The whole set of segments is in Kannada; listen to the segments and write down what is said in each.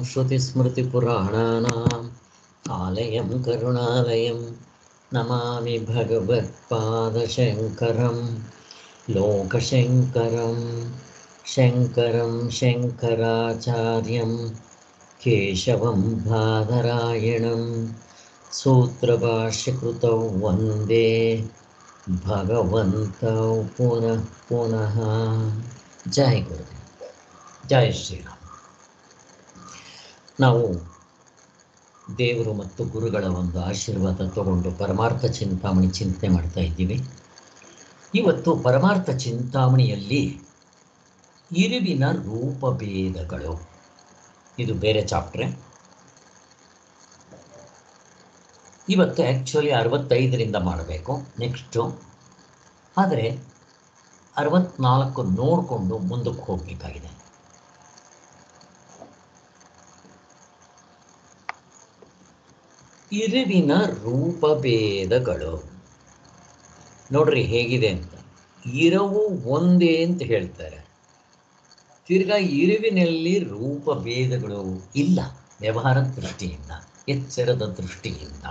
श्रुतिस्मृतिपुराणानाम् आलयं करुणालयं नमामि भगवत्पादशङ्करं लोकशङ्करं शङ्करं शङ्कराचार्यं केशवं बादरायणं सूत्रभाष्यकृतौ वन्दे ಭಗವಂತೌ ಪುನಃ ಪುನಃ ಜಯ ಗುರುದೇವ್ ಜಯ ಶ್ರೀರಾಮ್ ನಾವು ದೇವರು ಮತ್ತು ಗುರುಗಳ ಒಂದು ಆಶೀರ್ವಾದ ತಗೊಂಡು ಪರಮಾರ್ಥ ಚಿಂತಾಮಣಿ ಚಿಂತನೆ ಮಾಡ್ತಾ ಇದ್ದೀವಿ ಇವತ್ತು ಪರಮಾರ್ಥ ಚಿಂತಾಮಣಿಯಲ್ಲಿ ಇರುವಿನ ರೂಪಭೇದಗಳು ಇದು ಬೇರೆ ಚಾಪ್ಟ್ರೆ ಇವತ್ತು ಆ್ಯಕ್ಚುಲಿ ಅರವತ್ತೈದರಿಂದ ಮಾಡಬೇಕು ನೆಕ್ಸ್ಟು ಆದರೆ ಅರವತ್ನಾಲ್ಕು ನೋಡಿಕೊಂಡು ಮುಂದಕ್ಕೆ ಹೋಗಬೇಕಾಗಿದೆ ಇರುವಿನ ರೂಪಭೇದಗಳು ನೋಡ್ರಿ ಹೇಗಿದೆ ಅಂತ ಇರವು ಒಂದೇ ಅಂತ ಹೇಳ್ತಾರೆ ತಿರ್ಗಾ ಇರುವಿನಲ್ಲಿ ರೂಪಭೇದಗಳು ಇಲ್ಲ ವ್ಯವಹಾರದ ದೃಷ್ಟಿಯಿಂದ ಎಚ್ಚರದ ದೃಷ್ಟಿಯಿಂದ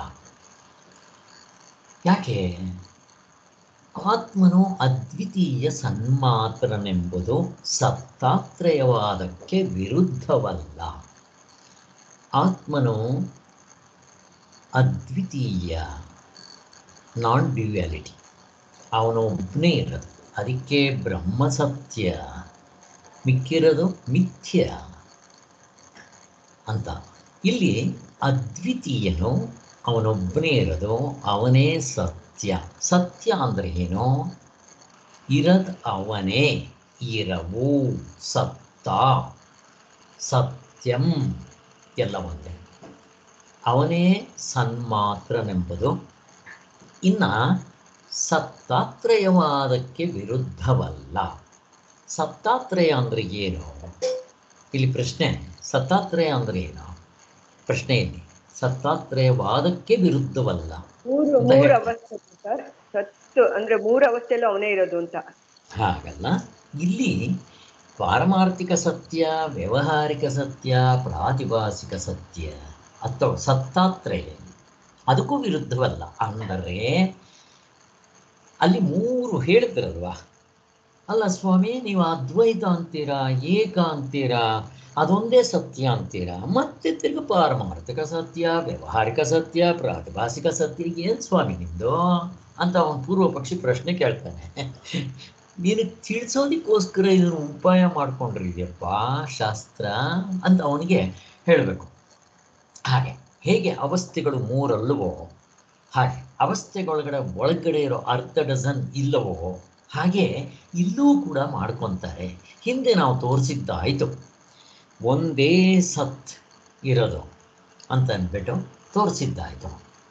ಯಾಕೆ ಆತ್ಮನು ಅದ್ವಿತೀಯ ಸನ್ಮಾತ್ರನೆಂಬುದು ಸತ್ತಾತ್ರಯವಾದಕ್ಕೆ ವಿರುದ್ಧವಲ್ಲ ಆತ್ಮನು ಅದ್ವಿತೀಯ ನಾನ್ ಡ್ಯುಯಾಲಿಟಿ ಅವನು ಒಬ್ಬನೇ ಇರೋದು ಅದಕ್ಕೆ ಬ್ರಹ್ಮ ಸತ್ಯ ಮಿಕ್ಕಿರೋದು ಮಿಥ್ಯ ಅಂತ ಇಲ್ಲಿ ಅದ್ವಿತೀಯನು ಅವನೊಬ್ಬನೇ ಇರೋದು ಅವನೇ ಸತ್ಯ ಸತ್ಯ ಅಂದರೆ ಏನು ಇರದ್ ಅವನೇ ಇರವು ಸತ್ತ ಸತ್ಯಂ ಎಲ್ಲ ಒಂದೇ ಅವನೇ ಸನ್ಮಾತ್ರನೆಂಬುದು ಇನ್ನು ಸತ್ತಾತ್ರಯವಾದಕ್ಕೆ ವಿರುದ್ಧವಲ್ಲ ಸತ್ತಾತ್ರಯ ಅಂದರೆ ಏನು ಇಲ್ಲಿ ಪ್ರಶ್ನೆ ಸತ್ತಾತ್ರಯ ಅಂದರೆ ಏನು ಪ್ರಶ್ನೆಯಲ್ಲಿ ಸತ್ತಾತ್ರಯವಾದಕ್ಕೆ ವಿರುದ್ಧವಲ್ಲ ಮೂರು ಅಂತ ಮೂರು ಹೇಳ್ತಾರೆ. ಅವಸ್ಥೆ ಸರ್ ಸತ್ತು ಅಂದ್ರೆ ಮೂರು ಅವಸ್ಥೆಯಲ್ಲೂ ಅವನೇ ಇರೋದು ಅಂತ ಹಾಗಲ್ಲ ಇಲ್ಲಿ ಪಾರಮಾರ್ಥಿಕ ಸತ್ಯ ವ್ಯಾವಹಾರಿಕ ಸತ್ಯ ಪ್ರಾತಿಭಾಸಿಕ ಸತ್ಯ ಅಥವಾ ಸತ್ತಾತ್ರಯ ಅದಕ್ಕೂ ವಿರುದ್ಧವಲ್ಲ ಅಂದರೆ ಅಲ್ಲಿ ಮೂರು ಹೇಳಿದ್ರಲ್ವಾ ಅಲ್ಲ ಸ್ವಾಮಿ ನೀವು ಅದ್ವೈತ ಅಂತೀರಾ ಏಕ ಅಂತೀರಾ ಅದೊಂದೇ ಸತ್ಯ ಅಂತೀರಾ ಮತ್ತೆ ತಿರ್ಗ ಪಾರಮಾರ್ಥಿಕ ಸತ್ಯ ವ್ಯಾವಹಾರಿಕ ಸತ್ಯ ಪ್ರಾತಿಭಾಸಿಕ ಸತ್ಯ ಏನು ಸ್ವಾಮಿ ನಿಮ್ಮದು ಅಂತ ಅವನು ಪೂರ್ವ ಪಕ್ಷಿ ಪ್ರಶ್ನೆ ಕೇಳ್ತಾನೆ ನೀನು ತಿಳಿಸೋದಕ್ಕೋಸ್ಕರ ಇದನ್ನು ಉಪಾಯ ಮಾಡ್ಕೊಂಡಿದ್ಯಪ್ಪ ಶಾಸ್ತ್ರ ಅಂತ ಅವನಿಗೆ ಹೇಳಬೇಕು ಹಾಗೆ ಹೇಗೆ ಅವಸ್ಥೆಗಳು ಮೂರಲ್ಲವೋ ಹಾಗೆ ಅವಸ್ಥೆಗೊಳಗಡೆ ಒಳಗಡೆ ಇರೋ ಅರ್ಧ ಡಜನ್ ಇಲ್ಲವೋ ಹಾಗೆ ಇಲ್ಲೂ ಕೂಡ ಮಾಡ್ಕೊತಾರೆ ಹಿಂದೆ ನಾವು ತೋರಿಸಿದ್ದಾಯಿತು ಒಂದೇ ಸತ್ ಇರೋದು ಅಂತ ಅಂದ್ಬಿಟ್ಟು ತೋರಿಸಿದ್ದಾಯಿತು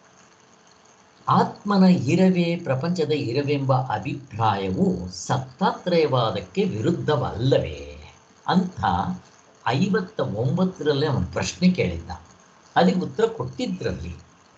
ಆತ್ಮನ ಇರವೇ ಪ್ರಪಂಚದ ಇರವೆಂಬ ಅಭಿಪ್ರಾಯವು ಸತ್ತಾತ್ರಯವಾದಕ್ಕೆ ವಿರುದ್ಧವಲ್ಲವೇ ಅಂತ ಐವತ್ತ ಒಂಬತ್ತರಲ್ಲಿ ಅವನು ಪ್ರಶ್ನೆ ಕೇಳಿದ್ದ ಅದಕ್ಕೆ ಉತ್ತರ ಕೊಟ್ಟಿದ್ರಲ್ಲಿ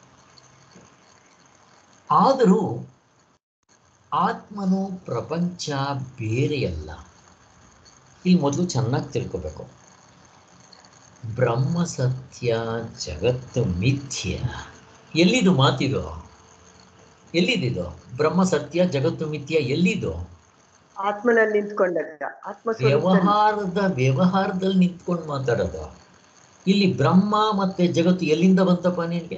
ಆದರೂ ಆತ್ಮನು ಪ್ರಪಂಚ ಬೇರೆಯಲ್ಲ ಇಲ್ಲಿ ಮೊದಲು ಚೆನ್ನಾಗಿ ತಿಳ್ಕೋಬೇಕು ಬ್ರಹ್ಮ ಸತ್ಯ ಜಗತ್ತು ಮಿಥ್ಯ ಎಲ್ಲಿದು ಮಾತಿದು ಎಲ್ಲಿದಿದು ಬ್ರಹ್ಮ ಸತ್ಯ ಜಗತ್ತು ಮಿಥ್ಯ ಎಲ್ಲಿದು ಆತ್ಮನಲ್ಲಿ ನಿಂತ್ಕೊಂಡಾಗ ಆತ್ಮ ಸ್ವರೂಪದಲ್ಲಿ ವ್ಯವಹಾರದ ವ್ಯವಹಾರದಲ್ಲಿ ನಿಂತ್ಕೊಂಡು ಮಾತಾಡೋದು ಇಲ್ಲಿ ಬ್ರಹ್ಮ ಮತ್ತೆ ಜಗತ್ತು ಎಲ್ಲಿಂದ ಬಂತಪ್ಪ ನಿನಗೆ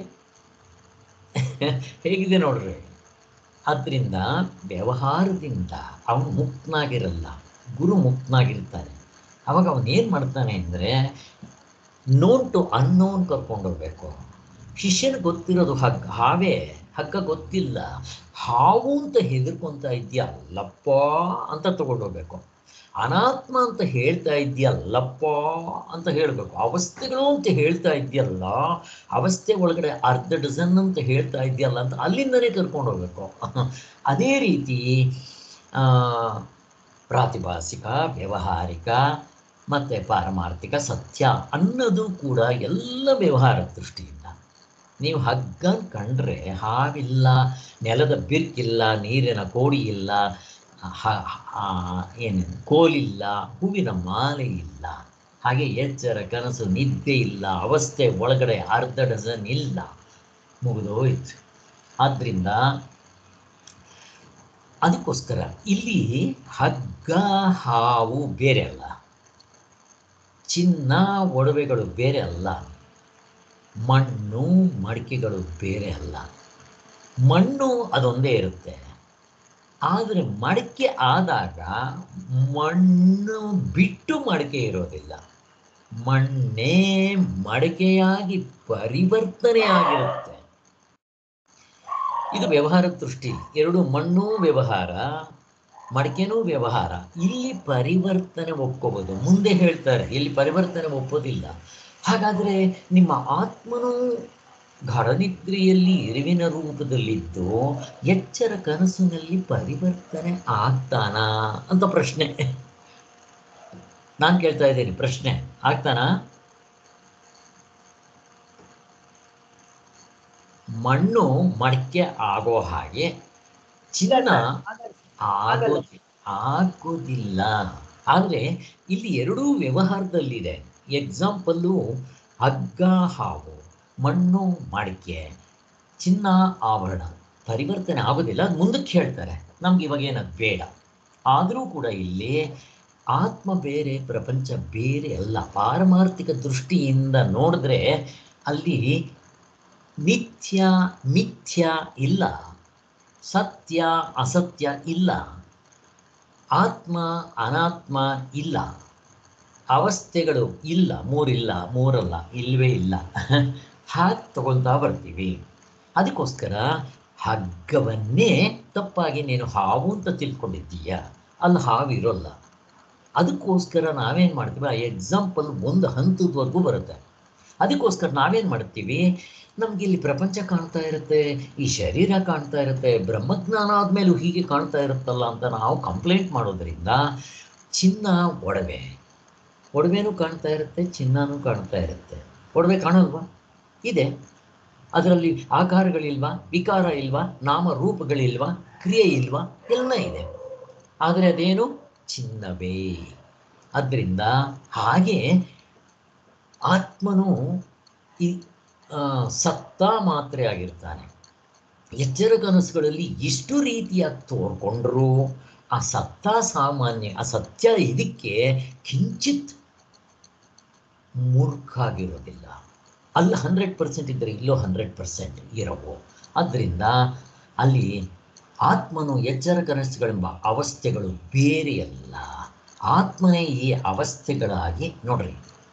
ಹೇಗಿದೆ ನೋಡ್ರಿ ಆದ್ರಿಂದ ವ್ಯವಹಾರದಿಂದ ಅವನು ಮುಕ್ತನಾಗಿರಲ್ಲ ಗುರು ಮುಕ್ತನಾಗಿರ್ತಾನೆ ಅವಾಗ ಅವನು ಏನು ಮಾಡ್ತಾನೆ ಅಂದರೆ ನೋನ್ ಟು ಅನ್ನೋನ್ ಕರ್ಕೊಂಡೋಗ್ಬೇಕು ಶಿಷ್ಯನಿಗೆ ಗೊತ್ತಿರೋದು ಹಗ್ಗ ಹಾವೇ ಹಗ್ಗ ಗೊತ್ತಿಲ್ಲ ಹಾವು ಅಂತ ಹೆದರ್ಕೊಂತ ಇದೆಯಲ್ಲಪ್ಪ ಅಂತ ತಗೊಂಡೋಗ್ಬೇಕು ಅನಾತ್ಮ ಅಂತ ಹೇಳ್ತಾ ಇದೆಯಲ್ಲಪ್ಪ ಅಂತ ಹೇಳಬೇಕು ಅವಸ್ಥೆಗಳು ಅಂತ ಹೇಳ್ತಾ ಇದೆಯಲ್ಲ ಅವಸ್ಥೆ ಒಳಗಡೆ ಅರ್ಧ ಡಜನ್ ಅಂತ ಹೇಳ್ತಾ ಇದೆಯಲ್ಲ ಅಂತ ಅಲ್ಲಿಂದನೇ ಕರ್ಕೊಂಡು ಹೋಗ್ಬೇಕು ಅದೇ ರೀತಿ ಆ, ಪ್ರಾತಿಭಾಸಿಕ ವ್ಯಾವಹಾರಿಕ ಮತ್ತು ಪಾರಮಾರ್ಥಿಕ ಸತ್ಯ ಅನ್ನೋದು ಕೂಡ ಎಲ್ಲ ವ್ಯವಹಾರ ದೃಷ್ಟಿಯಿಂದ ನೀವು ಹಗ್ಗ ಕಂಡ್ರೆ ಹಾವಿಲ್ಲ ನೆಲದ ಬಿರ್ಕಿಲ್ಲ ನೀರಿನ ಕೋಡಿ ಇಲ್ಲ ಹ- ಆ, ಏನು ಕೋಲಿಲ್ಲ ಹೂವಿನ ಮಾಲೆ ಇಲ್ಲ ಹಾಗೆ ಎಚ್ಚರ ಕನಸು ನಿದ್ದೆ ಇಲ್ಲ ಅವಸ್ಥೆ ಒಳಗಡೆ ಅರ್ಧ ಡಜನ್ ಇಲ್ಲ ಮುಗಿದೋಯ್ತು ಆದ್ರಿಂದ ಅದಕ್ಕೋಸ್ಕರ ಇಲ್ಲಿ ಹಗ್ಗ ಹಾವು ಬೇರೆ ಅಲ್ಲ ಚಿನ್ನ ಒಡವೆಗಳು ಬೇರೆ ಅಲ್ಲ ಮಣ್ಣು ಮಡಿಕೆಗಳು ಬೇರೆ ಅಲ್ಲ ಮಣ್ಣು ಅದೊಂದೇ ಇರುತ್ತೆ ಆದರೆ ಮಡಿಕೆ ಆದಾಗ ಮಣ್ಣು ಬಿಟ್ಟು ಮಡಿಕೆ ಇರೋದಿಲ್ಲ ಮಣ್ಣೇ ಮಡಿಕೆಯಾಗಿ ಪರಿವರ್ತನೆ ಆಗಿರುತ್ತೆ ಇದು ವ್ಯವಹಾರ ದೃಷ್ಟಿ ಎರಡು ಮಣ್ಣು ವ್ಯವಹಾರ ಮಡಿಕೆನೂ ವ್ಯವಹಾರ ಇಲ್ಲಿ ಪರಿವರ್ತನೆ ಒಪ್ಕೋಬೋದು ಮುಂದೆ ಹೇಳ್ತಾರೆ ಇಲ್ಲಿ ಪರಿವರ್ತನೆ ಒಪ್ಪೋದಿಲ್ಲ ಹಾಗಾದರೆ ನಿಮ್ಮ ಆತ್ಮನು ಗಾಢನಿದ್ರೆಯಲ್ಲಿ ಇರುವಿನ ರೂಪದಲ್ಲಿದ್ದು ಎಚ್ಚರ ಕನಸಿನಲ್ಲಿ ಪರಿವರ್ತನೆ ಆಗ್ತಾನಾ ಅಂತ ಪ್ರಶ್ನೆ ನಾನು ಕೇಳ್ತಾ ಇದ್ದೀನಿ ಪ್ರಶ್ನೆ ಆಗ್ತಾನಾ ಮಣ್ಣು ಮಡಿಕೆ ಆಗೋ ಹಾಗೆ ಚಿನ್ನ ಆಗೋದಿ ಆಗೋದಿಲ್ಲ ಆದರೆ ಇಲ್ಲಿ ಎರಡೂ ವ್ಯವಹಾರದಲ್ಲಿದೆ ಎಕ್ಸಾಂಪಲ್ಲು ಹಗ್ಗ ಹಾವು ಮಣ್ಣು ಮಡಿಕೆ ಚಿನ್ನ ಆಭರಣ ಪರಿವರ್ತನೆ ಆಗೋದಿಲ್ಲ ಅದ್ ಮುಂದಕ್ಕೆ ಹೇಳ್ತಾರೆ ನಮ್ಗೆ ಇವಾಗ ಏನದು ಬೇಡ ಆದರೂ ಕೂಡ ಇಲ್ಲಿ ಆತ್ಮ ಬೇರೆ ಪ್ರಪಂಚ ಬೇರೆ ಅಲ್ಲ ಪಾರಮಾರ್ಥಿಕ ದೃಷ್ಟಿಯಿಂದ ನೋಡಿದ್ರೆ ಅಲ್ಲಿ ನಿತ್ಯ ಮಿಥ್ಯ ಇಲ್ಲ ಸತ್ಯ ಅಸತ್ಯ ಇಲ್ಲ ಆತ್ಮ ಅನಾತ್ಮ ಇಲ್ಲ ಅವಸ್ಥೆಗಳು ಇಲ್ಲ ಮೂರಿಲ್ಲ ಮೂರಲ್ಲ ಇಲ್ಲವೇ ಇಲ್ಲ ಹಾಗೆ ತಗೊಳ್ತಾ ಬರ್ತೀವಿ ಅದಕ್ಕೋಸ್ಕರ ಹಗ್ಗವನ್ನೇ ತಪ್ಪಾಗಿ ನೀನು ಹಾವು ಅಂತ ತಿಳ್ಕೊಂಡಿದ್ದೀಯ ಅಲ್ಲಿ ಹಾವು ಇರೋಲ್ಲ ಅದಕ್ಕೋಸ್ಕರ ನಾವೇನು ಮಾಡ್ತೀವಿ ಆ ಎಕ್ಸಾಂಪಲ್ ಒಂದು ಹಂತದವರೆಗೂ ಬರುತ್ತೆ ಅದಕ್ಕೋಸ್ಕರ ನಾವೇನು ಮಾಡ್ತೀವಿ ನಮ್ಗೆ ಇಲ್ಲಿ ಪ್ರಪಂಚ ಕಾಣ್ತಾ ಇರುತ್ತೆ ಈ ಶರೀರ ಕಾಣ್ತಾ ಇರುತ್ತೆ ಬ್ರಹ್ಮಜ್ಞಾನ ಆದ್ಮೇಲೂ ಹೀಗೆ ಕಾಣ್ತಾ ಇರುತ್ತಲ್ಲ ಅಂತ ನಾವು ಕಂಪ್ಲೇಂಟ್ ಮಾಡೋದ್ರಿಂದ ಚಿನ್ನ ಒಡವೆ ಒಡವೆನೂ ಕಾಣ್ತಾ ಇರುತ್ತೆ ಚಿನ್ನನೂ ಕಾಣ್ತಾ ಇರುತ್ತೆ ಒಡವೆ ಕಾಣಲ್ವಾ ಇದೆ ಅದರಲ್ಲಿ ಆಕಾರಗಳಿಲ್ವಾ ವಿಕಾರ ಇಲ್ವಾ ನಾಮ ರೂಪಗಳಿಲ್ವಾ ಕ್ರಿಯೆ ಇಲ್ವಾ ಎಲ್ಲ ಇದೆ ಆದರೆ ಅದೇನು ಚಿನ್ನವೇ ಅದರಿಂದ ಹಾಗೆ ಆತ್ಮನು ಈ ಆ, ಸತ್ತ ಮಾತ್ರೆ ಆಗಿರ್ತಾನೆ ಎಚ್ಚರ ಕನಸುಗಳಲ್ಲಿ ಇಷ್ಟು ರೀತಿಯಾಗಿ ತೋರ್ಕೊಂಡ್ರು ಆ ಸತ್ತ ಸಾಮಾನ್ಯ ಆ ಸತ್ಯ ಇದಕ್ಕೆ ಕಿಂಚಿತ್ ಮೂರ್ಖ ಆಗಿರೋದಿಲ್ಲ ಅಲ್ಲಿ ಹಂಡ್ರೆಡ್ ಪರ್ಸೆಂಟ್ ಇದ್ದರೆ ಇಲ್ಲೂ ಹಂಡ್ರೆಡ್ ಪರ್ಸೆಂಟ್ ಇರವು ಆದ್ದರಿಂದ ಅಲ್ಲಿ ಆತ್ಮನು ಎಚ್ಚರ ಕನಸುಗಳೆಂಬ ಅವಸ್ಥೆಗಳು ಬೇರೆಯಲ್ಲ ಆತ್ಮನೇ ಈ ಅವಸ್ಥೆಗಳಾಗಿ ನೋಡ್ರಿ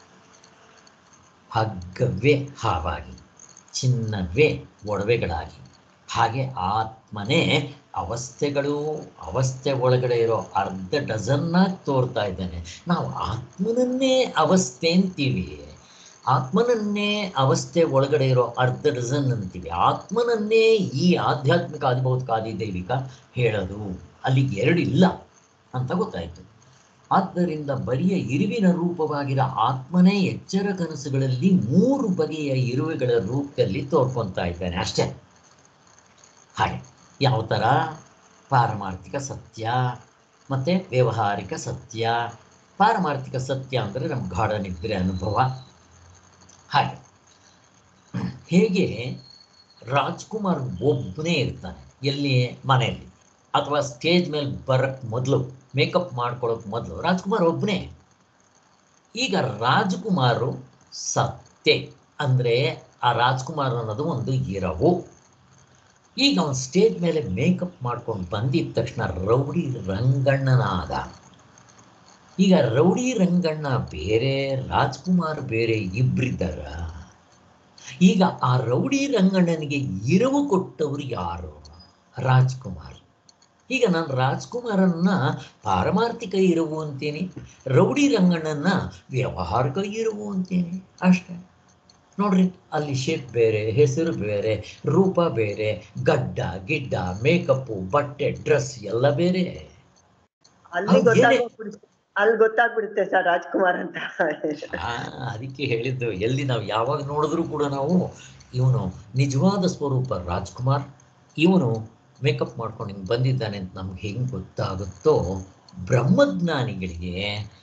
ಹಗ್ಗವೇ ಹಾವಾಗಿ ಚಿನ್ನವೇ ಒಡವೆಗಳಾಗಿ ಹಾಗೆ ಆತ್ಮನೇ ಅವಸ್ಥೆಗಳು ಅವಸ್ಥೆ ಒಳಗಡೆ ಇರೋ ಅರ್ಧ ಡಜನ್ನಾಗಿ ತೋರ್ತಾ ಇದ್ದಾನೆ ನಾವು ಆತ್ಮನನ್ನೇ ಅವಸ್ಥೆ ಅಂತೀವಿ ಆತ್ಮನನ್ನೇ ಅವಸ್ಥೆ ಒಳಗಡೆ ಇರೋ ಅರ್ಧ ಡಜನ್ ಅಂತೀವಿ ಆತ್ಮನನ್ನೇ ಈ ಆಧ್ಯಾತ್ಮಿಕ ಅಧಿಭೌತಿಕ ಆದಿದೈವಿಕ ಹೇಳೋದು ಅಲ್ಲಿಗೆ ಎರಡು ಇಲ್ಲ ಅಂತ ಗೊತ್ತಾಯಿತು ಆದ್ದರಿಂದ ಬರಿಯ ಇರುವಿನ ರೂಪವಾಗಿರೋ ಆತ್ಮನೇ ಎಚ್ಚರ ಕನಸುಗಳಲ್ಲಿ ಮೂರು ಬಗೆಯ ಇರುವೆಗಳ ರೂಪದಲ್ಲಿ ತೋರ್ಕೊಂತಾ ಇದ್ದಾನೆ ಅಷ್ಟೇ ಹಾಗೆ ಯಾವ ಥರ ಪಾರಮಾರ್ಥಿಕ ಸತ್ಯ ಮತ್ತು ವ್ಯಾವಹಾರಿಕ ಸತ್ಯ ಪಾರಮಾರ್ಥಿಕ ಸತ್ಯ ಅಂದರೆ ನಮ್ಮ ಗಾಢ ನಿದ್ರೆ ಅನುಭವ ಹಾಗೆ ಹೇಗೆ ರಾಜ್ಕುಮಾರ್ ಒಬ್ಬನೇ ಇರ್ತಾನೆ ಎಲ್ಲಿ ಮನೆಯಲ್ಲಿ ಅಥವಾ ಸ್ಟೇಜ್ ಮೇಲೆ ಬರಕ್ಕೆ ಮೊದಲು ಮೇಕಪ್ ಮಾಡ್ಕೊಳ್ಳೋಕೆ ಮೊದಲು ರಾಜ್ಕುಮಾರ್ ಒಬ್ಬನೇ ಈಗ ರಾಜ್ಕುಮಾರು ಸತ್ತೆ ಅಂದರೆ ಆ ರಾಜ್ಕುಮಾರ್ ಅನ್ನೋದು ಒಂದು ಇರವು ಈಗ ಅವನು ಸ್ಟೇಜ್ ಮೇಲೆ ಮೇಕಪ್ ಮಾಡ್ಕೊಂಡು ಬಂದಿದ ತಕ್ಷಣ ರೌಡಿ ರಂಗಣ್ಣನಾದ ಈಗ ರೌಡಿ ರಂಗಣ್ಣ ಬೇರೆ ರಾಜ್ಕುಮಾರ್ ಬೇರೆ ಇಬ್ಬರಿದ್ದಾರ ಈಗ ಆ ರೌಡಿ ರಂಗಣ್ಣನಿಗೆ ಇರವು ಕೊಟ್ಟವರು ಯಾರು ರಾಜ್ಕುಮಾರ್ ಈಗ ನಾನು ರಾಜ್ಕುಮಾರನ್ನ ಪಾರಮಾರ್ಥಿಕ ಇರುವು ಅಂತೀನಿ ರೌಡಿ ರಂಗಣ್ಣನ ವ್ಯವಹಾರಿಕ ಇರುವು ಅಂತೀನಿ ಅಷ್ಟೇ ನೋಡ್ರಿ ಅಲ್ಲಿ ಶೇಪ್ ಬೇರೆ ಹೆಸರು ಬೇರೆ ರೂಪ ಬೇರೆ ಗಡ್ಡ ಗಿಡ್ಡ ಮೇಕಪ್ಪು ಬಟ್ಟೆ ಡ್ರೆಸ್ ಎಲ್ಲ ಬೇರೆ ಅಲ್ಲಿ ಹೌದು, ಗೊತ್ತಾಗ್ಬಿಡುತ್ತೆ ಅಲ್ಲಿ ಗೊತ್ತಾಗ್ಬಿಡುತ್ತೆ ಸರ್ ರಾಜ್ಕುಮಾರ್ ಅಂತ ಆ, ಅದಕ್ಕೆ ಹೇಳಿದ್ದು ಎಲ್ಲಿ ನಾವು ಯಾವಾಗ ನೋಡಿದ್ರೂ ಕೂಡ ನಾವು ಇವನು ನಿಜವಾದ ಸ್ವರೂಪ ರಾಜ್ಕುಮಾರ್ ಇವನು ಮೇಕಪ್ ಮಾಡ್ಕೊಂಡು ಹಿಂಗೆ ಬಂದಿದ್ದಾನೆ ಅಂತ ನಮ್ಗೆ ಹೆಂಗೆ ಗೊತ್ತಾಗುತ್ತೋ ಬ್ರಹ್ಮಜ್ಞಾನಿಗಳಿಗೆ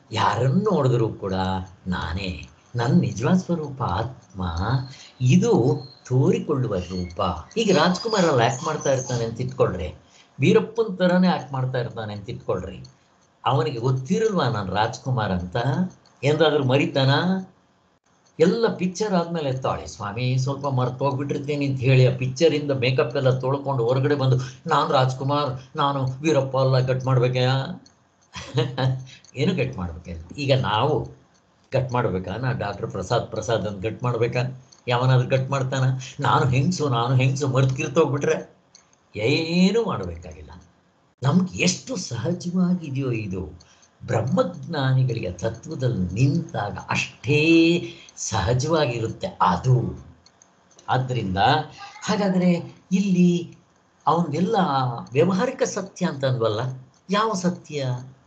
ಯಾರನ್ನು ನೋಡಿದ್ರೂ ಕೂಡ ನಾನೇ ನನ್ನ ನಿಜವಾದ ಸ್ವರೂಪ ಆತ್ಮ ಇದು ತೋರಿಕೊಳ್ಳುವ ರೂಪ ಈಗ ರಾಜ್ಕುಮಾರ್ ಅಲ್ಲಿ ಆ್ಯಕ್ಟ್ ಮಾಡ್ತಾ ಇರ್ತಾನೆ ಅಂತ ಇಟ್ಕೊಳ್ರಿ ವೀರಪ್ಪನ ಥರನೇ ಆ್ಯಕ್ಟ್ ಮಾಡ್ತಾ ಇರ್ತಾನೆ ಅಂತ ಇಟ್ಕೊಳ್ರಿ ಅವನಿಗೆ ಗೊತ್ತಿರಲ್ವಾ ನಾನು ರಾಜ್ಕುಮಾರ್ ಅಂತ ಎಂದಾದ್ರೂ ಮರಿತಾನ ಎಲ್ಲ ಪಿಕ್ಚರ್ ಆದ್ಮೇಲೆ ತಾಳೆ ಸ್ವಾಮಿ ಸ್ವಲ್ಪ ಮರ್ತು ಹೋಗ್ಬಿಟ್ಟಿರ್ತೀನಿ ಅಂತ ಹೇಳಿ ಆ ಪಿಕ್ಚರಿಂದ ಮೇಕಪ್ ಎಲ್ಲ ತೊಳ್ಕೊಂಡು ಹೊರಗಡೆ ಬಂದು ನಾನು ರಾಜ್ಕುಮಾರ್ ನಾನು ವೀರಪ್ಪ ಎಲ್ಲ ಕಟ್ ಮಾಡ್ಬೇಕಾ ಏನು ಕಟ್ ಮಾಡ್ಬೇಕ ಈಗ ನಾವು ಕಟ್ ಮಾಡ್ಬೇಕಾ ನಾ ಡಾಕ್ಟರ್ ಪ್ರಸಾದ್ ಪ್ರಸಾದ್ ಅಂತ ಕಟ್ ಮಾಡ್ಬೇಕಾ ಯಾವನಾದ್ರೂ ಕಟ್ ಮಾಡ್ತಾನ ನಾನು ಹೆಂಗ್ಸು ನಾನು ಹೆಂಗ್ಸು ಮರ್ತಿರ್ತೋಗ್ಬಿಟ್ರೆ ಏನೂ ಮಾಡಬೇಕಾಗಿಲ್ಲ ನಮ್ಗೆ ಎಷ್ಟು ಸಹಜವಾಗಿದೆಯೋ ಇದು ಬ್ರಹ್ಮಜ್ಞಾನಿಗಳಿಗೆ ತತ್ವದಲ್ಲಿ ನಿಂತಾಗ ಅಷ್ಟೇ ಸಹಜವಾಗಿರುತ್ತೆ ಅದು ಆದ್ದರಿಂದ ಹಾಗಾದರೆ ಇಲ್ಲಿ ಅವನ್ನೆಲ್ಲ ವ್ಯಾವಹಾರಿಕ ಸತ್ಯ ಅಂತ ಅಂದ್ವಲ್ಲ ಯಾವ ಸತ್ಯ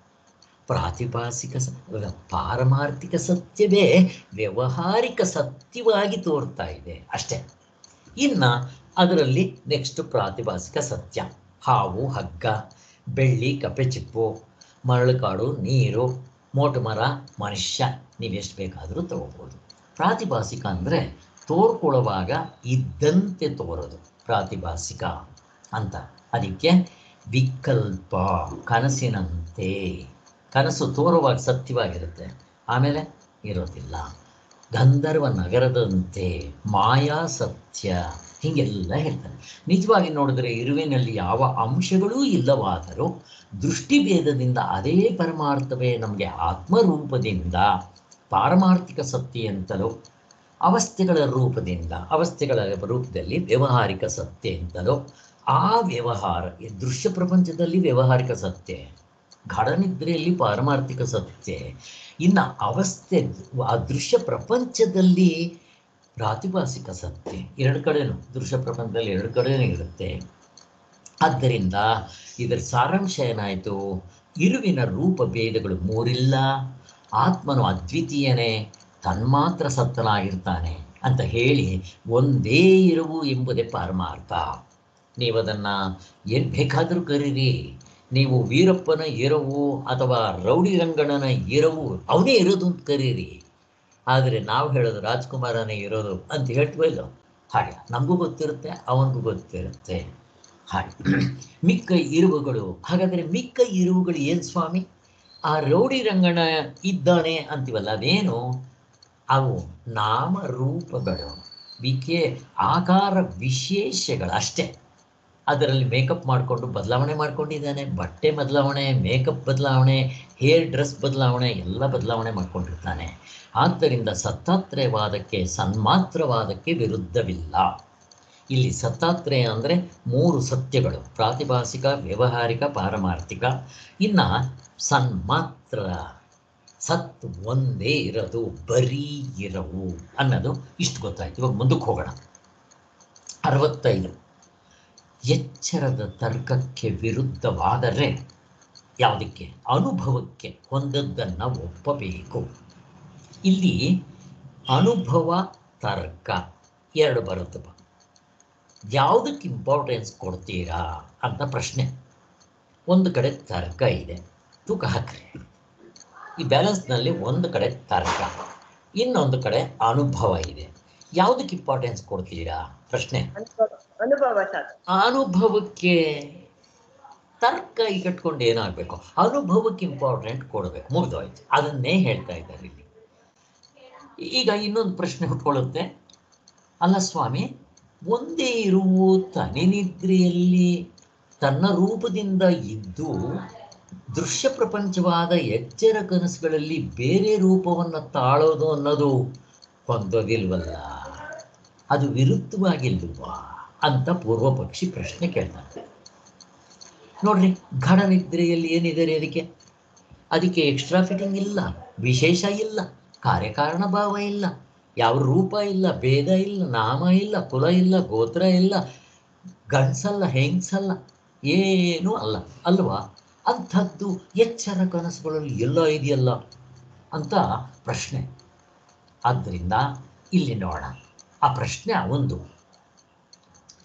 ಪ್ರಾತಿಭಾಸಿಕ ಸ ಪಾರಮಾರ್ಥಿಕ ಸತ್ಯವೇ ವ್ಯಾವಹಾರಿಕ ಸತ್ಯವಾಗಿ ತೋರ್ತಾ ಇದೆ ಅಷ್ಟೇ ಇನ್ನು ಅದರಲ್ಲಿ ನೆಕ್ಸ್ಟ್ ಪ್ರಾತಿಭಾಸಿಕ ಸತ್ಯ ಹಾವು ಹಗ್ಗ ಬೆಳ್ಳಿ ಕಪ್ಪೆ ಚಿಪ್ಪು ಮರಳುಕಾಡು ನೀರು ಮೋಟು ಮರ ಮನುಷ್ಯ ನೀವೆಷ್ಟು ಬೇಕಾದರೂ ತಗೋಬೋದು ಪ್ರಾತಿಭಾಸಿಕ ಅಂದರೆ ತೋರ್ಕೊಳ್ಳುವಾಗ ಇದ್ದಂತೆ ತೋರೋದು ಪ್ರಾತಿಭಾಸಿಕ ಅಂತ ಅದಕ್ಕೆ ವಿಕಲ್ಪ ಕನಸಿನಂತೆ ಕನಸು ತೋರುವಾಗ ಸತ್ಯವಾಗಿರುತ್ತೆ ಆಮೇಲೆ ಇರೋದಿಲ್ಲ ಗಂಧರ್ವ ನಗರದಂತೆ ಮಾಯಾ ಸತ್ಯ ಹೀಗೆಲ್ಲ ಹೇಳ್ತಾರೆ ನಿಜವಾಗಿ ನೋಡಿದ್ರೆ ಇರುವಿನಲ್ಲಿ ಯಾವ ಅಂಶಗಳೂ ಇಲ್ಲವಾದರೂ ದೃಷ್ಟಿಭೇದದಿಂದ ಅದೇ ಪರಮಾರ್ಥವೇ ನಮಗೆ ಆತ್ಮರೂಪದಿಂದ ಪಾರಮಾರ್ಥಿಕ ಸತ್ಯ ಅಂತಲೂ ಅವಸ್ಥೆಗಳ ರೂಪದಿಂದ ಅವಸ್ಥೆಗಳ ರೂಪದಲ್ಲಿ ವ್ಯಾವಹಾರಿಕ ಸತ್ಯ ಅಂತಲೂ ಆ ವ್ಯವಹಾರ ಈ ದೃಶ್ಯ ಪ್ರಪಂಚದಲ್ಲಿ ವ್ಯಾವಹಾರಿಕ ಸತ್ಯ ಗಾಢನಿದ್ರೆಯಲ್ಲಿ ಪಾರಮಾರ್ಥಿಕ ಸತ್ಯ ಇನ್ನು ಅವಸ್ಥೆ ಆ ದೃಶ್ಯ ಪ್ರಪಂಚದಲ್ಲಿ ಪ್ರಾತಿಭಾಸಿಕ ಸತ್ಯ ಎರಡು ಕಡೆನೂ ದೃಶ್ಯ ಪ್ರಪಂಚದಲ್ಲಿ ಎರಡು ಕಡೆನೂ ಇರುತ್ತೆ ಆದ್ದರಿಂದ ಇದರ ಸಾರಾಂಶ ಏನಾಯಿತು ಇರುವಿನ ರೂಪ ಭೇದಗಳು ಮೂರಿಲ್ಲ ಆತ್ಮನು ಅದ್ವಿತೀಯನೇ ತನ್ಮಾತ್ರ ಸತ್ತನಾಗಿರ್ತಾನೆ ಅಂತ ಹೇಳಿ ಒಂದೇ ಇರುವು ಎಂಬುದೇ ಪರಮಾರ್ಥ ನೀವು ಅದನ್ನು ಏನು ಬೇಕಾದರೂ ಕರೀರಿ ನೀವು ವೀರಪ್ಪನ ಇರವು ಅಥವಾ ರೌಡಿ ರಂಗಣ್ಣನ ಇರವು ಅವನೇ ಇರೋದು ಅಂತ ಕರೀರಿ ಆದರೆ ನಾವು ಹೇಳೋದು ರಾಜ್ಕುಮಾರನೇ ಇರೋದು ಅಂತ ಹೇಳ್ತೀವಲ್ಲ ಹಾಗೆ ನಮಗೂ ಗೊತ್ತಿರುತ್ತೆ ಅವನಿಗೂ ಗೊತ್ತಿರುತ್ತೆ ಹಾಗೆ ಮಿಕ್ಕ ಇರುವುಗಳು ಹಾಗಾದರೆ ಮಿಕ್ಕ ಇರುವುಗಳು ಏನು ಸ್ವಾಮಿ ಆ ರೌಡಿ ರಂಗಣ್ಣ ಇದ್ದಾನೆ ಅಂತೀವಲ್ಲ ಅದೇನು ಅವು ನಾಮರೂಪಗಳು ವಿಕೆ ಆಕಾರ ವಿಶೇಷಗಳು ಅಷ್ಟೇ ಅದರಲ್ಲಿ ಮೇಕಪ್ ಮಾಡಿಕೊಂಡು ಬದಲಾವಣೆ ಮಾಡ್ಕೊಂಡಿದ್ದಾನೆ ಬಟ್ಟೆ ಬದಲಾವಣೆ ಮೇಕಪ್ ಬದಲಾವಣೆ ಹೇರ್ ಡ್ರೆಸ್ ಬದಲಾವಣೆ ಎಲ್ಲ ಬದಲಾವಣೆ ಮಾಡ್ಕೊಂಡಿರ್ತಾನೆ ಆದ್ದರಿಂದ ಸತ್ತಾತ್ರೇಯವಾದಕ್ಕೆ ಸನ್ಮಾತ್ರವಾದಕ್ಕೆ ವಿರುದ್ಧವಿಲ್ಲ ಇಲ್ಲಿ ಸತ್ತಾತ್ರೇಯ ಅಂದರೆ ಮೂರು ಸತ್ಯಗಳು ಪ್ರಾತಿಭಾಸಿಕ ವ್ಯಾವಹಾರಿಕ ಪಾರಮಾರ್ಥಿಕ ಇನ್ನು ಸನ್ಮಾತ್ರ ಸತ್ ಒಂದೇ ಇರೋದು ಬರೀ ಇರವು ಅನ್ನೋದು ಇಷ್ಟು ಗೊತ್ತಾಯ್ತು ಇವಾಗ ಮುಂದಕ್ಕೆ ಹೋಗೋಣ ಅರವತ್ತೈದು ಎಚ್ಚರದ ತರ್ಕಕ್ಕೆ ವಿರುದ್ಧವಾದರೆ ಯಾವುದಕ್ಕೆ ಅನುಭವಕ್ಕೆ ಹೊಂದದ್ದನ್ನು ಒಪ್ಪಬೇಕು ಇಲ್ಲಿ ಅನುಭವ ತರ್ಕ ಎರಡು ಬರುತ್ತಪ್ಪ ಯಾವುದಕ್ಕೆ ಇಂಪಾರ್ಟೆನ್ಸ್ ಕೊಡ್ತೀರಾ ಅಂತ ಪ್ರಶ್ನೆ ಒಂದು ಕಡೆ ತರ್ಕ ಇದೆ ತೂಕ ಹಾಕ್ರಿ ಈ ಬ್ಯಾಲೆನ್ಸ್ನಲ್ಲಿ ಒಂದು ಕಡೆ ತರ್ಕ ಇನ್ನೊಂದು ಕಡೆ ಅನುಭವ ಇದೆ ಯಾವುದಕ್ಕೆ ಇಂಪಾರ್ಟೆನ್ಸ್ ಕೊಡ್ತೀರಾ ಪ್ರಶ್ನೆ ಅನುಭವ ಅನುಭವ ಸರ್ ಅನುಭವಕ್ಕೆ ತರ್ಕ ಕಟ್ಕೊಂಡು ಏನಾಗಬೇಕು ಅನುಭವಕ್ಕೆ ಇಂಪಾರ್ಟೆಂಟ್ ಕೊಡಬೇಕು ಮುಗ್ದೋಯ್ತು ಅದನ್ನೇ ಹೇಳ್ತಾ ಇದ್ದಾರೆ ಇಲ್ಲಿ ಈಗ ಇನ್ನೊಂದು ಪ್ರಶ್ನೆ ಹುಟ್ಕೊಳ್ಳುತ್ತೆ ಅಲ್ಲ ಸ್ವಾಮಿ ಒಂದೇ ಇರುವ ತನಿನಿದ್ರೆಯಲ್ಲಿ ತನ್ನ ರೂಪದಿಂದ ಇದ್ದು ದೃಶ್ಯ ಪ್ರಪಂಚವಾದ ಎಚ್ಚರ ಕನಸುಗಳಲ್ಲಿ ಬೇರೆ ರೂಪವನ್ನು ತಾಳೋದು ಅನ್ನೋದು ಹೊಂದೋದಿಲ್ವಲ್ಲ ಅದು ವಿರುದ್ಧವಾಗಿಲ್ವಾ ಅಂತ ಪೂರ್ವ ಪಕ್ಷಿ ಪ್ರಶ್ನೆ ಕೇಳ್ತಾನೆ ನೋಡ್ರಿ ಗಾಢ ನಿದ್ರೆಯಲ್ಲಿ ಏನಿದೆ ರೀ ಅದಕ್ಕೆ ಅದಕ್ಕೆ ಎಕ್ಸ್ಟ್ರಾ ಫಿಟ್ಟಿಂಗ್ ಇಲ್ಲ ವಿಶೇಷ ಇಲ್ಲ ಕಾರ್ಯಕಾರಣ ಭಾವ ಇಲ್ಲ ಯಾವ ರೂಪ ಇಲ್ಲ ಭೇದ ಇಲ್ಲ ನಾಮ ಇಲ್ಲ ಕುಲ ಇಲ್ಲ ಗೋತ್ರ ಇಲ್ಲ ಗಂಡ್ಸಲ್ಲ ಹೆಂಗ್ಸಲ್ಲ ಏನೂ ಅಲ್ಲ ಅಲ್ವಾ ಅಂಥದ್ದು ಎಚ್ಚರ ಕನಸುಗಳಲ್ಲಿ ಎಲ್ಲ ಇದೆಯಲ್ಲ ಅಂತ ಪ್ರಶ್ನೆ ಆದ್ದರಿಂದ ಇಲ್ಲಿ ನೋಡೋಣ ಆ ಪ್ರಶ್ನೆ ಒಂದು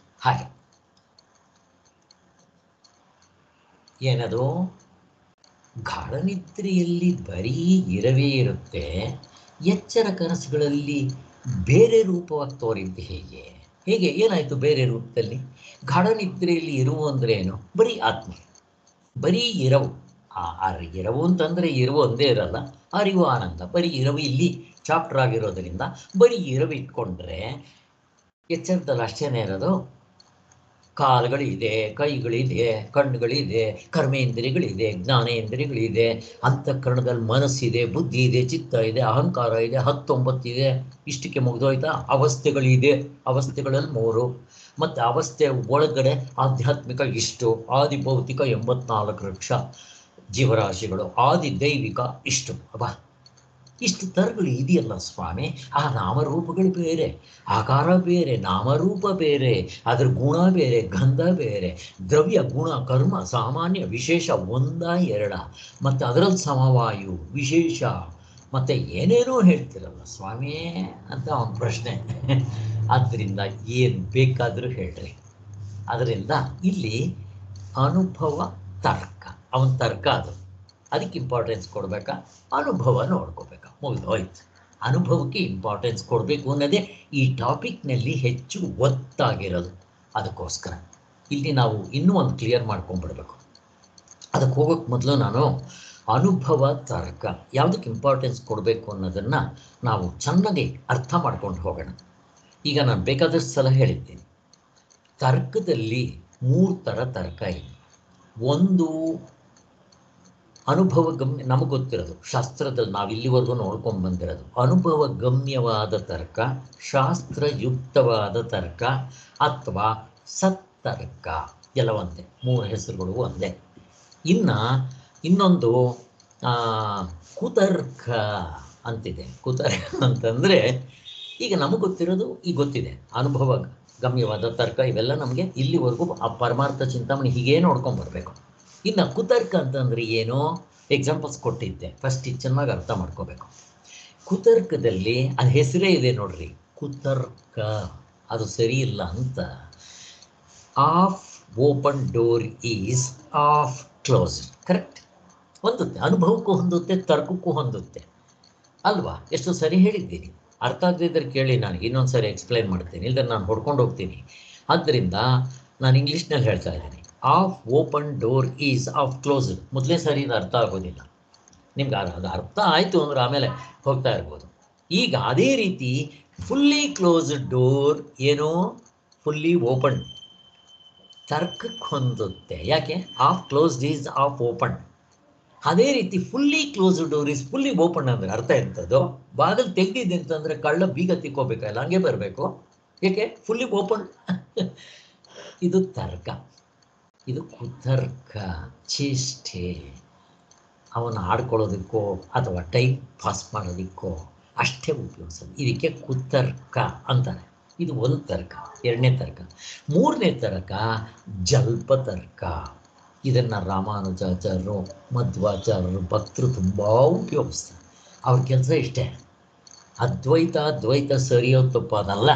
ಹಾಗೆ ಏನದು ಗಾಢನಿದ್ರೆಯಲ್ಲಿ ಬರೀ ಇರವೇ ಇರುತ್ತೆ ಎಚ್ಚರ ಕನಸುಗಳಲ್ಲಿ ಬೇರೆ ರೂಪವಾಗಿ ತೋರಿದ್ದು ಹೇಗೆ ಹೇಗೆ ಏನಾಯಿತು ಬೇರೆ ರೂಪದಲ್ಲಿ ಗಾಢನಿದ್ರೆಯಲ್ಲಿ ಇರುವು ಅಂದ್ರೆ ಏನು ಬರೀ ಆತ್ಮ ಬರೀ ಇರವು ಆ ಆ ಇರವು ಅಂತಂದ್ರೆ ಇರವು ಒಂದೇ ಇರಲ್ಲ ಅರಿವು ಆನಂದ ಬರೀ ಇರವು ಇಲ್ಲಿ ಚಾಪ್ಟರ್ ಆಗಿರೋದ್ರಿಂದ ಬರೀ ಇರವು ಇಟ್ಕೊಂಡ್ರೆ ಎಚ್ಚರದಲ್ಲಿ ಅಷ್ಟೇನೇ ಇರೋದು ಕಾಲುಗಳಿದೆ ಕೈಗಳಿದೆ ಕಣ್ಣುಗಳಿದೆ ಕರ್ಮೇಂದ್ರಿಯಗಳಿದೆ ಜ್ಞಾನೇಂದ್ರಿಯಗಳಿದೆ ಅಂತಃಕರಣದಲ್ಲಿ ಮನಸ್ಸಿದೆ ಬುದ್ಧಿ ಇದೆ ಚಿತ್ತ ಇದೆ ಅಹಂಕಾರ ಇದೆ ಹತ್ತೊಂಬತ್ತಿದೆ ಇಷ್ಟಕ್ಕೆ ಮುಗಿದೋಯ್ತಾ ಅವಸ್ಥೆಗಳಿದೆ ಅವಸ್ಥೆಗಳಲ್ಲಿ ಮೂರು ಮತ್ತು ಅವಸ್ಥೆ ಒಳಗಡೆ ಆಧ್ಯಾತ್ಮಿಕ ಇಷ್ಟು ಆದಿ ಭೌತಿಕ ಎಂಬತ್ನಾಲ್ಕು ಲಕ್ಷ ಜೀವರಾಶಿಗಳು ಆದಿ ದೈವಿಕ ಇಷ್ಟು ಅಬ್ಬಾ ಇಷ್ಟು ತರಗಳು ಇದೆಯಲ್ಲ ಸ್ವಾಮಿ ಆ ನಾಮರೂಪಗಳು ಬೇರೆ ಆಕಾರ ಬೇರೆ ನಾಮರೂಪ ಬೇರೆ ಅದ್ರ ಗುಣ ಬೇರೆ ಗಂಧ ಬೇರೆ ದ್ರವ್ಯ ಗುಣ ಕರ್ಮ ಸಾಮಾನ್ಯ ವಿಶೇಷ ಒಂದ ಎರಡ ಮತ್ತು ಅದರಲ್ಲಿ ಸಮವಾಯು ವಿಶೇಷ ಮತ್ತೆ ಏನೇನೋ ಹೇಳ್ತಿರಲ್ಲ ಸ್ವಾಮಿ ಅಂತ ಅವನ ಪ್ರಶ್ನೆ ಆದ್ದರಿಂದ ಏನು ಬೇಕಾದರೂ ಹೇಳ್ರಿ ಅದರಿಂದ ಇಲ್ಲಿ ಅನುಭವ ತರ್ಕ ಅವನ ತರ್ಕ ಅದು ಅದಕ್ಕೆ ಇಂಪಾರ್ಟೆನ್ಸ್ ಕೊಡ್ಬೇಕಾ ಅನುಭವ ನೋಡ್ಕೋಬೇಕಾ ಮುಗಿದು ಹೋಯ್ತು ಅನುಭವಕ್ಕೆ ಇಂಪಾರ್ಟೆನ್ಸ್ ಕೊಡಬೇಕು ಅನ್ನೋದೇ ಈ ಟಾಪಿಕ್ನಲ್ಲಿ ಹೆಚ್ಚು ಒತ್ತಾಗಿರೋದು ಅದಕ್ಕೋಸ್ಕರ ಇಲ್ಲಿ ನಾವು ಇನ್ನೂ ಒಂದು ಕ್ಲಿಯರ್ ಮಾಡ್ಕೊಂಡ್ಬಿಡ್ಬೇಕು ಅದಕ್ಕೆ ಹೋಗೋಕ್ಕೆ ಮೊದಲು ನಾನು ಅನುಭವ ತರ್ಕ ಯಾವುದಕ್ಕೆ ಇಂಪಾರ್ಟೆನ್ಸ್ ಕೊಡಬೇಕು ಅನ್ನೋದನ್ನು ನಾವು ಚೆನ್ನಾಗಿ ಅರ್ಥ ಮಾಡ್ಕೊಂಡು ಹೋಗೋಣ ಈಗ ನಾನು ಬೇಕಾದಷ್ಟು ಸಲ ಹೇಳಿದ್ದೀನಿ ತರ್ಕದಲ್ಲಿ ಮೂರು ಥರ ತರ್ಕ ಇದೆ ಒಂದು ಅನುಭವ ಗಮ್ಯ ನಮಗೆ ಗೊತ್ತಿರೋದು ಶಾಸ್ತ್ರದಲ್ಲಿ ನಾವು ಇಲ್ಲಿವರೆಗೂ ನೋಡ್ಕೊಂಡು ಬಂದಿರೋದು ಅನುಭವ ಗಮ್ಯವಾದ ತರ್ಕ ಶಾಸ್ತ್ರಯುಕ್ತವಾದ ತರ್ಕ ಅಥವಾ ಸತ್ತರ್ಕ ಎಲ್ಲ ಒಂದೇ ಮೂರು ಹೆಸರುಗಳು ಒಂದೇ ಇನ್ನು ಇನ್ನೊಂದು ಆ, ಕುತರ್ಕ ಅಂತಿದೆ ಕುತರ್ಕ ಅಂತಂದರೆ ಈಗ ನಮಗೆ ಗೊತ್ತಿರೋದು ಈಗ ಗೊತ್ತಿದೆ ಅನುಭವ ಗಮ್ಯವಾದ ತರ್ಕ ಇವೆಲ್ಲ ನಮಗೆ ಇಲ್ಲಿವರೆಗೂ ಆ ಪರಮಾರ್ಥ ಚಿಂತಾಮಣಿ ಹೀಗೇ ನೋಡ್ಕೊಂಡು ಬರಬೇಕು ಇನ್ನು ಕುತರ್ಕ ಅಂತಂದ್ರೆ ಏನು ಎಕ್ಸಾಂಪಲ್ಸ್ ಕೊಟ್ಟಿದ್ದೆ ಫಸ್ಟ್ ಇದು ಚೆನ್ನಾಗಿ ಅರ್ಥ ಮಾಡ್ಕೋಬೇಕು ಕುತರ್ಕದಲ್ಲಿ ಅದು ಹೆಸರೇ ಇದೆ ನೋಡ್ರಿ ಕುತರ್ಕ ಅದು ಸರಿ ಇಲ್ಲ ಅಂತ half open door is half close correct ಹೊಂದುತ್ತೆ ಅನುಭವಕ್ಕೂ ಹೊಂದುತ್ತೆ ತರ್ಕಕ್ಕೂ ಹೊಂದುತ್ತೆ ಅಲ್ವಾ ಎಷ್ಟು ಸರಿ ಹೇಳಿದ್ದೀನಿ ಅರ್ಥ ಆಗದಿದ್ದರೆ ಕೇಳಿ ನಾನು ಇನ್ನೊಂದು ಸರಿ ಎಕ್ಸ್ಪ್ಲೈನ್ ಮಾಡ್ತೀನಿ ಇಲ್ಲದ್ರೆ ನಾನು ಹೊಡ್ಕೊಂಡು ಹೋಗ್ತೀನಿ ಆದ್ದರಿಂದ ನಾನು ಇಂಗ್ಲೀಷ್ನಲ್ಲಿ ಹೇಳ್ತಾ ಇದ್ದೀನಿ half open door is half close ಮೊದಲೇ ಸರಿ ಇದು ಅರ್ಥ ಆಗೋದಿಲ್ಲ ನಿಮ್ಗೆ ಅದು ಅದು ಅರ್ಥ ಆಯಿತು ಅಂದ್ರೆ ಆಮೇಲೆ ಹೋಗ್ತಾ ಇರ್ಬೋದು ಈಗ ಅದೇ ರೀತಿ ಫುಲ್ಲಿ ಕ್ಲೋಸ್ಡ್ ಡೋರ್ ಏನೋ ಫುಲ್ಲಿ ಓಪನ್ ತರ್ಕಕ್ಕೆ ಹೊಂದುತ್ತೆ ಯಾಕೆ half closed is half open ಅದೇ ರೀತಿ fully close door is fully open ಅಂದ್ರೆ ಅರ್ಥ ಎಂಥದ್ದು ಬಾಗಿಲು ತೆಗ್ದಿದೆ ಅಂತಂದ್ರೆ ಕಳ್ಳ ಬೀಗ ತಿಕ್ಕೋಬೇಕಲ್ಲ ಹಂಗೆ ಬರಬೇಕು ಏಕೆ ಫುಲ್ಲಿ ಓಪನ್ ಇದು ತರ್ಕ ಇದು ಕುತರ್ಕ ಚೇಷ್ಟೆ ಅವನು ಆಡ್ಕೊಳ್ಳೋದಕ್ಕೋ ಅಥವಾ ಟೈಮ್ ಪಾಸ್ ಮಾಡೋದಕ್ಕೋ ಅಷ್ಟೇ ಉಪಯೋಗಿಸೋದು ಇದಕ್ಕೆ ಕುತರ್ಕ ಅಂತಾರೆ ಇದು ಒಂದು ತರ್ಕ ಎರಡನೇ ತರ್ಕ ಮೂರನೇ ತರ್ಕ ಜಲ್ಪ ತರ್ಕ ಇದನ್ನು ರಾಮಾನುಜಾಚಾರ್ಯರು ಮಧ್ವಾಚಾರ್ಯರು ಭಕ್ತರು ತುಂಬ ಉಪಯೋಗಿಸ್ತಾರೆ ಅವ್ರ ಕೆಲಸ ಇಷ್ಟೇ ಅದ್ವೈತ ಅದ್ವೈತ ಸರಿಯೋ ತಪ್ಪದಲ್ಲ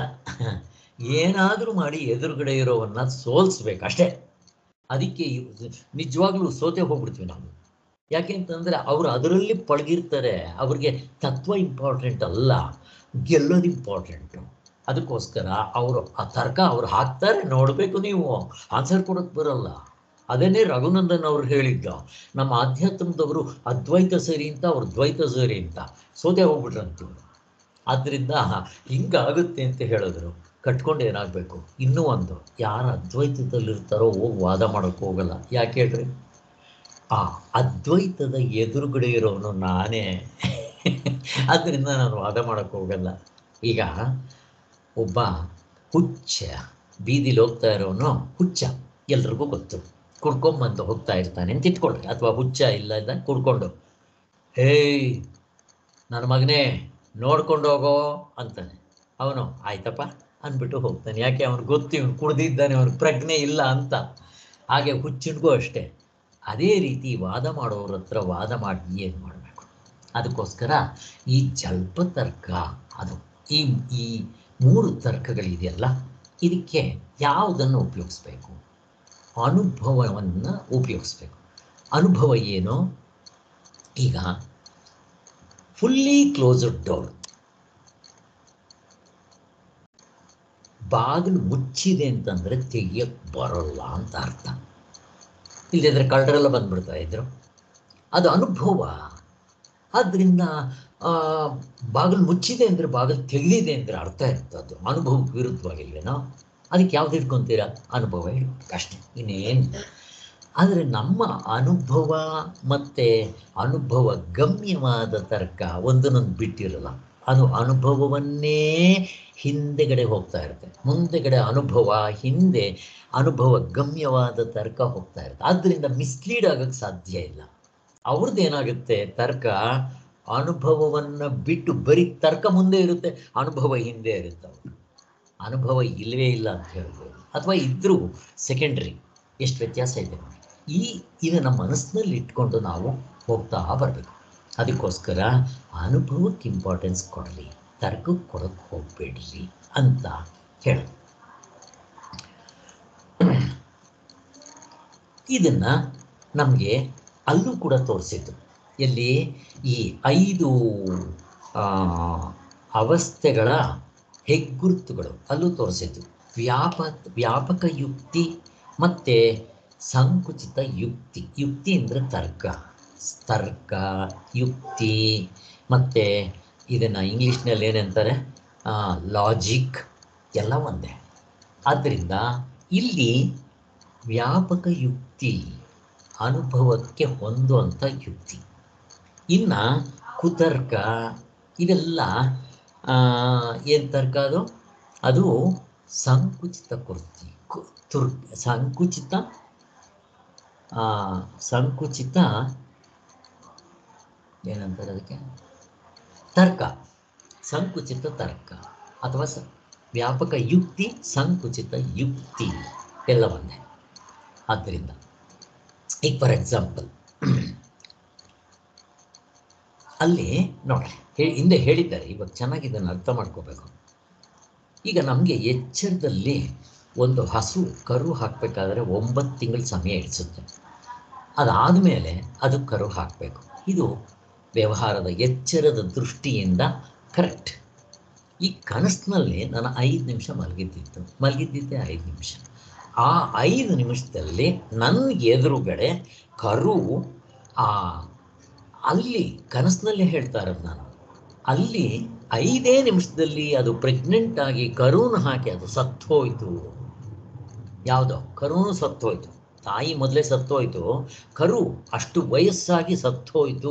ಏನಾದರೂ ಮಾಡಿ ಎದುರುಗಡೆ ಇರೋವನ್ನ ಸೋಲ್ಸ್ಬೇಕು ಅಷ್ಟೇ ಅದಕ್ಕೆ ಇವ್- ನಿಜವಾಗ್ಲೂ ಸೋತೆ ಹೋಗ್ಬಿಡ್ತೀವಿ ನಾವು ಯಾಕೆ ಅಂತಂದ್ರೆ ಅವರು ಅದರಲ್ಲಿ ಪಳಗಿರ್ತಾರೆ ಅವ್ರಿಗೆ ತತ್ವ ಇಂಪಾರ್ಟೆಂಟ್ ಅಲ್ಲ ಗೆಲ್ಲೋದು ಇಂಪಾರ್ಟೆಂಟು ಅದಕ್ಕೋಸ್ಕರ ಅವರು ಆ ತರ್ಕ ಅವ್ರು ಹಾಕ್ತಾರೆ ನೋಡಬೇಕು ನೀವು ಆನ್ಸರ್ ಕೊಡೋಕೆ ಬರಲ್ಲ ಅದನ್ನೇ ರಘುನಂದನ್ ಅವ್ರು ಹೇಳಿದ್ದ ನಮ್ಮ ಆಧ್ಯಾತ್ಮದವರು ಅದ್ವೈತ ಸರಿ ಅಂತ ಅವ್ರು ದ್ವೈತ ಸರಿ ಅಂತ ಸೋತೆ ಹೋಗ್ಬಿಟ್ರಂತವ್ರು ಆದ್ದರಿಂದ ಹಿಂಗಾಗುತ್ತೆ ಅಂತ ಹೇಳಿದ್ರು ಕಟ್ಕೊಂಡು ಏನಾಗಬೇಕು ಇನ್ನೂ ಒಂದು ಯಾರು ಅದ್ವೈತದಲ್ಲಿರ್ತಾರೋ ಹೋಗಿ ವಾದ ಮಾಡೋಕ್ಕೆ ಹೋಗಲ್ಲ ಯಾಕೆ ಹೇಳ್ರಿ ಆ ಅದ್ವೈತದ ಎದುರುಗಡೆ ಇರೋನು ನಾನೇ ಆದ್ದರಿಂದ ನಾನು ವಾದ ಮಾಡೋಕ್ಕೆ ಹೋಗಲ್ಲ ಈಗ ಒಬ್ಬ ಹುಚ್ಚ ಬೀದಿಲಿ ಹೋಗ್ತಾ ಇರೋನು ಹುಚ್ಚ ಎಲ್ರಿಗೂ ಗೊತ್ತು ಕುಡ್ಕೊಂಬಂದು ಹೋಗ್ತಾ ಇರ್ತಾನೆ ಅಂತ ಇಟ್ಕೊಳ್ಳಿ ಅಥವಾ ಹುಚ್ಚ ಇಲ್ಲ ಇಲ್ಲ ಕುಡ್ಕೊಂಡು ಹೇಯ್ ನನ್ನ ಮಗನೇ ನೋಡ್ಕೊಂಡು ಹೋಗೋ ಅಂತಾನೆ ಅವನು ಆಯ್ತಪ್ಪ ಅಂದ್ಬಿಟ್ಟು ಹೋಗ್ತಾನೆ ಯಾಕೆ ಅವ್ನು ಗೊತ್ತು ಇವನು ಕುಡ್ದಿದ್ದಾನೆ ಅವ್ನ ಪ್ರಜ್ಞೆ ಇಲ್ಲ ಅಂತ ಹಾಗೆ ಹುಚ್ಚಿನ್ಗೂ ಅಷ್ಟೇ ಅದೇ ರೀತಿ ವಾದ ಮಾಡೋರ ಹತ್ರ ವಾದ ಮಾಡಿ ಏನು ಮಾಡಬೇಕು ಅದಕ್ಕೋಸ್ಕರ ಈ ಜಲ್ಪ ತರ್ಕ ಅದು ಈ ಈ ಮೂರು ತರ್ಕಗಳಿದೆಯಲ್ಲ ಇದಕ್ಕೆ ಯಾವುದನ್ನು ಉಪಯೋಗಿಸ್ಬೇಕು ಅನುಭವವನ್ನು ಉಪಯೋಗಿಸ್ಬೇಕು ಅನುಭವ ಏನು ಈಗ ಫುಲ್ಲಿ ಕ್ಲೋಸ್ಡ್ ಡೋರ್ ಬಾಗಿಲು ಮುಚ್ಚಿದೆ ಅಂತಂದ್ರೆ ತೆಗಿಯಕ್ಕೆ ಬರೋಲ್ಲ ಅಂತ ಅರ್ಥ ಇಲ್ಲದಿದ್ರೆ ಕಳ್ಳರೆಲ್ಲ ಬಂದ್ಬಿಡ್ತಾ ಇದ್ರು ಅದು ಅನುಭವ ಆದ್ದರಿಂದ ಆ, ಬಾಗಿಲು ಮುಚ್ಚಿದೆ ಅಂದರೆ ಬಾಗಿಲು ತೆಗೆದಿದೆ ಅಂದರೆ ಅರ್ಥ ಇರ್ತದ್ದು ಅನುಭವಕ್ಕೆ ವಿರುದ್ಧವಾಗಿಲ್ವೇನೋ ಅದಕ್ಕೆ ಯಾವ್ದು ಹಿಡ್ಕೊಂತೀರಾ ಅನುಭವ ಹಿಡ್ಕೊಂಡು ಅಷ್ಟೇ ಇನ್ನೇನು ಆದರೆ ನಮ್ಮ ಅನುಭವ ಮತ್ತು ಅನುಭವ ಗಮ್ಯವಾದ ತರ್ಕ ಒಂದನ್ನೊಂದು ಬಿಟ್ಟಿರಲ್ಲ ಅದು ಅನುಭವವನ್ನೇ ಹಿಂದೆಗಡೆ ಹೋಗ್ತಾ ಇರುತ್ತೆ ಮುಂದೆಗಡೆ ಅನುಭವ ಹಿಂದೆ ಅನುಭವ ಗಮ್ಯವಾದ ತರ್ಕ ಹೋಗ್ತಾ ಇರುತ್ತೆ ಆದ್ದರಿಂದ ಮಿಸ್ಲೀಡ್ ಆಗೋಕ್ಕೆ ಸಾಧ್ಯ ಇಲ್ಲ ಅವ್ರದ್ದು ಏನಾಗುತ್ತೆ ತರ್ಕ ಅನುಭವವನ್ನು ಬಿಟ್ಟು ಬರೀ ತರ್ಕ ಮುಂದೆ ಇರುತ್ತೆ ಅನುಭವ ಹಿಂದೆ ಇರುತ್ತೆ ಅವ್ರು ಅನುಭವ ಇಲ್ಲವೇ ಇಲ್ಲ ಅಂತ ಹೇಳ್ಬೋದು ಅಥವಾ ಇದ್ರೂ ಸೆಕೆಂಡ್ರಿ ಎಷ್ಟು ವ್ಯತ್ಯಾಸ ಇದೆ ನೋಡಿ ಈ ಇದನ್ನು ಮನಸ್ಸಿನಲ್ಲಿ ಇಟ್ಕೊಂಡು ನಾವು ಹೋಗ್ತಾ ಬರಬೇಕು ಅದಕ್ಕೋಸ್ಕರ ಅನುಭವಕ್ಕೆ ಇಂಪಾರ್ಟೆನ್ಸ್ ಕೊಡಲಿ ತರ್ಕಕ್ಕೆ ಕೊಡೋಕ್ಕೆ ಹೋಗಬೇಡ್ರಿ ಅಂತ ಹೇಳೋದು ಇದನ್ನು ನಮಗೆ ಅಲ್ಲೂ ಕೂಡ ತೋರಿಸಿದ್ದು ಎಲ್ಲಿ ಈ ಐದು ಆ, ಅವಸ್ಥೆಗಳ ಹೆಗ್ಗುರುತುಗಳು ಅಲ್ಲೂ ತೋರಿಸಿದ್ದು ವ್ಯಾಪ ವ್ಯಾಪಕ ಯುಕ್ತಿ ಮತ್ತು ಸಂಕುಚಿತ ಯುಕ್ತಿ ಯುಕ್ತಿ ಅಂದರೆ ತರ್ಕ ತರ್ಕ ಯುಕ್ತಿ ಮತ್ತು ಇದನ್ನು ಇಂಗ್ಲೀಷ್ನಲ್ಲಿ ಏನಂತಾರೆ ಲಾಜಿಕ್ ಎಲ್ಲ ಒಂದೇ ಆದ್ದರಿಂದ ಇಲ್ಲಿ ವ್ಯಾಪಕ ಯುಕ್ತಿ ಅನುಭವಕ್ಕೆ ಹೊಂದುವಂಥ ಯುಕ್ತಿ ಇನ್ನು ಕುತರ್ಕ ಇವೆಲ್ಲ ಏನು ತರ್ಕ ಅದು ಅದು ಸಂಕುಚಿತ ಕೃತಿ ಕು ತುರ್ ಸಂಕುಚಿತ ಆ, ಸಂಕುಚಿತ ಏನಂತಾರೆ ಅದಕ್ಕೆ ತರ್ಕ ಸಂಕುಚಿತ ತರ್ಕ ಅಥವಾ ಸ ವ್ಯಾಪಕ ಯುಕ್ತಿ ಸಂಕುಚಿತ ಯುಕ್ತಿ ಎಲ್ಲ ಒಂದೇ ಆದ್ದರಿಂದ ಈಗ ಫಾರ್ ಎಕ್ಸಾಂಪಲ್ ಅಲ್ಲಿ ನೋಡ್ರಿ ಹೇ- ಹಿಂದೆ ಹೇಳಿದ್ದಾರೆ ಇವಾಗ ಚೆನ್ನಾಗಿ ಇದನ್ನು ಅರ್ಥ ಮಾಡ್ಕೋಬೇಕು ಈಗ ನಮಗೆ ಎಚ್ಚರದಲ್ಲಿ ಒಂದು ಹಸು ಕರು ಹಾಕಬೇಕಾದ್ರೆ ಒಂಬತ್ತು ತಿಂಗಳ ಸಮಯ ಹಿಡಿಸುತ್ತೆ ಅದಾದಮೇಲೆ ಅದು ಕರು ಹಾಕಬೇಕು ಇದು ವ್ಯವಹಾರದ ಎಚ್ಚರದ ದೃಷ್ಟಿಯಿಂದ ಕರೆಕ್ಟ್ ಈ ಕನಸಿನಲ್ಲಿ ನಾನು ಐದು ನಿಮಿಷ ಮಲಗಿದ್ದಿತ್ತು ಮಲಗಿದ್ದಿದ್ದೆ ಐದು ನಿಮಿಷ ಆ ಐದು ನಿಮಿಷದಲ್ಲಿ ನನ್ನ ಎದುರುಗಡೆ ಕರು ಆ ಅಲ್ಲಿ ಕನಸಿನಲ್ಲೇ ಹೇಳ್ತಾ ಇರೋದು ನಾನು ಅಲ್ಲಿ ಐದೇ ನಿಮಿಷದಲ್ಲಿ ಅದು ಪ್ರೆಗ್ನೆಂಟ್ ಆಗಿ ಕರುನ ಹಾಕಿ ಅದು ಸತ್ತೋಯ್ತು ಯಾವುದೋ ಕರುನು ಸತ್ತೋಯ್ತು ತಾಯಿ ಮೊದಲೇ ಸತ್ತೋಯ್ತು ಕರು ಅಷ್ಟು ವಯಸ್ಸಾಗಿ ಸತ್ತೋಯ್ತು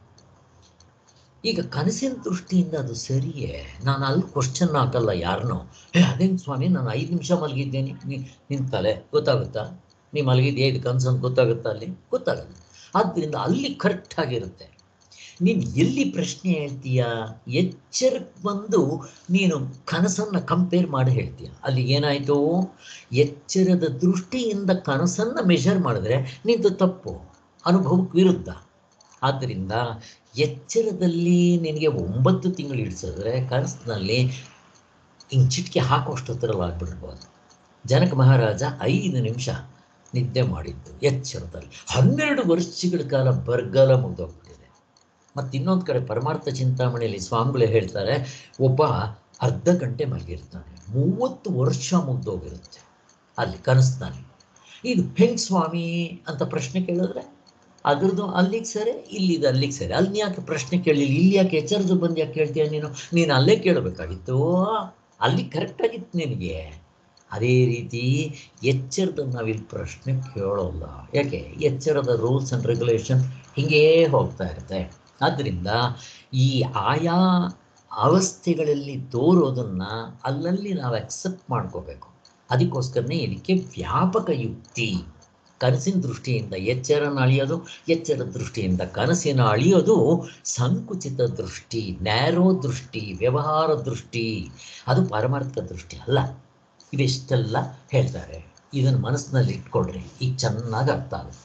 ಈಗ ಕನಸಿನ ದೃಷ್ಟಿಯಿಂದ ಅದು ಸರಿಯೇ ನಾನು ಅಲ್ಲಿ ಕ್ವಶನ್ ಹಾಕಲ್ಲ ಯಾರನ್ನೋ ಏ ಅದೇನು ಸ್ವಾಮಿ ನಾನು ಐದು ನಿಮಿಷ ಮಲಗಿದ್ದೇನೆ ನೀ ನಿನ್ನ ತಲೆ ಗೊತ್ತಾಗುತ್ತಾ ನೀ ಮಲಗಿದ್ಯಾ ಇದು ಕನಸು ಅಂತ ಗೊತ್ತಾಗುತ್ತಾ ಅಲ್ಲಿ ಗೊತ್ತಾಗಲ್ಲ ಆದ್ದರಿಂದ ಅಲ್ಲಿ ಕರೆಕ್ಟ್ ಆಗಿರುತ್ತೆ ನೀನು ಎಲ್ಲಿ ಪ್ರಶ್ನೆ ಹೇಳ್ತೀಯಾ ಎಚ್ಚರಕ್ಕೆ ಬಂದು ನೀನು ಕನಸನ್ನು ಕಂಪೇರ್ ಮಾಡಿ ಹೇಳ್ತೀಯ ಅಲ್ಲಿ ಏನಾಯಿತು ಎಚ್ಚರದ ದೃಷ್ಟಿಯಿಂದ ಕನಸನ್ನು ಮೆಷರ್ ಮಾಡಿದ್ರೆ ನಿಂದು ತಪ್ಪು ಅನುಭವಕ್ಕೆ ವಿರುದ್ಧ ಆದ್ದರಿಂದ ಎಚ್ಚರದಲ್ಲಿ ನಿನಗೆ ಒಂಬತ್ತು ತಿಂಗಳು ಇಡಿಸಿದ್ರೆ ಕನಸಿನಲ್ಲಿ ಹಿಂಗೆ ಚಿಟಿಕೆ ಹಾಕೋಷ್ಟೊತ್ತರಲ್ಲಿ ಆಗ್ಬಿಡ್ಬೋದು ಜನಕ ಮಹಾರಾಜ ಐದು ನಿಮಿಷ ನಿದ್ದೆ ಮಾಡಿದ್ದು ಎಚ್ಚರದಲ್ಲಿ ಹನ್ನೆರಡು ವರ್ಷಗಳ ಕಾಲ ಬರಗಾಲ ಮುಗ್ದೋಗ್ಬಿಟ್ಟಿದೆ ಮತ್ತು ಇನ್ನೊಂದು ಕಡೆ ಪರಮಾರ್ಥ ಚಿಂತಾಮಣಿಯಲ್ಲಿ ಸ್ವಾಮಿಗಳೇ ಹೇಳ್ತಾರೆ ಒಬ್ಬ ಅರ್ಧ ಗಂಟೆ ಮಲಗಿರ್ತಾನೆ ಮೂವತ್ತು ವರ್ಷ ಮುಗ್ದೋಗಿರುತ್ತೆ ಅಲ್ಲಿ ಕನಸಿನಲ್ಲಿ ಇದು ಹೆಂಗ್ ಸ್ವಾಮಿ ಅಂತ ಪ್ರಶ್ನೆ ಕೇಳಿದ್ರೆ ಅದ್ರದ್ದು ಅಲ್ಲಿಗೆ ಸರಿ ಇಲ್ಲಿದು ಅಲ್ಲಿಗೆ ಸರಿ ಅಲ್ಲಿ ಯಾಕೆ ಪ್ರಶ್ನೆ ಕೇಳಲಿಲ್ಲ ಇಲ್ಲಿ ಯಾಕೆ ಎಚ್ಚರದ ಬಂದು ಯಾಕೆ ಕೇಳ್ತೀಯ ನೀನು ನೀನು ಅಲ್ಲೇ ಕೇಳಬೇಕಾಗಿತ್ತು ಅಲ್ಲಿ ಕರೆಕ್ಟ್ ಆಗಿತ್ತು ನಿನಗೆ ಅದೇ ರೀತಿ ಎಚ್ಚರದ ನಾವಿಲ್ಲಿ ಪ್ರಶ್ನೆ ಕೇಳೋಲ್ಲ ಯಾಕೆ ಎಚ್ಚರದ ರೂಲ್ಸ್ ಆ್ಯಂಡ್ ರೆಗ್ಯುಲೇಷನ್ ಹಿಂಗೇ ಹೋಗ್ತಾ ಇರುತ್ತೆ ಆದ್ದರಿಂದ ಈ ಆಯಾ ಅವಸ್ಥೆಗಳಲ್ಲಿ ತೋರೋದನ್ನು ಅಲ್ಲಲ್ಲಿ ನಾವು ಅಕ್ಸೆಪ್ಟ್ ಮಾಡ್ಕೋಬೇಕು ಅದಕ್ಕೋಸ್ಕರನೇ ಇದಕ್ಕೆ ವ್ಯಾಪಕ ಯುಕ್ತಿ ಕನಸಿನ ದೃಷ್ಟಿಯಿಂದ ಎಚ್ಚರನ ಅಳಿಯೋದು ಎಚ್ಚರ ದೃಷ್ಟಿಯಿಂದ ಕನಸಿನ ಅಳಿಯೋದು ಸಂಕುಚಿತ ದೃಷ್ಟಿ ನ್ಯಾರೋ ದೃಷ್ಟಿ ವ್ಯವಹಾರ ದೃಷ್ಟಿ ಅದು ಪಾರಮಾರ್ಥಿಕ ದೃಷ್ಟಿ ಅಲ್ಲ ಇವೆಷ್ಟೆಲ್ಲ ಹೇಳ್ತಾರೆ ಇದನ್ನು ಮನಸ್ಸಿನಲ್ಲಿ ಇಟ್ಕೊಳ್ರಿ ಈಗ ಚೆನ್ನಾಗಿ ಅರ್ಥ ಆಗುತ್ತೆ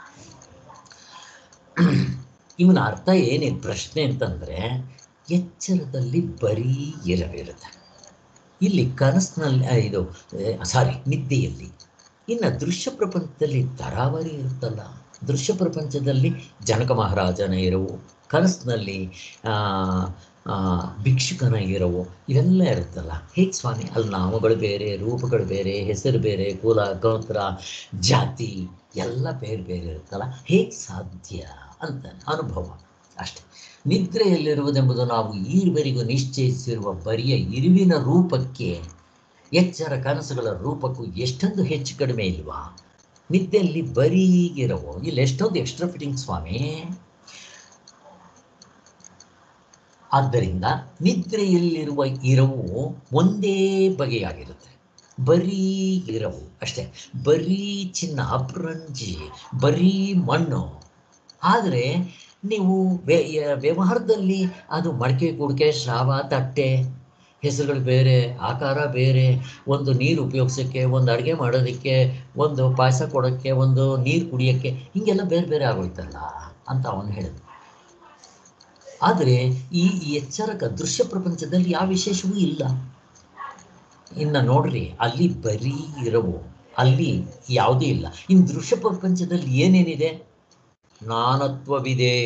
ಇವನ ಅರ್ಥ ಏನಿದೆ ಪ್ರಶ್ನೆ ಅಂತಂದರೆ ಎಚ್ಚರದಲ್ಲಿ ಬರೀ ಎರವಿರುತ್ತೆ ಇಲ್ಲಿ ಕನಸಿನಲ್ಲಿ ಆ, ಇದು ಸಾರಿ ನಿದ್ದೆಯಲ್ಲಿ ಇನ್ನು ದೃಶ್ಯ ಪ್ರಪಂಚದಲ್ಲಿ ತರಾವರಿ ಇರುತ್ತಲ್ಲ ದೃಶ್ಯ ಪ್ರಪಂಚದಲ್ಲಿ ಜನಕ ಮಹಾರಾಜನ ಇರವು ಕನಸಿನಲ್ಲಿ ಆ, ಆ, ಭಿಕ್ಷುಕನ ಇರವು ಇವೆಲ್ಲ ಇರುತ್ತಲ್ಲ ಹೇಗೆ ಸ್ವಾಮಿ ಅಲ್ಲಿ ನಾಮಗಳು ಬೇರೆ ರೂಪಗಳು ಬೇರೆ ಹೆಸರು ಬೇರೆ ಕುಲ ಗೋತ್ರ ಜಾತಿ ಎಲ್ಲ ಬೇರೆ ಬೇರೆ ಇರುತ್ತಲ್ಲ ಹೇಗೆ ಸಾಧ್ಯ ಅಂತ ಅನುಭವ ಅಷ್ಟೆ ನಿದ್ರೆಯಲ್ಲಿರುವುದೆಂಬುದು ನಾವು ಈವರೆಗೂ ನಿಶ್ಚಯಿಸಿರುವ ಬರಿಯ ಇರುವಿನ ರೂಪಕ್ಕೆ ಎಚ್ಚರ ಕನಸುಗಳ ರೂಪಕ್ಕೂ ಎಷ್ಟೊಂದು ಹೆಚ್ಚು ಕಡಿಮೆ ಇಲ್ವಾ ನಿದ್ದೆಯಲ್ಲಿ ಬರೀಗಿರವು ಇಲ್ಲಿ ಎಷ್ಟೊಂದು ಎಕ್ಸ್ಟ್ರಾ ಫಿಟ್ಟಿಂಗ್ ಸ್ವಾಮಿ ಆದ್ದರಿಂದ ನಿದ್ರೆಯಲ್ಲಿರುವ ಇರವು ಒಂದೇ ಬಗೆಯಾಗಿರುತ್ತೆ ಬರೀ ಇರವು ಅಷ್ಟೇ ಬರೀ ಚಿನ್ನ ಅಪರಂಜಿ ಬರೀ ಮಣ್ಣು ಆದರೆ ನೀವು ವ್ಯ- ಯ- ವ್ಯವಹಾರದಲ್ಲಿ ಅದು ಮಡಕೆ ಕುಡಿಕೆ ಶ್ರಾವ ತಟ್ಟೆ ಹೆಸರುಗಳು ಬೇರೆ ಆಕಾರ ಬೇರೆ ಒಂದು ನೀರು ಉಪಯೋಗಿಸೋಕ್ಕೆ ಒಂದು ಅಡುಗೆ ಮಾಡೋದಕ್ಕೆ ಒಂದು ಪಾಯಸ ಕೊಡೋಕ್ಕೆ ಒಂದು ನೀರು ಕುಡಿಯೋಕ್ಕೆ ಹೀಗೆಲ್ಲ ಬೇರೆ ಬೇರೆ ಆಗೋಯ್ತಲ್ಲ ಅಂತ ಅವನು ಹೇಳಿದ ಆದರೆ ಈ ಈ ಎಚ್ಚರಕ ದೃಶ್ಯ ಪ್ರಪಂಚದಲ್ಲಿ ಯಾವ ವಿಶೇಷವೂ ಇಲ್ಲ ಇನ್ನು ನೋಡ್ರಿ ಅಲ್ಲಿ ಬರೀ ಇರವು ಅಲ್ಲಿ ಯಾವುದೂ ಇಲ್ಲ ಇನ್ನು ದೃಶ್ಯ ಪ್ರಪಂಚದಲ್ಲಿ ಏನೇನಿದೆ ನಾನತ್ವವಿದೆ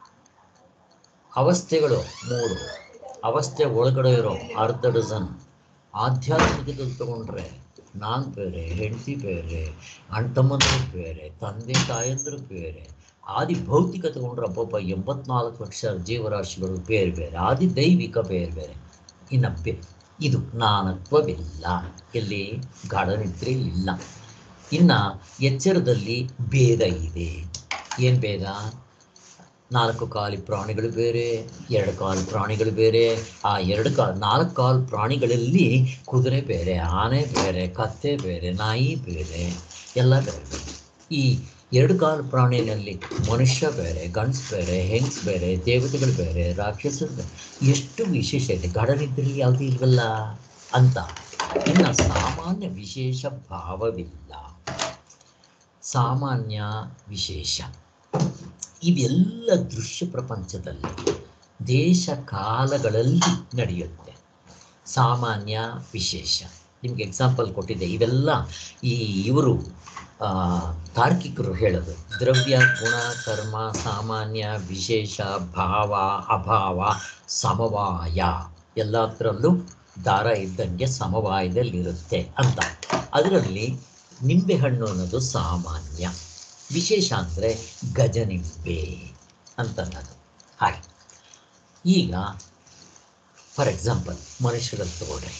ಅವಸ್ಥೆಗಳು ಮೂರು ಅವಸ್ಥೆ ಒಳಗಡೆ ಇರೋ ಅರ್ಧ ಡಜನ್ ಆಧ್ಯಾತ್ಮಿಕದಲ್ಲಿ ತಗೊಂಡ್ರೆ ನಾನು ಬೇರೆ ಹೆಂಡತಿ ಬೇರೆ ಅಣ್ಣ ತಮ್ಮಂದ್ರು ಬೇರೆ ತಂದೆ ತಾಯಂದ್ರು ಬೇರೆ ಆದಿ ಭೌತಿಕ ತಗೊಂಡ್ರೆ ಒಬ್ಬೊಬ್ಬ ಎಂಬತ್ನಾಲ್ಕು ಲಕ್ಷ ಜೀವರಾಶಿಗಳು ಬೇರೆ ಬೇರೆ ಆದಿ ದೈವಿಕ ಬೇರೆ ಬೇರೆ ಇನ್ನು ಬೆ ಇದು ನಾನತ್ವವಿಲ್ಲ ಇಲ್ಲಿ ಗಾಢ ನಿದ್ರೆ ಇಲ್ಲ ಇನ್ನು ಎಚ್ಚರದಲ್ಲಿ ಭೇದ ಇದೆ ಏನು ಭೇದ ನಾಲ್ಕು ಕಾಲಿ ಪ್ರಾಣಿಗಳು ಬೇರೆ ಎರಡು ಕಾಲು ಪ್ರಾಣಿಗಳು ಬೇರೆ ಆ ಎರಡು ಕಾಲು ನಾಲ್ಕು ಕಾಲು ಪ್ರಾಣಿಗಳಲ್ಲಿ ಕುದುರೆ ಬೇರೆ ಆನೆ ಬೇರೆ ಕತ್ತೆ ಬೇರೆ ನಾಯಿ ಬೇರೆ ಎಲ್ಲ ಬೇರೆ ಬೇರೆ ಈ ಎರಡು ಕಾಲು ಪ್ರಾಣಿನಲ್ಲಿ ಮನುಷ್ಯ ಬೇರೆ ಗಂಡ್ಸ್ ಬೇರೆ ಹೆಂಗ್ಸ್ ಬೇರೆ ದೇವತೆಗಳು ಬೇರೆ ರಾಕ್ಷಸರು ಬೇರೆ ಎಷ್ಟು ವಿಶೇಷ ಇದೆ ಗಾಢನಿದ್ರಲ್ಲಿ ಯಾವುದೂ ಇಲ್ವಲ್ಲ ಅಂತ ಇನ್ನು ಸಾಮಾನ್ಯ ವಿಶೇಷ ಭಾವವಿಲ್ಲ ಸಾಮಾನ್ಯ ವಿಶೇಷ ಇವೆಲ್ಲ ದೃಶ್ಯ ಪ್ರಪಂಚದಲ್ಲಿ ದೇಶ ಕಾಲಗಳಲ್ಲಿ ನಡೆಯುತ್ತೆ ಸಾಮಾನ್ಯ ವಿಶೇಷ ನಿಮ್ಗೆ ಎಕ್ಸಾಂಪಲ್ ಕೊಟ್ಟಿದ್ದೆ ಇವೆಲ್ಲ ಈ ಇವರು ಆ, ತಾರ್ಕಿಕರು ಹೇಳೋದು ದ್ರವ್ಯ ಗುಣ ಕರ್ಮ ಸಾಮಾನ್ಯ ವಿಶೇಷ ಭಾವ ಅಭಾವ ಸಮವಾಯ ಎಲ್ಲದರಲ್ಲೂ ದಾರ ಇದ್ದಂಗೆ ಸಮವಾಯದಲ್ಲಿರುತ್ತೆ ಅಂತ ಅದರಲ್ಲಿ ನಿಂಬೆಹಣ್ಣು ಅನ್ನೋದು ಸಾಮಾನ್ಯ ವಿಶೇಷ ಅಂದರೆ ಗಜನಿಂಬೆ ಅಂತನ್ನೋದು ಹಾಗೆ ಈಗ ಫಾರ್ ಎಕ್ಸಾಂಪಲ್ ಮನುಷ್ಯರಲ್ಲಿ ತಗೊಳ್ರಿ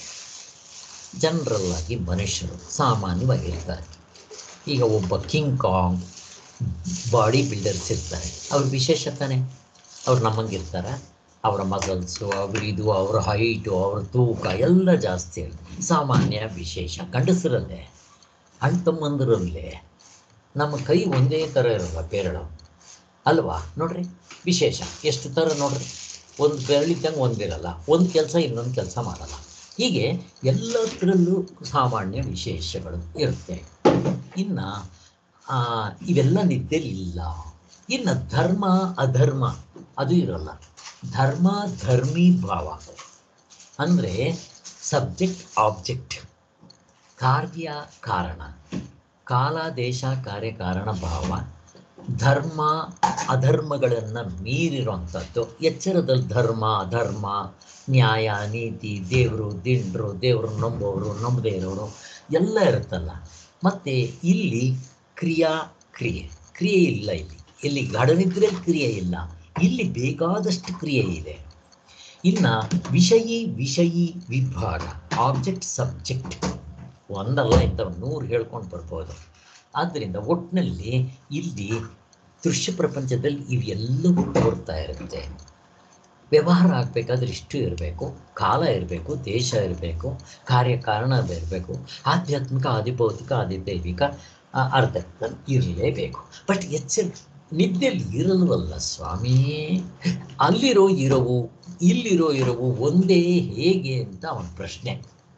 ಜನರಲ್ ಆಗಿ ಮನುಷ್ಯರು ಸಾಮಾನ್ಯವಾಗಿರ್ತಾರೆ ಈಗ ಒಬ್ಬ ಕಿಂಗ್ ಕಾಂಗ್ ಬಾಡಿ ಬಿಲ್ಡರ್ಸ್ ಇರ್ತಾರೆ ಅವ್ರ ವಿಶೇಷ ತಾನೆ ಅವ್ರು ನಮ್ಮಂಗಿರ್ತಾರ ಅವರ ಮಸಲ್ಸು ಅವ್ರ ಇದು ಅವ್ರ ಹೈಟು ಅವ್ರ ತೂಕ ಎಲ್ಲ ಜಾಸ್ತಿ ಇರುತ್ತೆ ಸಾಮಾನ್ಯ ವಿಶೇಷ ಗಂಡಸರಲ್ಲೇ ಅಣ್ಣ ತಮ್ಮಂದಿರಲ್ಲೇ ನಮ್ಮ ಕೈ ಒಂದೇ ಥರ ಇರಲ್ಲ ಬೆರಳು ಅಲ್ವಾ ನೋಡ್ರಿ ವಿಶೇಷ ಎಷ್ಟು ಥರ ನೋಡ್ರಿ ಒಂದು ಬೆರಳಿದ್ದಂಗೆ ಒಂದಿರಲ್ಲ ಒಂದು ಕೆಲಸ ಇನ್ನೊಂದು ಕೆಲಸ ಮಾಡಲ್ಲ ಹೀಗೆ ಎಲ್ಲದರಲ್ಲೂ ಸಾಮಾನ್ಯ ವಿಶೇಷಗಳು ಇರುತ್ತೆ ಇನ್ನು ಇವೆಲ್ಲ ನಿದ್ದೆಲಿಲ್ಲ ಇನ್ನು ಧರ್ಮ ಅಧರ್ಮ ಅದು ಇರಲ್ಲ ಧರ್ಮ ಧರ್ಮಿ ಭಾವ ಅಂದರೆ ಸಬ್ಜೆಕ್ಟ್ ಆಬ್ಜೆಕ್ಟ್ ಕಾರ್ಯ ಕಾರಣ ಕಾಲ ದೇಶ ಕಾರ್ಯ ಕಾರಣ ಭಾವ ಧರ್ಮ ಅಧರ್ಮಗಳನ್ನು ಮೀರಿರುವಂಥದ್ದು ಎಚ್ಚರದಲ್ಲಿ ಧರ್ಮ ಅಧರ್ಮ ನ್ಯಾಯ ನೀತಿ ದೇವರು ದಿಂಡ್ರು ದೇವರು ನಂಬೋರು ನಂಬದೇ ಇರೋರು ಎಲ್ಲ ಇರುತ್ತಲ್ಲ ಮತ್ತು ಇಲ್ಲಿ ಕ್ರಿಯಾ ಕ್ರಿಯೆ ಕ್ರಿಯೆ ಇಲ್ಲ ಇಲ್ಲಿ ಇಲ್ಲಿ ಗಾಢನಿದ್ರೆ ಕ್ರಿಯೆ ಇಲ್ಲ ಇಲ್ಲಿ ಬೇಕಾದಷ್ಟು ಕ್ರಿಯೆ ಇದೆ ಇನ್ನು ವಿಷಯಿ ವಿಷಯಿ ವಿಭಾಗ ಆಬ್ಜೆಕ್ಟ್ ಸಬ್ಜೆಕ್ಟ್ ಒಂದಲ್ಲ ಇಂಥವು ನೂರು ಹೇಳ್ಕೊಂಡು ಬರ್ಬೋದು ಆದ್ದರಿಂದ ಒಟ್ಟಿನಲ್ಲಿ ಇಲ್ಲಿ ದೃಶ್ಯ ಪ್ರಪಂಚದಲ್ಲಿ ಇವೆಲ್ಲವೂ ತೋರ್ತಾ ಇರುತ್ತೆ ವ್ಯವಹಾರ ಆಗಬೇಕಾದ್ರೆ ಇಷ್ಟು ಇರಬೇಕು ಕಾಲ ಇರಬೇಕು ದೇಶ ಇರಬೇಕು ಕಾರ್ಯಕಾರಣ ಇರಬೇಕು ಆಧ್ಯಾತ್ಮಿಕ ಆದಿಭೌತಿಕ ಆದಿದೈವಿಕ ಆ, ಅರ್ಧ ಇರಲೇಬೇಕು ಬಟ್ ಎಚ್ಚರ ನಿದ್ದೆಯಲ್ಲಿ ಇರಲ್ವಲ್ಲ ಸ್ವಾಮಿ ಅಲ್ಲಿರೋ ಇರವು ಇಲ್ಲಿರೋ ಇರವು ಒಂದೇ ಹೇಗೆ ಅಂತ ಅವನ ಪ್ರಶ್ನೆ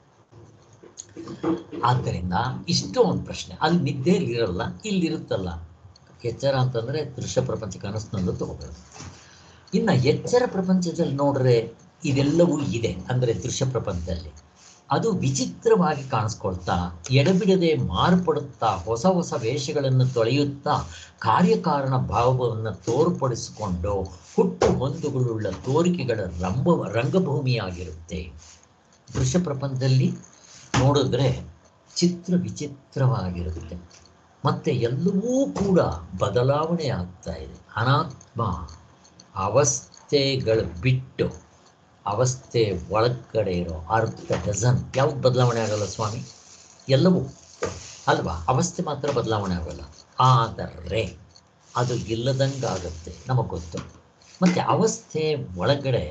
ಆದ್ದರಿಂದ ಇಷ್ಟು ಒಂದು ಪ್ರಶ್ನೆ ಅಲ್ಲಿ ನಿದ್ದೆಯಲ್ಲಿ ಇರಲ್ಲ ಇಲ್ಲಿರುತ್ತಲ್ಲ ಎಚ್ಚರ ಅಂತಂದರೆ ದೃಶ್ಯ ಪ್ರಪಂಚ ಕನಸಿನಲ್ಲೂ ತಗೋಬೇಕು ಇನ್ನು ಎಚ್ಚರ ಪ್ರಪಂಚದಲ್ಲಿ ನೋಡ್ರೆ ಇದೆಲ್ಲವೂ ಇದೆ ಅಂದರೆ ದೃಶ್ಯ ಪ್ರಪಂಚದಲ್ಲಿ ಅದು ವಿಚಿತ್ರವಾಗಿ ಕಾಣಿಸ್ಕೊಳ್ತಾ ಎಡಬಿಡದೆ ಮಾರ್ಪಡುತ್ತಾ ಹೊಸ ಹೊಸ ವೇಷಗಳನ್ನು ತೊಳೆಯುತ್ತಾ ಕಾರ್ಯಕಾರಣ ಭಾವವನ್ನು ತೋರ್ಪಡಿಸಿಕೊಂಡು ಹುಟ್ಟು ಹೊಂದುಗಳುಳ್ಳ ತೋರಿಕೆಗಳ ರಂಭ ರಂಗಭೂಮಿಯಾಗಿರುತ್ತೆ ದೃಶ್ಯ ಪ್ರಪಂಚದಲ್ಲಿ ನೋಡಿದ್ರೆ ಚಿತ್ರ ವಿಚಿತ್ರವಾಗಿರುತ್ತೆ ಮತ್ತೆ ಎಲ್ಲವೂ ಕೂಡ ಬದಲಾವಣೆ ಆಗ್ತಾ ಇದೆ ಅನಾತ್ಮ ಅವಸ್ಥೆಗಳು ಬಿಟ್ಟು ಅವಸ್ಥೆ ಒಳಗಡೆ ಇರೋ ಅರ್ಥ ಡಜನ್ ಯಾವ್ದು ಬದಲಾವಣೆ ಆಗಲ್ಲ ಸ್ವಾಮಿ ಎಲ್ಲವೂ ಅಲ್ವಾ ಅವಸ್ಥೆ ಮಾತ್ರ ಬದಲಾವಣೆ ಆಗಲ್ಲ ಆದರೆ ಅದು ಇಲ್ಲದಂಗಾಗುತ್ತೆ ನಮಗೆ ಗೊತ್ತು ಮತ್ತು ಅವಸ್ಥೆ ಒಳಗಡೆ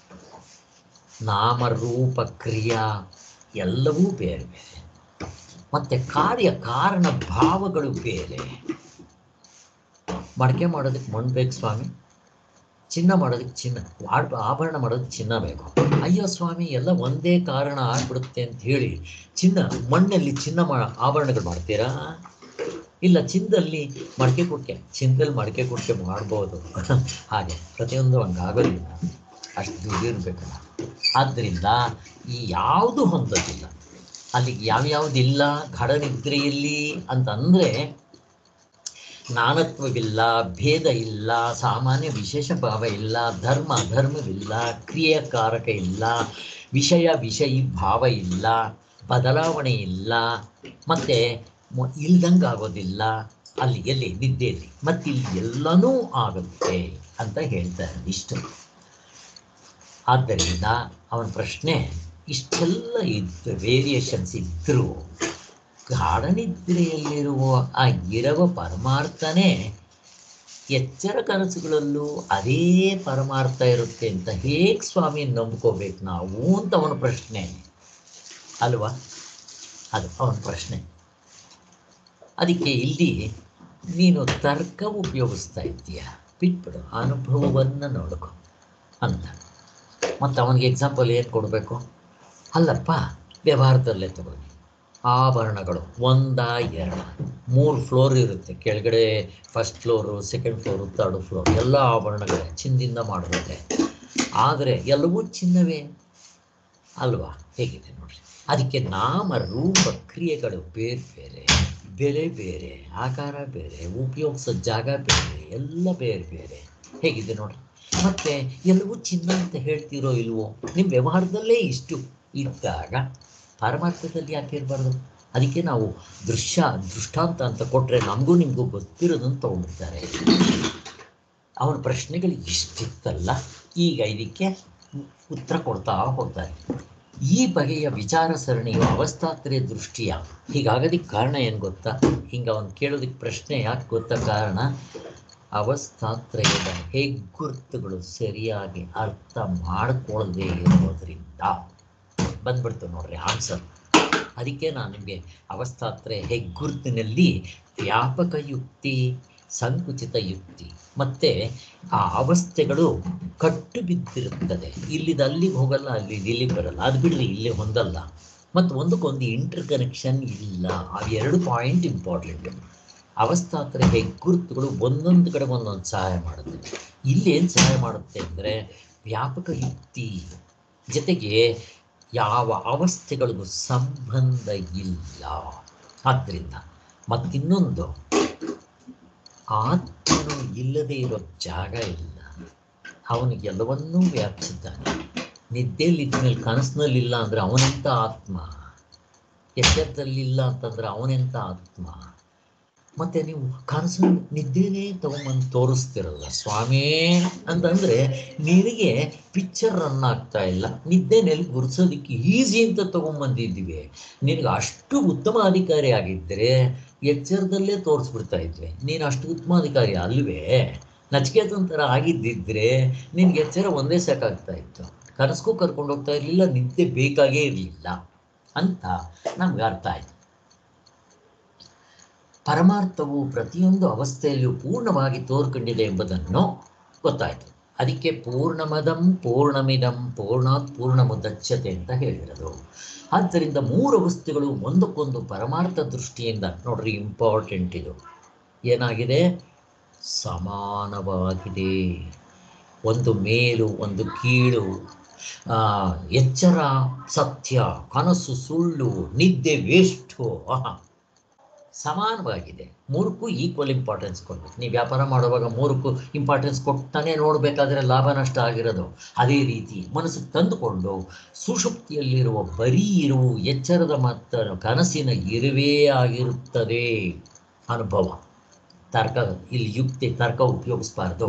ನಾಮರೂಪ ಕ್ರಿಯಾ ಎಲ್ಲವೂ ಬೇರೆ ಬೇರೆ ಮತ್ತು ಕಾರ್ಯ ಕಾರಣ ಭಾವಗಳು ಬೇರೆ ಮಡಕೆ ಮಾಡೋದಕ್ಕೆ ಮಣ್ಣು ಬೇಕು ಸ್ವಾಮಿ ಚಿನ್ನ ಮಾಡೋದಕ್ಕೆ ಚಿನ್ನ ಆಡ್ ಆಭರಣ ಮಾಡೋದಕ್ಕೆ ಚಿನ್ನ ಬೇಕು ಅಯ್ಯೋ ಸ್ವಾಮಿ ಎಲ್ಲ ಒಂದೇ ಕಾರಣ ಆಗ್ಬಿಡುತ್ತೆ ಅಂತ ಹೇಳಿ ಚಿನ್ನ ಮಣ್ಣಲ್ಲಿ ಚಿನ್ನ ಮಾ ಆಭರಣಗಳು ಮಾಡ್ತೀರಾ ಇಲ್ಲ ಚಿನ್ನದಲ್ಲಿ ಮಡಕೆ ಕುಡಿಕೆ ಚಿನ್ನದಲ್ಲಿ ಮಡಕೆ ಕುಡಿಕೆ ಮಾಡ್ಬೋದು ಹಾಗೆ ಪ್ರತಿಯೊಂದು ಹಂಗಾಗೋದಿಲ್ಲ ಅಷ್ಟು ದುಡ್ಡು ಇರಬೇಕಲ್ಲ ಆದ್ದರಿಂದ ಈ ಯಾವುದು ಹೊಂದೋದಿಲ್ಲ ಅಲ್ಲಿಗೆ ಯಾವ್ಯಾವುದಿಲ್ಲ ಘಡನಿದ್ರೆಯಲ್ಲಿ ಅಂತಂದರೆ ನಾನತ್ವವಿಲ್ಲ ಭೇದ ಇಲ್ಲ ಸಾಮಾನ್ಯ ವಿಶೇಷ ಭಾವ ಇಲ್ಲ ಧರ್ಮ ಅಧರ್ಮವಿಲ್ಲ ಕ್ರಿಯಾಕಾರಕ ಇಲ್ಲ ವಿಷಯ ವಿಷಯಿ ಭಾವ ಇಲ್ಲ ಬದಲಾವಣೆ ಇಲ್ಲ ಮತ್ತು ಇಲ್ದಂಗೆ ಆಗೋದಿಲ್ಲ ಅಲ್ಲಿ ಎಲ್ಲಿ ನಿದ್ದೆಯಲ್ಲಿ ಮತ್ತು ಇಲ್ಲಿ ಎಲ್ಲನೂ ಆಗುತ್ತೆ ಅಂತ ಹೇಳ್ತಾರೆ ಇಷ್ಟು ಆದ್ದರಿಂದ ಅವನ ಪ್ರಶ್ನೆ ಇಷ್ಟೆಲ್ಲ ಇದ್ದು ವೇರಿಯೇಷನ್ಸ್ ಇದ್ದರೂ ಗಾಢನಿದ್ರೆಯಲ್ಲಿರುವ ಆ ಇರವ ಪರಮಾರ್ಥನೇ ಎಚ್ಚರ ಕನಸುಗಳಲ್ಲೂ ಅದೇ ಪರಮಾರ್ಥ ಇರುತ್ತೆ ಅಂತ ಹೇಗೆ ಸ್ವಾಮಿ ನಂಬ್ಕೋಬೇಕು ನಾವು ಅಂತ ಅವನ ಪ್ರಶ್ನೆ ಅಲ್ವಾ ಅದು ಅವನ ಪ್ರಶ್ನೆ ಅದಕ್ಕೆ ಇಲ್ಲಿ ನೀನು ತರ್ಕ ಉಪಯೋಗಿಸ್ತಾ ಇದ್ದೀಯ ಬಿಟ್ಬಿಡು ಅನುಭವವನ್ನು ನೋಡ್ಕೊ ಅಂತ ಮತ್ತು ಅವನಿಗೆ ಎಕ್ಸಾಂಪಲ್ ಏನು ಕೊಡಬೇಕು ಅಲ್ಲಪ್ಪ ವ್ಯವಹಾರದಲ್ಲೇ ತಗೊಳ್ಳಿ ಆಭರಣಗಳು ಒಂದ ಎರಡ ಮೂರು ಫ್ಲೋರ್ ಇರುತ್ತೆ ಕೆಳಗಡೆ first floor second floor third floor ಎಲ್ಲ ಆಭರಣಗಳೇ ಚಿನ್ನದಿಂದ ಮಾಡಿರುತ್ತೆ ಆದರೆ ಎಲ್ಲವೂ ಚಿನ್ನವೇ ಅಲ್ವಾ ಹೇಗಿದೆ ನೋಡ್ರಿ ಅದಕ್ಕೆ ನಾಮ ರೂಪ ಕ್ರಿಯೆಗಳು ಬೇರೆ ಬೇರೆ ಬೆಲೆ ಬೇರೆ ಆಕಾರ ಬೇರೆ ಉಪಯೋಗಿಸೋ ಜಾಗ ಬೇರೆ ಎಲ್ಲ ಬೇರೆ ಬೇರೆ ಹೇಗಿದೆ ನೋಡ್ರಿ ಮತ್ತೆ ಎಲ್ಲವೂ ಚಿನ್ನ ಅಂತ ಹೇಳ್ತಿರೋ ಇಲ್ವೋ ನಿಮ್ಮ ವ್ಯವಹಾರದಲ್ಲೇ ಇಷ್ಟು ಇದ್ದಾಗ ಪರಮಾರ್ಥದಲ್ಲಿ ಯಾಕೆ ಇರಬಾರ್ದು ಅದಕ್ಕೆ ನಾವು ದೃಶ್ಯ ದೃಷ್ಟಾಂತ ಅಂತ ಕೊಟ್ಟರೆ ನಮಗೂ ನಿಮಗೂ ಗೊತ್ತಿರೋದನ್ನು ತೊಗೊಂಡಿರ್ತಾರೆ ಅವನ ಪ್ರಶ್ನೆಗಳು ಇಷ್ಟಿತ್ತಲ್ಲ ಈಗ ಇದಕ್ಕೆ ಉತ್ತರ ಕೊಡ್ತಾ ಹೋಗ್ತಾರೆ ಈ ಬಗೆಯ ವಿಚಾರ ಸರಣಿಯು ಅವಸ್ಥಾತ್ರಯ ದೃಷ್ಟಿಯ ಹೀಗಾಗೋದಕ್ಕೆ ಕಾರಣ ಏನು ಗೊತ್ತಾ ಹಿಂಗೆ ಅವನು ಕೇಳೋದಕ್ಕೆ ಪ್ರಶ್ನೆ ಯಾಕೆ ಗೊತ್ತಾ ಕಾರಣ ಅವಸ್ಥಾತ್ರಯದ ಹೆಗ್ಗುರುತುಗಳು ಸರಿಯಾಗಿ ಅರ್ಥ ಮಾಡಿಕೊಳ್ಳದೆ ಇರೋದ್ರಿಂದ ಬಂದ್ಬಿಡ್ತು ನೋಡ್ರಿ ಆನ್ಸರ್ ಅದಕ್ಕೆ ನಾನು ನಿಮಗೆ ಅವಸ್ಥಾತ್ರಯ ಹೆಗ್ಗುರುತಿನಲ್ಲಿ ವ್ಯಾಪಕ ಯುಕ್ತಿ ಸಂಕುಚಿತ ಯುಕ್ತಿ ಮತ್ತು ಆ ಅವಸ್ಥೆಗಳು ಕಟ್ಟು ಬಿದ್ದಿರುತ್ತದೆ ಇಲ್ಲಿದ ಅಲ್ಲಿಗೆ ಹೋಗಲ್ಲ ಅಲ್ಲಿ ಇಲ್ಲಿಗೆ ಬರಲ್ಲ ಅದು ಬಿಡಲಿ ಇಲ್ಲಿ ಹೊಂದಲ್ಲ ಮತ್ತು ಒಂದಕ್ಕೊಂದು ಇಂಟರ್ ಕನೆಕ್ಷನ್ ಇಲ್ಲ ಅವೆರಡು ಪಾಯಿಂಟ್ ಇಂಪಾರ್ಟೆಂಟ್ ಅವಸ್ಥಾತ್ರ ಹೆಗ್ಗುರುತುಗಳು ಒಂದೊಂದು ಕಡೆ ಒಂದೊಂದು ಸಹಾಯ ಮಾಡುತ್ತೆ ಇಲ್ಲಿ ಏನು ಸಹಾಯ ಮಾಡುತ್ತೆ ಅಂದರೆ ವ್ಯಾಪಕ ಯುಕ್ತಿ ಜೊತೆಗೆ ಯಾವ ಅವಸ್ಥೆಗಳಿಗೂ ಸಂಬಂಧ ಇಲ್ಲ ಆದ್ದರಿಂದ ಮತ್ತಿನ್ನೊಂದು ಆತ್ಮನು ಇಲ್ಲದೆ ಇರೋ ಜಾಗ ಇಲ್ಲ ಅವನು ಎಲ್ಲವನ್ನೂ ವ್ಯಾಪಿಸಿದ್ದಾನೆ ನಿದ್ದೆಯಲ್ಲಿದ್ಮೇಲೆ ಕನಸಿನಲ್ಲಿಲ್ಲ ಅಂದರೆ ಅವನೆಂಥ ಆತ್ಮ ಎಚ್ಚರದಲ್ಲಿಲ್ಲ ಅಂತಂದ್ರೆ ಅವನೆಂಥ ಆತ್ಮ ಮತ್ತೆ ನೀವು ಕನಸು ನಿದ್ದೆನೇ ತಗೊಂಬಂದು ತೋರಿಸ್ತಿರಲ್ಲ ಸ್ವಾಮಿ ಅಂತಂದ್ರೆ ನಿನಗೆ ಪಿಕ್ಚರ್ ರನ್ ಆಗ್ತಾ ಇಲ್ಲ ನಿದ್ದೆನಲ್ಲಿ ಗುರ್ಸೋದಕ್ಕೆ ಈಸಿ ಅಂತ ತಗೊಂಬಂದಿದ್ದೀವಿ ನಿನಗೆ ಅಷ್ಟು ಉತ್ತಮ ಅಧಿಕಾರಿ ಆಗಿದ್ದರೆ ಎಚ್ಚರದಲ್ಲೇ ತೋರಿಸ್ಬಿಡ್ತಾ ಇದ್ವಿ ನೀನು ಅಷ್ಟು ಉತ್ತಮ ಅಧಿಕಾರಿ ಅಲ್ವೇ ನಚಿಕೇತನ ಆಗಿದ್ದಿದ್ರೆ ನಿನ್ಗೆ ಎಚ್ಚರ ಒಂದೇ ಸಾಕಾಗ್ತಾ ಇತ್ತು ಕನಸ್ಗೂ ಕರ್ಕೊಂಡು ಹೋಗ್ತಾ ಇರಲಿಲ್ಲ ನಿದ್ದೆ ಬೇಕಾಗೇ ಇರಲಿಲ್ಲ ಅಂತ ನಮ್ಗೆ ಅರ್ಥ ಆಯ್ತು ಪರಮಾರ್ಥವು ಪ್ರತಿಯೊಂದು ಅವಸ್ಥೆಯಲ್ಲೂ ಪೂರ್ಣವಾಗಿ ತೋರ್ಕೊಂಡಿದೆ ಎಂಬುದನ್ನು ಗೊತ್ತಾಯಿತು ಅದಕ್ಕೆ ಪೂರ್ಣಮದಂ ಪೂರ್ಣಮಿದಂ ಪೂರ್ಣಾತ್ ಪೂರ್ಣ ಮುದಚ್ಯತೆ ಅಂತ ಹೇಳಿರೋದು ಆದ್ದರಿಂದ ಮೂರು ಅವಸ್ಥೆಗಳು ಒಂದಕ್ಕೊಂದು ಪರಮಾರ್ಥ ದೃಷ್ಟಿಯಿಂದ ನೋಡ್ರಿ ಇಂಪಾರ್ಟೆಂಟ್ ಇದು ಏನಾಗಿದೆ ಸಮಾನವಾಗಿದೆ ಒಂದು ಮೇಲು ಒಂದು ಕೀಳು ಆ, ಎಚ್ಚರ ಸತ್ಯ ಕನಸು ಸುಳ್ಳು ನಿದ್ದೆ ವೇಸ್ಟು ಆಹಾ ಸಮಾನವಾಗಿದೆ ಮೂರಕ್ಕೂ ಈಕ್ವಲ್ ಇಂಪಾರ್ಟೆನ್ಸ್ ಕೊಡ್ಬೇಕು ನೀವು ವ್ಯಾಪಾರ ಮಾಡುವಾಗ ಮೂರಕ್ಕೂ ಇಂಪಾರ್ಟೆನ್ಸ್ ಕೊಡ್ತಾನೆ ನೋಡಬೇಕಾದ್ರೆ ಲಾಭ ನಷ್ಟ ಆಗಿರೋದು ಅದೇ ರೀತಿ ಮನಸ್ಸಿಗೆ ತಂದುಕೊಂಡು ಸುಷುಪ್ತಿಯಲ್ಲಿರುವ ಬರೀ ಇರುವು ಎಚ್ಚರದ ಮತ್ತು ಕನಸಿನ ಇರುವೇ ಆಗಿರುತ್ತದೆ ಅನುಭವ ತರ್ಕ ಇಲ್ಲಿ ಯುಕ್ತಿ ತರ್ಕ ಉಪಯೋಗಿಸಬಾರ್ದು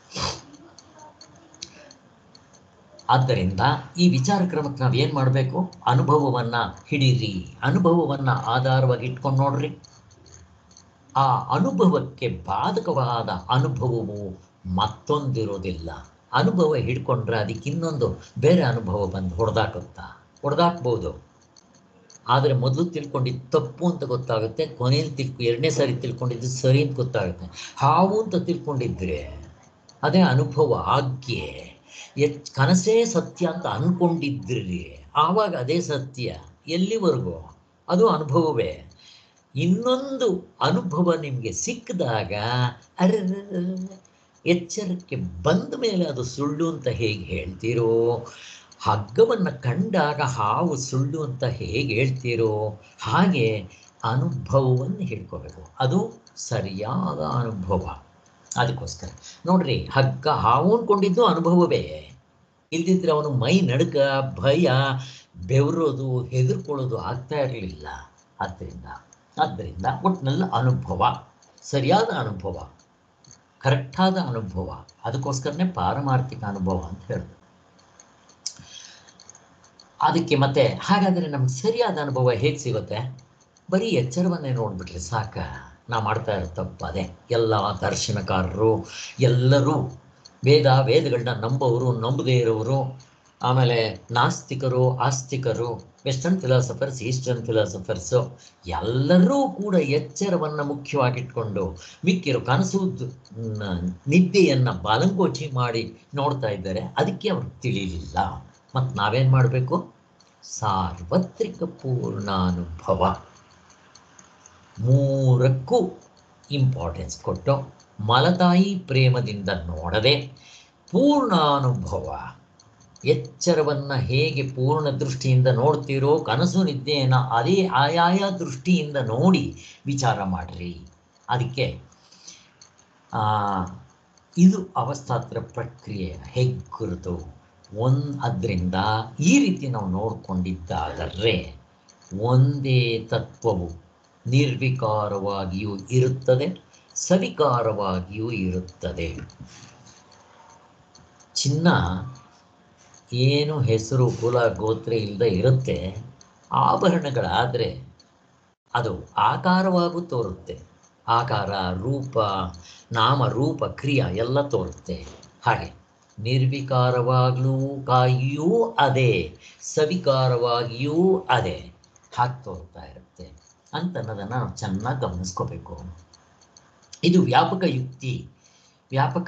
ಆದ್ದರಿಂದ ಈ ವಿಚಾರ ಕ್ರಮಕ್ಕೆ ನಾವು ಏನು ಮಾಡಬೇಕು ಅನುಭವವನ್ನ ಹಿಡೀರಿ ಅನುಭವವನ್ನ ಆಧಾರವಾಗಿ ಇಟ್ಕೊಂಡು ನೋಡ್ರಿ ಆ ಅನುಭವಕ್ಕೆ ಬಾಧಕವಾದ ಅನುಭವವು ಮತ್ತೊಂದಿರೋದಿಲ್ಲ ಅನುಭವ ಹಿಡ್ಕೊಂಡ್ರೆ ಅದಕ್ಕೆ ಇನ್ನೊಂದು ಬೇರೆ ಅನುಭವ ಬಂದು ಹೊಡೆದಾಕುತ್ತಾ ಹೊಡೆದಾಕ್ಬೋದು ಆದರೆ ಮೊದಲು ತಿಳ್ಕೊಂಡಿದ್ದು ತಪ್ಪು ಅಂತ ಗೊತ್ತಾಗುತ್ತೆ ಕೊನೆಯಲ್ಲಿ ತಿಳ್ಕೊ ಎರಡನೇ ಸಾರಿ ತಿಳ್ಕೊಂಡಿದ್ದು ಸರಿ ಅಂತ ಗೊತ್ತಾಗುತ್ತೆ ಹಾವು ಅಂತ ತಿಳ್ಕೊಂಡಿದ್ರೆ ಅದೇ ಅನುಭವ ಆಗ್ಗೆ ಎಚ್ ಕನಸೇ ಸತ್ಯ ಅಂತ ಅನ್ಕೊಂಡಿದ್ರಿ ಆವಾಗ ಅದೇ ಸತ್ಯ ಎಲ್ಲಿವರೆಗೂ ಅದು ಅನುಭವವೇ ಇನ್ನೊಂದು ಅನುಭವ ನಿಮಗೆ ಸಿಕ್ಕಿದಾಗ ಅರೆ ಎಚ್ಚರಕ್ಕೆ ಬಂದ ಮೇಲೆ ಅದು ಸುಳ್ಳು ಅಂತ ಹೇಗೆ ಹೇಳ್ತೀರೋ ಹಗ್ಗವನ್ನು ಕಂಡಾಗ ಹಾವು ಸುಳ್ಳು ಅಂತ ಹೇಗೆ ಹೇಳ್ತೀರೋ ಹಾಗೆ ಅನುಭವವನ್ನು ಹಿಡ್ಕೋಬೇಕು ಅದು ಸರಿಯಾದ ಅನುಭವ ಅದಕ್ಕೋಸ್ಕರ ನೋಡ್ರಿ ಹಗ್ಗ ಹಾವು ಅನ್ಕೊಂಡಿದ್ದು ಅನುಭವವೇ ಇಲ್ದಿದ್ರೆ ಅವನು ಮೈ ನಡುಕ ಭಯ ಬೆವರೋದು ಹೆದರ್ಕೊಳ್ಳೋದು ಆಗ್ತಾ ಇರಲಿಲ್ಲ ಆದ್ದರಿಂದ ಆದ್ದರಿಂದ ಒಟ್ಟಿನಲ್ಲಿ ಅನುಭವ ಸರಿಯಾದ ಅನುಭವ ಕರೆಕ್ಟಾದ ಅನುಭವ ಅದಕ್ಕೋಸ್ಕರನೇ ಪಾರಮಾರ್ಥಿಕ ಅನುಭವ ಅಂತ ಹೇಳಿದ್ರು ಅದಕ್ಕೆ ಮತ್ತೆ ಹಾಗಾದರೆ ನಮ್ಗೆ ಸರಿಯಾದ ಅನುಭವ ಹೇಗೆ ಸಿಗುತ್ತೆ ಬರೀ ಎಚ್ಚರವನ್ನೇ ನೋಡ್ಬಿಟ್ರೆ ಸಾಕ ನಾ ಮಾಡ್ತಾ ಇರೋ ತಪ್ಪು ಅದೇ ಎಲ್ಲ ದರ್ಶನಕಾರರು ಎಲ್ಲರೂ ವೇದ ವೇದಗಳನ್ನ ನಂಬೋರು ನಂಬದೇ ಇರೋರು ಆಮೇಲೆ ನಾಸ್ತಿಕರು ಆಸ್ತಿಕರು ವೆಸ್ಟರ್ನ್ ಫಿಲಾಸಫರ್ಸ್ ಈಸ್ಟರ್ನ್ ಫಿಲಾಸಫರ್ಸು ಎಲ್ಲರೂ ಕೂಡ ಎಚ್ಚರವನ್ನು ಮುಖ್ಯವಾಗಿಟ್ಕೊಂಡು ಮಿಕ್ಕಿರೋ ಕನಸು ದ್- ನ- ನಿದ್ದೆಯನ್ನು ಬಾಲಂಗೋಚಿ ಮಾಡಿ ನೋಡ್ತಾ ಇದ್ದಾರೆ ಅದಕ್ಕೆ ಅವ್ರಿಗೆ ತಿಳಿಲಿಲ್ಲ ಮತ್ತು ನಾವೇನು ಮಾಡಬೇಕು ಸಾರ್ವತ್ರಿಕ ಪೂರ್ಣಾನುಭವ ಮೂರಕ್ಕೂ ಇಂಪಾರ್ಟೆನ್ಸ್ ಕೊಟ್ಟು ಮಲತಾಯಿ ಪ್ರೇಮದಿಂದ ನೋಡದೆ ಪೂರ್ಣಾನುಭವ ಎಚ್ಚರವನ್ನು ಹೇಗೆ ಪೂರ್ಣ ದೃಷ್ಟಿಯಿಂದ ನೋಡ್ತೀರೋ ಕನಸು ನಿದ್ದೆಯನ್ನು ಅದೇ ಆಯಾಯ ದೃಷ್ಟಿಯಿಂದ ನೋಡಿ ವಿಚಾರ ಮಾಡಿರಿ ಅದಕ್ಕೆ ಆ, ಇದು ಅವಸ್ಥಾತ್ರ ಪ್ರಕ್ರಿಯೆ ಹೆಗ್ಗುರುತು ಒಂದ್ ಅದರಿಂದ ಈ ರೀತಿ ನಾವು ನೋಡಿಕೊಂಡಿದ್ದಾದರೆ ಒಂದೇ ತತ್ವವು ನಿರ್ವಿಕಾರವಾಗಿಯೂ ಇರುತ್ತದೆ ಸವಿಕಾರವಾಗಿಯೂ ಇರುತ್ತದೆ ಚಿನ್ನ ಏನು ಹೆಸರು ಕುಲ ಗೋತ್ರ ಇಲ್ಲದೆ ಇರುತ್ತೆ ಆಭರಣಗಳಾದರೆ ಅದು ಆಕಾರವಾಗೂ ತೋರುತ್ತೆ ಆಕಾರ ರೂಪ ನಾಮ ರೂಪ ಕ್ರಿಯಾ ಎಲ್ಲ ತೋರುತ್ತೆ ಹಾಗೆ ನಿರ್ವಿಕಾರವಾಗ್ಲೂ ಕಾಯಿಯೂ ಅದೇ ಸವಿಕಾರವಾಗಿಯೂ ಅದೇ ಹಾಗೆ ತೋರ್ತಾ ಇರುತ್ತೆ ಅಂತ ಅನ್ನೋದನ್ನು ನಾವು ಚೆನ್ನಾಗಿ ಗಮನಿಸ್ಕೋಬೇಕು ಇದು ವ್ಯಾಪಕ ಯುಕ್ತಿ ವ್ಯಾಪಕ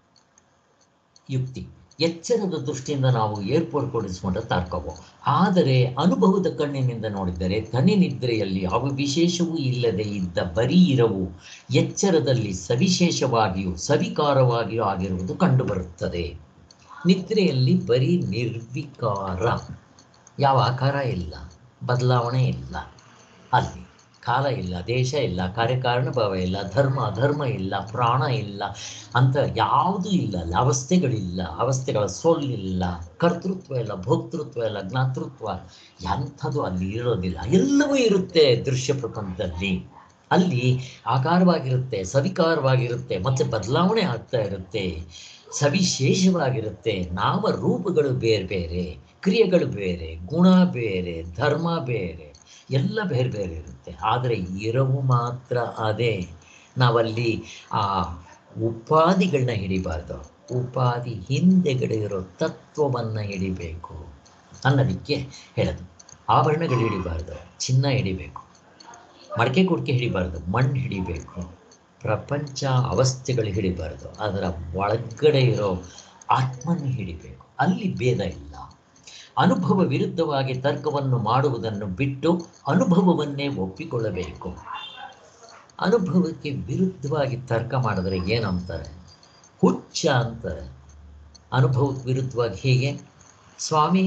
ಯುಕ್ತಿ ಎಚ್ಚರದ ದೃಷ್ಟಿಯಿಂದ ನಾವು ಏರ್ಪೋರ್ಟ್ಗೊಳಿಸಿಕೊಂಡ ತರ್ಕವು ಆದರೆ ಅನುಭವದ ಕಣ್ಣಿನಿಂದ ನೋಡಿದರೆ ತನಿ ನಿದ್ರೆಯಲ್ಲಿ ಯಾವ ವಿಶೇಷವೂ ಇಲ್ಲದೆ ಇದ್ದ ಬರೀ ಇರವು ಎಚ್ಚರದಲ್ಲಿ ಸವಿಶೇಷವಾಗಿಯೂ ಸವಿಕಾರವಾಗಿಯೂ ಆಗಿರುವುದು ಕಂಡುಬರುತ್ತದೆ ನಿದ್ರೆಯಲ್ಲಿ ಬರೀ ನಿರ್ವಿಕಾರ ಯಾವ ಆಕಾರ ಇಲ್ಲ ಬದಲಾವಣೆ ಇಲ್ಲ ಅಲ್ಲಿ ಕಾಲ ಇಲ್ಲ ದೇಶ ಇಲ್ಲ ಕಾರ್ಯಕಾರಣ ಭಾವ ಇಲ್ಲ ಧರ್ಮ ಅಧರ್ಮ ಇಲ್ಲ ಪ್ರಾಣ ಇಲ್ಲ ಅಂತ ಯಾವುದೂ ಇಲ್ಲ ಅಲ್ಲಿ ಅವಸ್ಥೆಗಳಿಲ್ಲ ಅವಸ್ಥೆಗಳ ಸೊಲ್ಲಿಲ್ಲ ಕರ್ತೃತ್ವ ಇಲ್ಲ ಭೋಕ್ತೃತ್ವ ಇಲ್ಲ ಜ್ಞಾತೃತ್ವ ಎಂಥದ್ದು ಅಲ್ಲಿ ಇರೋದಿಲ್ಲ ಎಲ್ಲವೂ ಇರುತ್ತೆ ದೃಶ್ಯ ಪ್ರಪಂಚದಲ್ಲಿ ಅಲ್ಲಿ ಆಕಾರವಾಗಿರುತ್ತೆ ಸವಿಕಾರವಾಗಿರುತ್ತೆ ಮತ್ತೆ ಬದಲಾವಣೆ ಆಗ್ತಾ ಇರುತ್ತೆ ಸವಿಶೇಷವಾಗಿರುತ್ತೆ ನಾಮ ರೂಪಗಳು ಬೇರೆ ಬೇರೆ ಕ್ರಿಯೆಗಳು ಬೇರೆ ಗುಣ ಬೇರೆ ಧರ್ಮ ಬೇರೆ ಎಲ್ಲ ಬೇರೆ ಬೇರೆ ಇರುತ್ತೆ ಆದರೆ ಇರವು ಮಾತ್ರ ಅದೇ ನಾವಲ್ಲಿ ಆ ಉಪಾಧಿಗಳನ್ನ ಹಿಡಿಬಾರ್ದು ಉಪಾಧಿ ಹಿಂದೆಗಡೆ ಇರೋ ತತ್ವವನ್ನು ಹಿಡಿಬೇಕು ಅನ್ನೋದಕ್ಕೆ ಹೇಳೋದು ಆಭರಣಗಳು ಹಿಡಿಬಾರ್ದು ಚಿನ್ನ ಹಿಡಿಬೇಕು ಮಡಕೆ ಕುಡಿಕೆ ಹಿಡಿಬಾರ್ದು ಮಣ್ಣು ಹಿಡಿಬೇಕು ಪ್ರಪಂಚ ಅವಸ್ಥೆಗಳು ಹಿಡಿಬಾರ್ದು ಅದರ ಒಳಗಡೆ ಇರೋ ಆತ್ಮನ ಹಿಡಿಬೇಕು ಅಲ್ಲಿ ಭೇದ ಇಲ್ಲ ಅನುಭವ ವಿರುದ್ಧವಾಗಿ ತರ್ಕವನ್ನು ಮಾಡುವುದನ್ನು ಬಿಟ್ಟು ಅನುಭವವನ್ನೇ ಒಪ್ಪಿಕೊಳ್ಳಬೇಕು ಅನುಭವಕ್ಕೆ ವಿರುದ್ಧವಾಗಿ ತರ್ಕ ಮಾಡಿದ್ರೆ ಏನಂತಾರೆ ಹುಚ್ಚ ಅಂತಾರೆ ಅನುಭವಕ್ಕೆ ವಿರುದ್ಧವಾಗಿ ಹೇಗೆ ಸ್ವಾಮಿ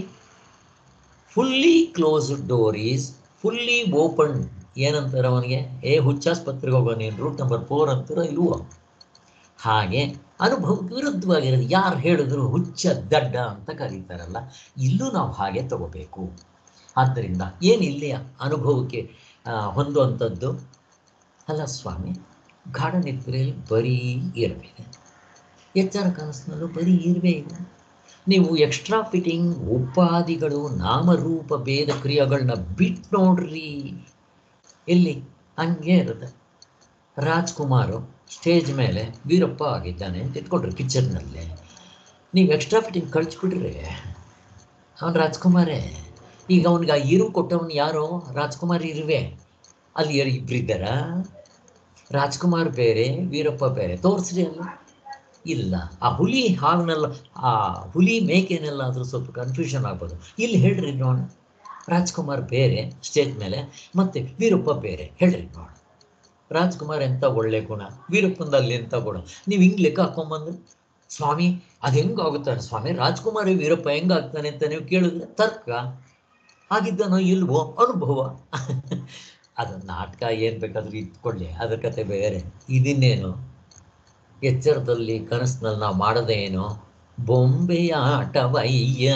fully closed door is fully open ಏನಂತಾರೆ ಅವನಿಗೆ ಏ ಹುಚ್ಚಾಸ್ಪತ್ರೆಗೆ ಹೋಗೋ ನೀನು ರೂಟ್ ನಂಬರ್ ಫೋರ್ ಅಂತಾರ ಇಲ್ವೋ ಹಾಗೆ ಅನುಭವಕ್ಕೆ ವಿರುದ್ಧವಾಗಿರೋದು ಯಾರು ಹೇಳಿದ್ರು ಹುಚ್ಚ ದಡ್ಡ ಅಂತ ಕರೀತಾರಲ್ಲ ಇಲ್ಲೂ ನಾವು ಹಾಗೆ ತಗೋಬೇಕು ಆದ್ದರಿಂದ ಏನಿಲ್ಲಿ ಅನುಭವಕ್ಕೆ ಆ, ಹೊಂದುವಂಥದ್ದು ಅಲ್ಲ ಸ್ವಾಮಿ ಗಾಢ ನಿದ್ರೆಯಲ್ಲಿ ಬರೀ ಇರುವೆ ಎಚ್ಚರ ಕನಸಿನಲ್ಲೂ ಬರೀ ಇರುವೆ ಇದೆ ನೀವು ಎಕ್ಸ್ಟ್ರಾ ಫಿಟ್ಟಿಂಗ್ ಉಪಾಧಿಗಳು ನಾಮರೂಪ ಭೇದ ಕ್ರಿಯೆಗಳನ್ನ ಬಿಟ್ಟು ನೋಡ್ರಿ ಎಲ್ಲಿ ಹಂಗೆ ಇರುತ್ತೆ ರಾಜ್ಕುಮಾರು ಸ್ಟೇಜ್ ಮೇಲೆ ವೀರಪ್ಪ ಆಗಿದ್ದಾನೆ ಅಂತ ಇಟ್ಕೊಂಡ್ರಿ ಪಿಕ್ಚರ್ನಲ್ಲೇ ನೀವು ಎಕ್ಸ್ಟ್ರಾ ಫಿಟ್ಟಿಂಗ್ ಕಳಿಸ್ಬಿಟ್ರೆ ಅವನು ರಾಜ್ಕುಮಾರೇ ಈಗ ಅವನಿಗೆ ಆ ಇರು ಕೊಟ್ಟವನು ಯಾರೋ ರಾಜ್ಕುಮಾರ್ ಇರುವೆ ಅಲ್ಲಿ ಯಾರು ಇಬ್ಬರಿದ್ದಾರ ರಾಜ್ಕುಮಾರ್ ಬೇರೆ ವೀರಪ್ಪ ಬೇರೆ ತೋರಿಸ್ರಿ ಅಲ್ಲ ಇಲ್ಲ ಆ ಹುಲಿ ಹಾವನ್ನೆಲ್ಲ ಆ ಹುಲಿ ಮೇಕೆನೆಲ್ಲಾದರೂ ಸ್ವಲ್ಪ ಕನ್ಫ್ಯೂಷನ್ ಆಗ್ಬೋದು ಇಲ್ಲಿ ಹೇಳ್ರಿ ನೋಡ ರಾಜ್ಕುಮಾರ್ ಬೇರೆ ಸ್ಟೇಜ್ ಮೇಲೆ ಮತ್ತೆ ವೀರಪ್ಪ ಬೇರೆ ಹೇಳ್ರಿ ನೋಡ ರಾಜ್ಕುಮಾರ್ ಎಂತ ಒಳ್ಳೆ ಗುಣ ವೀರಪ್ಪಂದಲ್ಲಿ ಎಂತ ಗುಣ ನೀವು ಹಿಂಗ್ ಲೆಕ್ಕ ಹಾಕೊಂಬಂದು ಸ್ವಾಮಿ ಅದು ಹೆಂಗಾಗುತ್ತಾನೆ ಸ್ವಾಮಿ ರಾಜ್ಕುಮಾರ್ ವೀರಪ್ಪ ಹೆಂಗಾಗ್ತಾನೆ ಅಂತ ನೀವು ಕೇಳಿದ್ರೆ ತರ್ಕ ಆಗಿದ್ದಾನೋ ಇಲ್ವೋ ಅನುಭವ ಅದು ನಾಟಕ ಏನು ಬೇಕಾದ್ರೂ ಇಟ್ಕೊಳ್ಳಿ ಅದ್ರ ಕತೆ ಬೇರೆ ಇದನ್ನೇನು ಎಚ್ಚರದಲ್ಲಿ ಕನಸಿನಲ್ಲಿ ನಾವು ಮಾಡೋದೇ ಏನು ಬೊಂಬೆಯ ಆಟವಯ್ಯ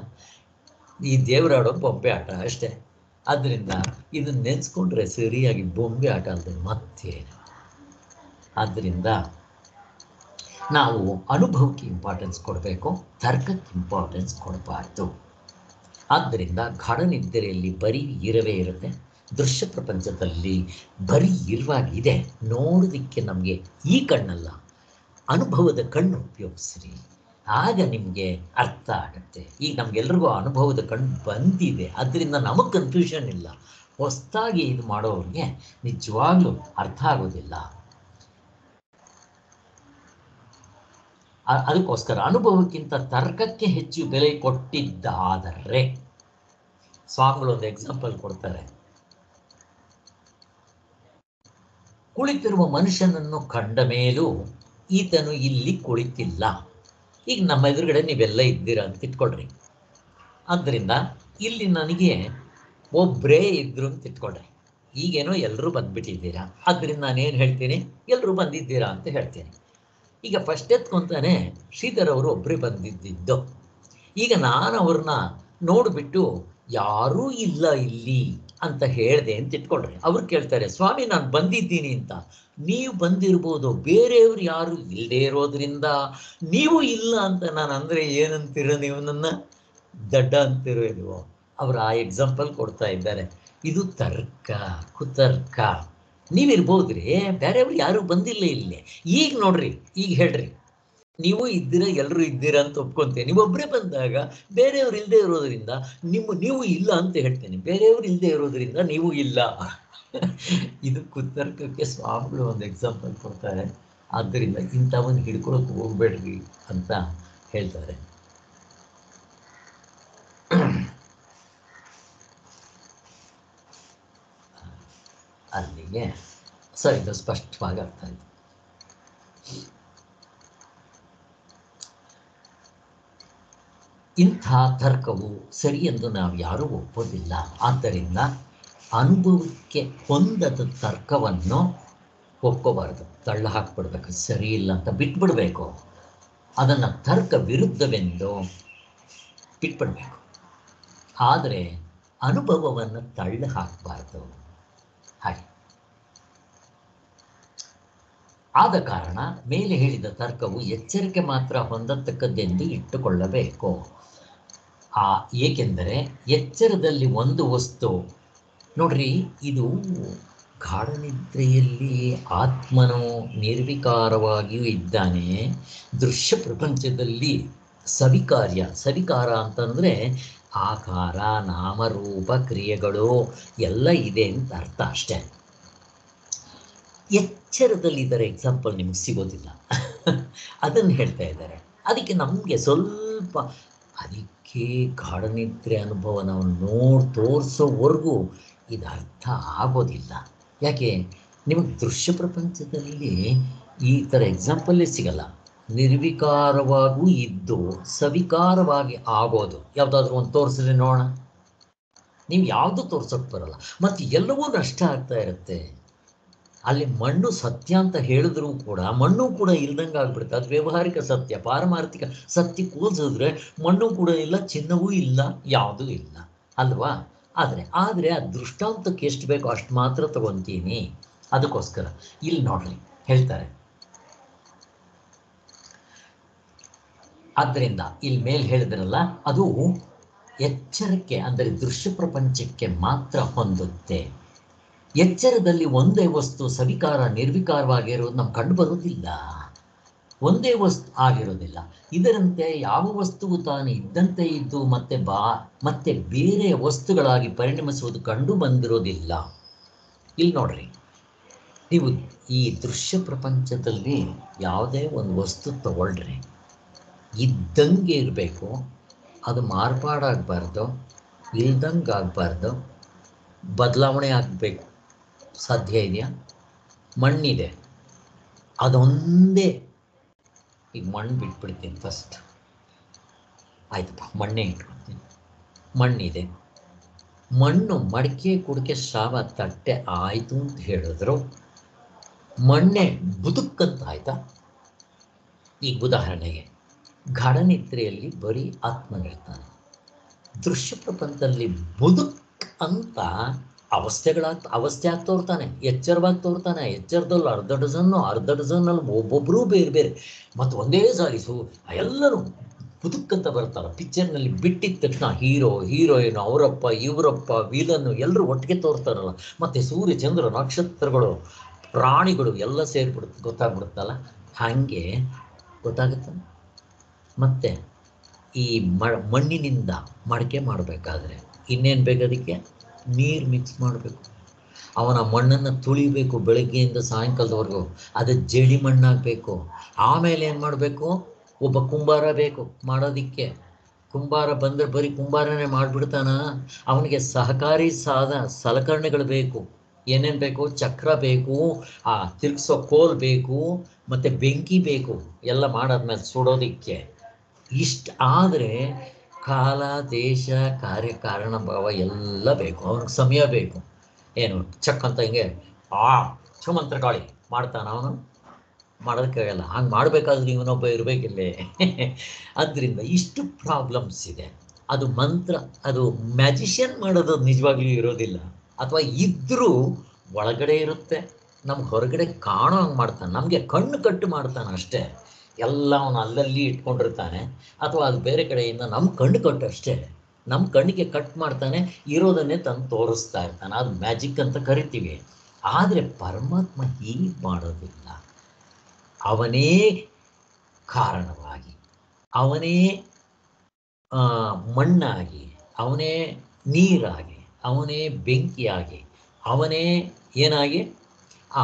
ಈ ದೇವರಾಡೋ ಬೊಂಬೆ ಆಟ ಅಷ್ಟೇ ಆದ್ದರಿಂದ ಇದನ್ನ ನೆನೆಸ್ಕೊಂಡ್ರೆ ಸರಿಯಾಗಿ ಬೊಂಬೆ ಆಟ ಅಲ್ಲದೆ ಮತ್ತೇನು ಆದ್ದರಿಂದ ನಾವು ಅನುಭವಕ್ಕೆ ಇಂಪಾರ್ಟೆನ್ಸ್ ಕೊಡಬೇಕು ತರ್ಕಕ್ಕೆ ಇಂಪಾರ್ಟೆನ್ಸ್ ಕೊಡಬಾರ್ದು ಆದ್ದರಿಂದ ಗಾಢ ನಿದ್ರೆಯಲ್ಲಿ ಬರೀ ಇರವೇ ಇರುತ್ತೆ ದೃಶ್ಯ ಪ್ರಪಂಚದಲ್ಲಿ ಬರೀ ಇರುವಾಗಿದೆ ನೋಡೋದಕ್ಕೆ ನಮಗೆ ಈ ಕಣ್ಣಲ್ಲ ಅನುಭವದ ಕಣ್ಣು ಉಪಯೋಗಿಸ್ರಿ ಆಗ ನಿಮಗೆ ಅರ್ಥ ಆಗುತ್ತೆ ಈಗ ನಮಗೆಲ್ರಿಗೂ ಅನುಭವದ ಕಣ್ಣು ಬಂದಿದೆ ಅದರಿಂದ ನಮಗೆ ಕನ್ಫ್ಯೂಷನ್ ಇಲ್ಲ ಹೊಸದಾಗಿ ಇದು ಮಾಡೋರಿಗೆ ನಿಜವಾಗ್ಲೂ ಅರ್ಥ ಆಗೋದಿಲ್ಲ ಅ- ಅದಕ್ಕೋಸ್ಕರ ಅನುಭವಕ್ಕಿಂತ ತರ್ಕಕ್ಕೆ ಹೆಚ್ಚು ಬೆಲೆ ಕೊಟ್ಟಿದ್ದಾದರೆ ಸ್ವಾಮಿಗಳು ಒಂದು ಎಕ್ಸಾಂಪಲ್ ಕೊಡ್ತಾರೆ ಕುಳಿತಿರುವ ಮನುಷ್ಯನನ್ನು ಕಂಡ ಮೇಲೂ ಈತನು ಇಲ್ಲಿ ಕುಳಿತಿಲ್ಲ ಈಗ ನಮ್ಮ ಎದುರುಗಡೆ ನೀವೆಲ್ಲ ಇದ್ದೀರಾ ಅಂತ ಇಟ್ಕೊಳ್ರಿ ಆದ್ದರಿಂದ ಇಲ್ಲಿ ನನಗೆ ಒಬ್ಬರೇ ಇದ್ರು ಅಂತ ಇಟ್ಕೊಳ್ರಿ ಈಗೇನೋ ಎಲ್ಲರೂ ಬಂದ್ಬಿಟ್ಟಿದ್ದೀರಾ ಆದ್ದರಿಂದ ನಾನೇನು ಹೇಳ್ತೀನಿ ಎಲ್ಲರೂ ಬಂದಿದ್ದೀರಾ ಅಂತ ಹೇಳ್ತೀನಿ ಈಗ ಫಸ್ಟ್ ಎತ್ಕೊಂತಾನೆ ಶ್ರೀಧರ್ ಅವರು ಒಬ್ಬರೇ ಬಂದಿದ್ದಿದ್ದು ಈಗ ನಾನು ಅವ್ರನ್ನ ನೋಡಿಬಿಟ್ಟು ಯಾರೂ ಇಲ್ಲ ಇಲ್ಲಿ ಅಂತ ಹೇಳಿದೆ ಅಂತ ಇಟ್ಕೊಳ್ರಿ ಅವ್ರು ಕೇಳ್ತಾರೆ ಸ್ವಾಮಿ ನಾನು ಬಂದಿದ್ದೀನಿ ಅಂತ ನೀವು ಬಂದಿರ್ಬೋದು ಬೇರೆಯವ್ರು ಯಾರು ಇಲ್ಲದೆ ಇರೋದ್ರಿಂದ ನೀವು ಇಲ್ಲ ಅಂತ ನಾನು ಅಂದರೆ ಏನಂತೀರ ನೀವು ನನ್ನ ದಡ್ಡ ಅಂತಿರೋ ಇಲ್ವೋ ಅವರು ಆ ಎಕ್ಸಾಂಪಲ್ ಕೊಡ್ತಾ ಇದ್ದಾರೆ ಇದು ತರ್ಕ ಕುತರ್ಕ ನೀವಿರ್ಬೋದ್ರಿ ಬೇರೆಯವ್ರು ಯಾರು ಬಂದಿಲ್ಲ ಇಲ್ಲಿ ಈಗ ನೋಡ್ರಿ ಈಗ ಹೇಳ್ರಿ ನೀವು ಇದ್ದೀರಾ ಎಲ್ಲರೂ ಇದ್ದೀರಾ ಅಂತ ಒಪ್ಕೊಂತೀನಿ ನೀವೊಬ್ಬರೇ ಬಂದಾಗ ಬೇರೆಯವ್ರು ಇಲ್ಲದೆ ಇರೋದ್ರಿಂದ ನಿಮ್ಮ ನೀವು ಇಲ್ಲ ಅಂತ ಹೇಳ್ತೇನೆ ಬೇರೆಯವ್ರು ಇಲ್ಲದೆ ಇರೋದ್ರಿಂದ ನೀವು ಇಲ್ಲ ಇದು ಕುತರ್ಕಕ್ಕೆ ಸ್ವಾಮಿಗಳು ಒಂದು ಎಕ್ಸಾಂಪಲ್ ಕೊಡ್ತಾರೆ ಆದ್ದರಿಂದ ಇಂಥವನ್ನ ಹಿಡ್ಕೊಳಕ್ಕೆ ಹೋಗ್ಬೇಡ್ರಿ ಅಂತ ಹೇಳ್ತಾರೆ ಅಲ್ಲಿಗೆ ಸರಿ ಇದು ಸ್ಪಷ್ಟವಾಗಿ ಅರ್ಥ ಆಯ್ತು ಇಂಥ ತರ್ಕವು ಸರಿ ಎಂದು ನಾವು ಯಾರೂ ಒಪ್ಪೋದಿಲ್ಲ ಆದ್ದರಿಂದ ಅನುಭವಕ್ಕೆ ಹೊಂದದ ತರ್ಕವನ್ನು ಒಪ್ಕೋಬಾರ್ದು ತಳ್ಳ ಹಾಕ್ಬಿಡ್ಬೇಕು ಸರಿ ಇಲ್ಲ ಅಂತ ಬಿಟ್ಬಿಡ್ಬೇಕು ಅದನ್ನು ತರ್ಕ ವಿರುದ್ಧವೆಂದು ಬಿಟ್ಬಿಡ್ಬೇಕು ಆದರೆ ಅನುಭವವನ್ನು ತಳ್ಳ ಹಾಕಬಾರ್ದು ಹಾಗೆ ಆದ ಕಾರಣ ಮೇಲೆ ಹೇಳಿದ ತರ್ಕವು ಎಚ್ಚರಿಕೆ ಮಾತ್ರ ಹೊಂದತಕ್ಕದ್ದೆಂದು ಇಟ್ಟುಕೊಳ್ಳಬೇಕು ಆ ಏಕೆಂದರೆ ಎಚ್ಚರದಲ್ಲಿ ಒಂದು ವಸ್ತು ನೋಡ್ರಿ ಇದು ಗಾಢನಿದ್ರೆಯಲ್ಲಿ ಆತ್ಮನು ನಿರ್ವಿಕಾರವಾಗಿಯೂ ಇದ್ದಾನೆ ದೃಶ್ಯ ಪ್ರಪಂಚದಲ್ಲಿ ಸವಿಕಾರ್ಯ ಸವಿಕಾರ ಅಂತಂದರೆ ಆಕಾರ ನಾಮರೂಪ ಕ್ರಿಯೆಗಳು ಎಲ್ಲ ಇದೆ ಅಂತ ಅರ್ಥ ಅಷ್ಟೇ ಎಚ್ಚರದಲ್ಲಿ ಇದರ ಎಕ್ಸಾಂಪಲ್ ನಿಮ್ಗೆ ಸಿಗೋದಿಲ್ಲ ಅದನ್ನು ಹೇಳ್ತಾ ಇದ್ದಾರೆ ಅದಕ್ಕೆ ನಮಗೆ ಸ್ವಲ್ಪ ಅದಕ್ಕೆ ಗಾಢನಿದ್ರೆ ಅನುಭವ ನಾವು ನೋಡಿ ತೋರಿಸೋವರೆಗೂ ಇದು ಅರ್ಥ ಆಗೋದಿಲ್ಲ ಯಾಕೆ ನಿಮಗೆ ದೃಶ್ಯ ಪ್ರಪಂಚದಲ್ಲಿ ಈ ಥರ ಎಕ್ಸಾಂಪಲ್ಲೇ ಸಿಗಲ್ಲ ನಿರ್ವಿಕಾರವಾಗೂ ಇದ್ದು ಸವಿಕಾರವಾಗಿ ಆಗೋದು ಯಾವುದಾದ್ರೂ ಒಂದು ತೋರಿಸಿದ್ರೆ ನೋಡೋಣ ನೀವು ಯಾವುದು ತೋರ್ಸೋಕೆ ಬರಲ್ಲ ಮತ್ತು ಎಲ್ಲವೂ ನಷ್ಟ ಆಗ್ತಾ ಇರುತ್ತೆ ಅಲ್ಲಿ ಮಣ್ಣು ಸತ್ಯ ಅಂತ ಹೇಳಿದ್ರು ಕೂಡ ಮಣ್ಣು ಕೂಡ ಇಲ್ದಂಗೆ ಆಗ್ಬಿಡುತ್ತೆ ಅದು ವ್ಯಾವಹಾರಿಕ ಸತ್ಯ ಪಾರಮಾರ್ಥಿಕ ಸತ್ಯ ಕೂಲ್ಸಿದ್ರೆ ಮಣ್ಣು ಕೂಡ ಇಲ್ಲ ಚಿನ್ನವೂ ಇಲ್ಲ ಯಾವುದೂ ಇಲ್ಲ ಅಲ್ವಾ ಆದರೆ ಆದರೆ ಆ ದೃಷ್ಟಾಂತಕ್ಕೆ ಎಷ್ಟು ಬೇಕೋ ಅಷ್ಟು ಮಾತ್ರ ತಗೊಂತೀನಿ ಅದಕ್ಕೋಸ್ಕರ ಇಲ್ಲಿ ನೋಡ್ರಿ ಹೇಳ್ತಾರೆ ಆದ್ದರಿಂದ ಇಲ್ಲಿ ಮೇಲೆ ಹೇಳಿದ್ರಲ್ಲ ಅದು ಎಚ್ಚರಕ್ಕೆ ಅಂದರೆ ದೃಶ್ಯ ಪ್ರಪಂಚಕ್ಕೆ ಮಾತ್ರ ಹೊಂದುತ್ತೆ ಎಚ್ಚರದಲ್ಲಿ ಒಂದೇ ವಸ್ತು ಸವಿಕಾರ ನಿರ್ವಿಕಾರವಾಗಿರೋದು ನಮ್ಗೆ ಕಂಡು ಬರುವುದಿಲ್ಲ ಒಂದೇ ವಸ್ತು ಆಗಿರೋದಿಲ್ಲ ಇದರಂತೆ ಯಾವ ವಸ್ತುವು ತಾನು ಇದ್ದಂತೆ ಇದ್ದು ಮತ್ತೆ ಬಾ ಮತ್ತೆ ಬೇರೆ ವಸ್ತುಗಳಾಗಿ ಪರಿಣಮಿಸುವುದು ಕಂಡು ಬಂದಿರೋದಿಲ್ಲ ಇಲ್ಲಿ ನೋಡ್ರಿ ನೀವು ಈ ದೃಶ್ಯ ಪ್ರಪಂಚದಲ್ಲಿ ಯಾವುದೇ ಒಂದು ವಸ್ತು ತಗೊಳ್ರಿ ಇದ್ದಂಗೆ ಇರಬೇಕು ಅದು ಮಾರ್ಪಾಡಾಗಬಾರ್ದು ಇಲ್ದಂಗೆ ಆಗಬಾರ್ದು ಬದಲಾವಣೆ ಆಗಬೇಕು ಸಾಧ್ಯ ಇದೆಯಾ ಮಣ್ಣಿದೆ ಅದೊಂದೇ ಈಗ ಮಣ್ಣು ಬಿಟ್ಬಿಡ್ತೀನಿ ಫಸ್ಟ್ ಆಯ್ತಪ್ಪ ಮಣ್ಣೇ ಇಟ್ಕೊಳ್ತೀನಿ ಮಣ್ಣಿದೆ ಮಣ್ಣು ಮಡಿಕೆ ಕುಡಿಕೆ ಶ್ರಾವ ತಟ್ಟೆ ಆಯಿತು ಅಂತ ಹೇಳಿದ್ರು ಮಣ್ಣೆ ಬುದುಕಂತ ಆಯ್ತಾ ಈಗ ಉದಾಹರಣೆಗೆ ಗಾಢನಿದ್ರೆಯಲ್ಲಿ ಬರೀ ಆತ್ಮನಿರ್ತಾನೆ ದೃಶ್ಯ ಪ್ರಪಂಚದಲ್ಲಿ ಬುದುಕ್ ಅಂತ ಅವಸ್ಥೆಗಳಾಗ್ ಅವಸ್ಥೆ ಆಗಿ ತೋರ್ತಾನೆ ಎಚ್ಚರವಾಗಿ ತೋರ್ತಾನೆ ಎಚ್ಚರದಲ್ಲಿ ಅರ್ಧ ಡಜನ್ನು ಅರ್ಧ ಡಜನ್ನಲ್ಲಿ ಒಬ್ಬೊಬ್ಬರೂ ಬೇರೆ ಬೇರೆ ಮತ್ತು ಒಂದೇ ಸಾರಿ ಸು ಎಲ್ಲರೂ ಬುದುಕ್ಕಂತ ಬರ್ತಾರೆ ಪಿಕ್ಚರ್ನಲ್ಲಿ ಬಿಟ್ಟಿದ ತಕ್ಷಣ ಹೀರೋ ಹೀರೋಯಿನ್ ಅವರಪ್ಪ ಇವರಪ್ಪ ವಿಲನ್ನು ಎಲ್ಲರೂ ಒಟ್ಟಿಗೆ ತೋರ್ತಾರಲ್ಲ ಮತ್ತು ಸೂರ್ಯ ಚಂದ್ರ ನಕ್ಷತ್ರಗಳು ಪ್ರಾಣಿಗಳು ಎಲ್ಲ ಸೇರಿಬಿಡುತ್ತೆ ಗೊತ್ತಾಗ್ಬಿಡುತ್ತಲ್ಲ ಹಾಗೆ ಗೊತ್ತಾಗುತ್ತೆ ಮತ್ತೆ ಈ ಮ ಮಣ್ಣಿನಿಂದ ಮಡಿಕೆ ಮಾಡಬೇಕಾದ್ರೆ ಇನ್ನೇನು ಬೇಕು ಅದಕ್ಕೆ ನೀರು ಮಿಕ್ಸ್ ಮಾಡಬೇಕು ಅವನ ಮಣ್ಣನ್ನು ತುಳಿಬೇಕು ಬೆಳಗ್ಗೆಯಿಂದ ಸಾಯಂಕಾಲದವರೆಗೂ ಅದು ಜಡಿ ಮಣ್ಣಾಗಬೇಕು ಆಮೇಲೆ ಏನು ಮಾಡಬೇಕು ಒಬ್ಬ ಕುಂಬಾರ ಬೇಕು ಮಾಡೋದಕ್ಕೆ ಕುಂಬಾರ ಬಂದರೆ ಬರೀ ಕುಂಬಾರನೇ ಮಾಡಿಬಿಡ್ತಾನ ಅವನಿಗೆ ಸಹಕಾರಿ ಸಾಧ ಸಲಕರಣೆಗಳು ಬೇಕು ಏನೇನು ಬೇಕು ಚಕ್ರ ಬೇಕು ಆ ತಿರ್ಗಿಸೋ ಕೋಲ್ ಬೇಕು ಮತ್ತು ಬೆಂಕಿ ಬೇಕು ಎಲ್ಲ ಮಾಡಾದ್ಮೇಲೆ ಸುಡೋದಕ್ಕೆ ಇಷ್ಟು ಆದರೆ ಕಾಲ ದೇಶ ಕಾರ್ಯ ಕಾರಣ ಭಾವ ಎಲ್ಲ ಬೇಕು ಅವನಿಗೆ ಸಮಯ ಬೇಕು ಏನು ಚಕ್ ಅಂತ ಹಿಂಗೆ ಆ ಸುಮಂತ್ರ ಗಾಳಿ ಮಾಡ್ತಾನ ಅವನು ಮಾಡೋದಕ್ಕಾಗಲ್ಲ ಹಂಗೆ ಮಾಡಬೇಕಾದ್ರೆ ಇವನೊಬ್ಬ ಇರಬೇಕಿಲ್ಲೇ ಅದರಿಂದ ಇಷ್ಟು ಪ್ರಾಬ್ಲಮ್ಸ್ ಇದೆ ಅದು ಮಂತ್ರ ಅದು ಮ್ಯಾಜಿಷಿಯನ್ ಮಾಡೋದು ನಿಜವಾಗ್ಲೂ ಇರೋದಿಲ್ಲ ಅಥವಾ ಇದ್ದರೂ ಒಳಗಡೆ ಇರುತ್ತೆ ನಮ್ಗೆ ಹೊರಗಡೆ ಕಾಣೋ ಹಂಗೆ ಮಾಡ್ತಾನೆ ನಮಗೆ ಕಣ್ಣು ಕಟ್ಟು ಮಾಡ್ತಾನೆ ಅಷ್ಟೇ ಎಲ್ಲ ಅವನು ಅಲ್ಲಲ್ಲಿ ಇಟ್ಕೊಂಡಿರ್ತಾನೆ ಅಥವಾ ಅದು ಬೇರೆ ಕಡೆಯಿಂದ ನಮ್ಮ ಕಣ್ಣು ಕಟ್ಟು ಅಷ್ಟೇ ನಮ್ಮ ಕಣ್ಣಿಗೆ ಕಟ್ ಮಾಡ್ತಾನೆ ಇರೋದನ್ನೇ ತಂದು ತೋರಿಸ್ತಾ ಇರ್ತಾನೆ ಅದು ಮ್ಯಾಜಿಕ್ ಅಂತ ಕರಿತೀವಿ ಆದರೆ ಪರಮಾತ್ಮ ಹೀಗೆ ಮಾಡೋದಿಲ್ಲ ಅವನೇ ಕಾರಣವಾಗಿ ಅವನೇ ಆ, ಮಣ್ಣಾಗಿ ಅವನೇ ನೀರಾಗಿ ಅವನೇ ಬೆಂಕಿಯಾಗಿ ಅವನೇ ಏನಾಗಿ ಆ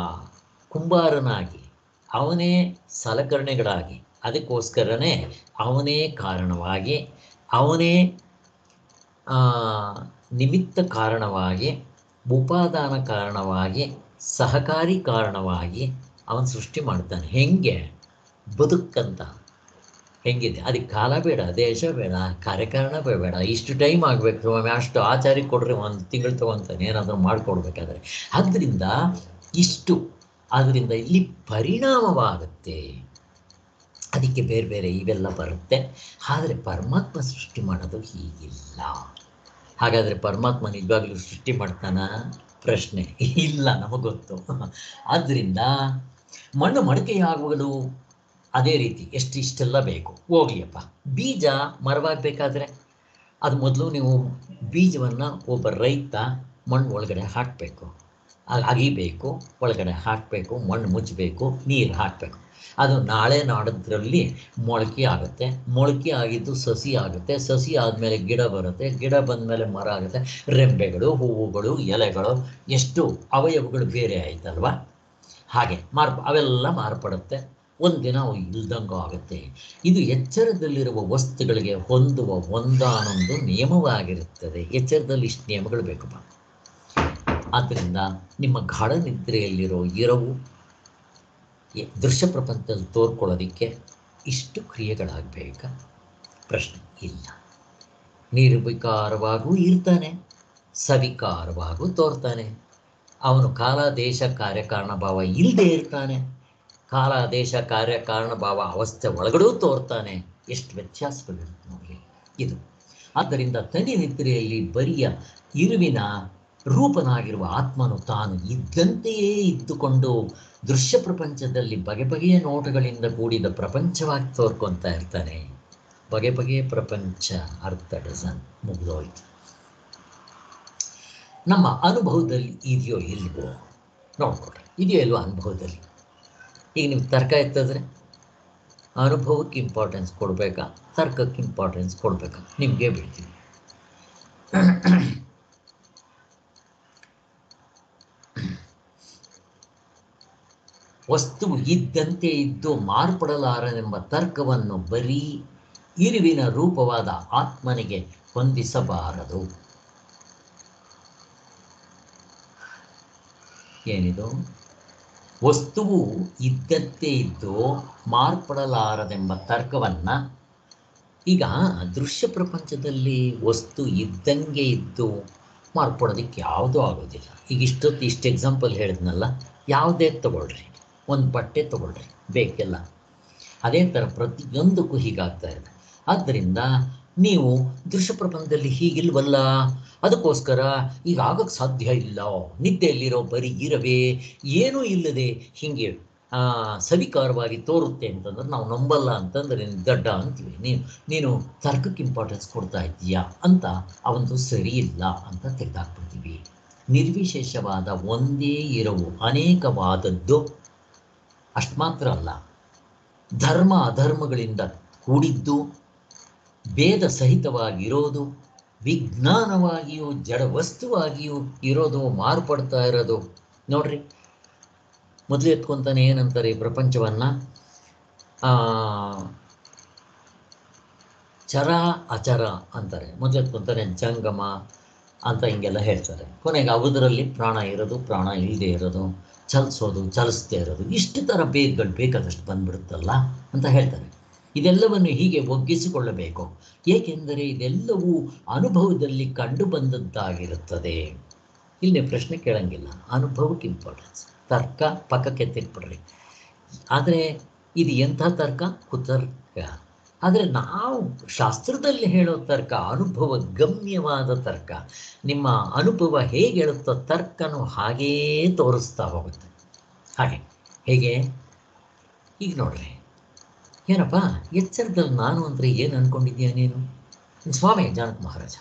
ಕುಂಬಾರನಾಗಿ ಅವನೇ ಸಲಕರಣೆಗಳಾಗಿ ಅದಕ್ಕೋಸ್ಕರನೇ ಅವನೇ ಕಾರಣವಾಗಿ ಅವನೇ ಆ, ನಿಮಿತ್ತ ಕಾರಣವಾಗಿ ಉಪಾದಾನ ಕಾರಣವಾಗಿ ಸಹಕಾರಿ ಕಾರಣವಾಗಿ ಅವನು ಸೃಷ್ಟಿ ಮಾಡ್ತಾನೆ ಹೆಂಗೆ ಬದುಕಂತ ಹೆಂಗಿದೆ ಅದಕ್ಕೆ ಕಾಲ ಬೇಡ ದೇಶ ಬೇಡ ಕಾರ್ಯಕಾರಣ ಬೇಡ ಇಷ್ಟು ಟೈಮ್ ಆಗಬೇಕು ಸ್ವಾಮಿ ಅಷ್ಟು ಆಚಾರ್ಯ ಕೊಡ್ರಿ ಒಂದು ತಿಂಗಳು ತೊಗೊತಾನೆ ಏನಾದರೂ ಮಾಡಿಕೊಡ್ಬೇಕಾದ್ರೆ ಆದ್ದರಿಂದ ಇಷ್ಟು ಆದ್ದರಿಂದ ಇಲ್ಲಿ ಪರಿಣಾಮವಾಗುತ್ತೆ ಅದಕ್ಕೆ ಬೇರೆ ಬೇರೆ ಇವೆಲ್ಲ ಬರುತ್ತೆ ಆದರೆ ಪರಮಾತ್ಮ ಸೃಷ್ಟಿ ಮಾಡೋದು ಹೀಗಿಲ್ಲ ಹಾಗಾದರೆ ಪರಮಾತ್ಮ ನಿಜವಾಗ್ಲೂ ಸೃಷ್ಟಿ ಮಾಡ್ತಾನ ಪ್ರಶ್ನೆ ಇಲ್ಲ ನಮಗೆ ಗೊತ್ತು ಆದ್ದರಿಂದ ಮಣ್ಣು ಮಡಿಕೆಯಾಗುವುದು ಅದೇ ರೀತಿ ಎಷ್ಟು ಇಷ್ಟೆಲ್ಲ ಬೇಕು ಹೋಗ್ಲಿಯಪ್ಪ ಬೀಜ ಮರವಾಗಬೇಕಾದ್ರೆ ಅದು ಮೊದಲು ನೀವು ಬೀಜವನ್ನು ಒಬ್ಬ ರೈತ ಮಣ್ಣು ಒಳಗಡೆ ಹಾಕಬೇಕು ಅಗಿಬೇಕು ಒಳಗಡೆ ಹಾಕಬೇಕು ಮಣ್ಣು ಮುಚ್ಚಬೇಕು ನೀರು ಹಾಕಬೇಕು ಅದು ನಾಳೆ ನಾಡದ್ರಲ್ಲಿ ಮೊಳಕೆ ಆಗುತ್ತೆ ಮೊಳಕೆ ಆಗಿದ್ದು ಸಸಿ ಆಗುತ್ತೆ ಸಸಿ ಆದಮೇಲೆ ಗಿಡ ಬರುತ್ತೆ ಗಿಡ ಬಂದಮೇಲೆ ಮರ ಆಗುತ್ತೆ ರೆಂಬೆಗಳು ಹೂವುಗಳು ಎಲೆಗಳು ಎಷ್ಟು ಅವಯವಗಳು ಬೇರೆ ಆಯ್ತಲ್ವಾ ಹಾಗೆ ಮಾರ್ಪ ಅವೆಲ್ಲ ಮಾರ್ಪಡುತ್ತೆ ಒಂದಿನ ಅವು ಇಲ್ದಂಗೂ ಆಗುತ್ತೆ ಇದು ಎಚ್ಚರದಲ್ಲಿರುವ ವಸ್ತುಗಳಿಗೆ ಹೊಂದುವ ಒಂದಾನೊಂದು ನಿಯಮವಾಗಿರುತ್ತದೆ ಎಚ್ಚರದಲ್ಲಿ ಇಷ್ಟು ನಿಯಮಗಳು ಬೇಕಪ್ಪ ಆದ್ದರಿಂದ ನಿಮ್ಮ ಗಾಢ ನಿದ್ರೆಯಲ್ಲಿರೋ ಇರವು ಎ- ದೃಶ್ಯ ಪ್ರಪಂಚದಲ್ಲಿ ತೋರ್ಕೊಳ್ಳೋದಕ್ಕೆ ಇಷ್ಟು ಕ್ರಿಯೆಗಳಾಗಬೇಕಾ ಪ್ರಶ್ನೆ ಇಲ್ಲ ನಿರ್ವಿಕಾರವಾಗೂ ಇರ್ತಾನೆ ಸವಿಕಾರವಾಗೂ ತೋರ್ತಾನೆ ಅವನು ಕಾಲ ದೇಶ ಕಾರ್ಯಕಾರಣ ಭಾವ ಇಲ್ಲದೆ ಇರ್ತಾನೆ ಕಾಲ ದೇಶ ಕಾರ್ಯಕಾರಣ ಭಾವ ಅವಸ್ಥೆ ಒಳಗಡೂ ತೋರ್ತಾನೆ ಎಷ್ಟು ವ್ಯತ್ಯಾಸಗಳಿರುತ್ತೆ ನೋಡಿ ಇದು ಆದ್ದರಿಂದ ತನಿ ನಿದ್ರೆಯಲ್ಲಿ ಬರಿಯ ಇರುವಿನ ರೂಪನಾಗಿರುವ ಆತ್ಮನು ತಾನು ಇದ್ದಂತೆಯೇ ಇದ್ದುಕೊಂಡು ದೃಶ್ಯ ಪ್ರಪಂಚದಲ್ಲಿ ಬಗೆ ಬಗೆಯ ನೋಟಗಳಿಂದ ಕೂಡಿದ ಪ್ರಪಂಚವಾಗಿ ತೋರ್ಕೊತಾ ಇರ್ತಾನೆ ಬಗೆ ಬಗೆಯ ಪ್ರಪಂಚ ಅರ್ಥ ಡಸನ್ ಮುಗಿದೋಯ್ತು ನಮ್ಮ ಅನುಭವದಲ್ಲಿ ಇದೆಯೋ ಇಲ್ವೋ ನೋಡ್ಕೊಡ್ರಿ ಇದೆಯೋ ಇಲ್ವೋ ಅನುಭವದಲ್ಲಿ ಈಗ ನೀವು ತರ್ಕ ಎತ್ತಿದ್ರೆ ಅನುಭವಕ್ಕೆ ಇಂಪಾರ್ಟೆನ್ಸ್ ಕೊಡಬೇಕಾ ತರ್ಕಕ್ಕೆ ಇಂಪಾರ್ಟೆನ್ಸ್ ಕೊಡಬೇಕಾ ನಿಮಗೆ ಬಿಡ್ತೀನಿ ವಸ್ತುವು ಇದ್ದಂತೆ ಇದ್ದು ಮಾರ್ಪಡಲಾರನೆಂಬ ತರ್ಕವನ್ನು ಬರೀ ಇರುವಿನ ರೂಪವಾದ ಆತ್ಮನಿಗೆ ಹೊಂದಿಸಬಾರದು ಏನಿದು ವಸ್ತುವು ಇದ್ದಂತೆ ಇದ್ದು ಮಾರ್ಪಡಲಾರದೆಂಬ ತರ್ಕವನ್ನ ಈಗ ದೃಶ್ಯ ಪ್ರಪಂಚದಲ್ಲಿ ವಸ್ತು ಇದ್ದಂಗೆ ಇದ್ದು ಮಾರ್ಪಡೋದಕ್ಕೆ ಯಾವುದೂ ಆಗೋದಿಲ್ಲ ಈಗ ಇಷ್ಟೊತ್ತು ಇಷ್ಟು ಎಕ್ಸಾಂಪಲ್ ಹೇಳಿದ್ನಲ್ಲ ಯಾವುದೇ ತಗೊಳ್ರಿ ಒಂದು ಬಟ್ಟೆ ತಗೊಳ್ರಿ ಬೇಕೆಲ್ಲ ಅದೇ ಥರ ಪ್ರತಿಯೊಂದಕ್ಕೂ ಹೀಗಾಗ್ತಾ ಇದೆ ಆದ್ದರಿಂದ ನೀವು ದೃಶ್ಯ ಪ್ರಪಂಚದಲ್ಲಿ ಹೀಗಿಲ್ವಲ್ಲ ಅದಕ್ಕೋಸ್ಕರ ಈಗ ಆಗಕ್ಕೆ ಸಾಧ್ಯ ಇಲ್ಲ ನಿದ್ದೆಯಲ್ಲಿರೋ ಬರೀ ಇರವೇ ಏನೂ ಇಲ್ಲದೆ ಹೀಗೆ ಆ, ಸವಿಕಾರವಾಗಿ ತೋರುತ್ತೆ ಅಂತಂದ್ರೆ ನಾವು ನಂಬಲ್ಲ ಅಂತಂದ್ರೆ ನೀನು ದಡ್ಡ ಅಂತೀವಿ ನೀನು ನೀನು ತರ್ಕಕ್ಕೆ ಇಂಪಾರ್ಟೆನ್ಸ್ ಕೊಡ್ತಾ ಇದ್ದೀಯಾ ಅಂತ ಅವಂದು ಸರಿ ಇಲ್ಲ ಅಂತ ತೆಗೆದಾಕ್ಬಿಡ್ತೀವಿ ನಿರ್ವಿಶೇಷವಾದ ಒಂದೇ ಇರವು ಅನೇಕವಾದದ್ದು ಅಷ್ಟು ಮಾತ್ರ ಅಲ್ಲ ಧರ್ಮ ಅಧರ್ಮಗಳಿಂದ ಕೂಡಿದ್ದು ಭೇದ ಸಹಿತವಾಗಿರೋದು ವಿಜ್ಞಾನವಾಗಿಯೂ ಜಡ ವಸ್ತುವಾಗಿಯೂ ಇರೋದು ಮಾರ್ಪಡ್ತಾ ಇರೋದು ನೋಡ್ರಿ ಮೊದಲು ಎತ್ಕೊಂತಾನೆ ಏನಂತಾರೆ ಈ ಪ್ರಪಂಚವನ್ನ ಆ ಚರ ಅಚರ ಅಂತಾರೆ ಮೊದಲು ಎತ್ಕೊಂತಾನೆ ಜಂಗಮ ಅಂತ ಹಿಂಗೆಲ್ಲ ಹೇಳ್ತಾರೆ ಕೊನೆಗೆ ಅವುದರಲ್ಲಿ ಪ್ರಾಣ ಇರೋದು ಪ್ರಾಣ ಇಲ್ಲದೆ ಇರೋದು ಚಲಿಸೋದು ಚಲಿಸದೇ ಇರೋದು ಇಷ್ಟು ಥರ ಭೇದಗಳು ಬೇಕಾದಷ್ಟು ಬಂದ್ಬಿಡುತ್ತಲ್ಲ ಅಂತ ಹೇಳ್ತಾರೆ ಇದೆಲ್ಲವನ್ನು ಹೀಗೆ ಒಗ್ಗಿಸಿಕೊಳ್ಳಬೇಕು ಏಕೆಂದರೆ ಇದೆಲ್ಲವೂ ಅನುಭವದಲ್ಲಿ ಕಂಡು ಬಂದದ್ದಾಗಿರುತ್ತದೆ ಇಲ್ಲಿ ಪ್ರಶ್ನೆ ಕೇಳಂಗಿಲ್ಲ ಅನುಭವಕ್ಕೆ ಇಂಪಾರ್ಟೆನ್ಸ್ ತರ್ಕ ಪಕ್ಕಕ್ಕೆ ಎತ್ತಿಟ್ಬಿಡ್ರಿ ಆದರೆ ಇದು ಎಂಥ ತರ್ಕ ಕುತರ್ಕ ಆದರೆ ನಾವು ಶಾಸ್ತ್ರದಲ್ಲಿ ಹೇಳೋ ತರ್ಕ ಅನುಭವ ಗಮ್ಯವಾದ ತರ್ಕ ನಿಮ್ಮ ಅನುಭವ ಹೇಗೆ ಹೇಳುತ್ತೋ ತರ್ಕನು ಹಾಗೇ ತೋರಿಸ್ತಾ ಹೋಗುತ್ತೆ ಹಾಗೆ ಹೇಗೆ ಈಗ ನೋಡ್ರಿ ಏನಪ್ಪ ಎಚ್ಚರದಲ್ಲಿ ನಾನು ಅಂದರೆ ಏನು ಅನ್ಕೊಂಡಿದ್ದೀಯ ನೀನು ಸ್ವಾಮಿ ಜಾನಕ ಮಹಾರಾಜ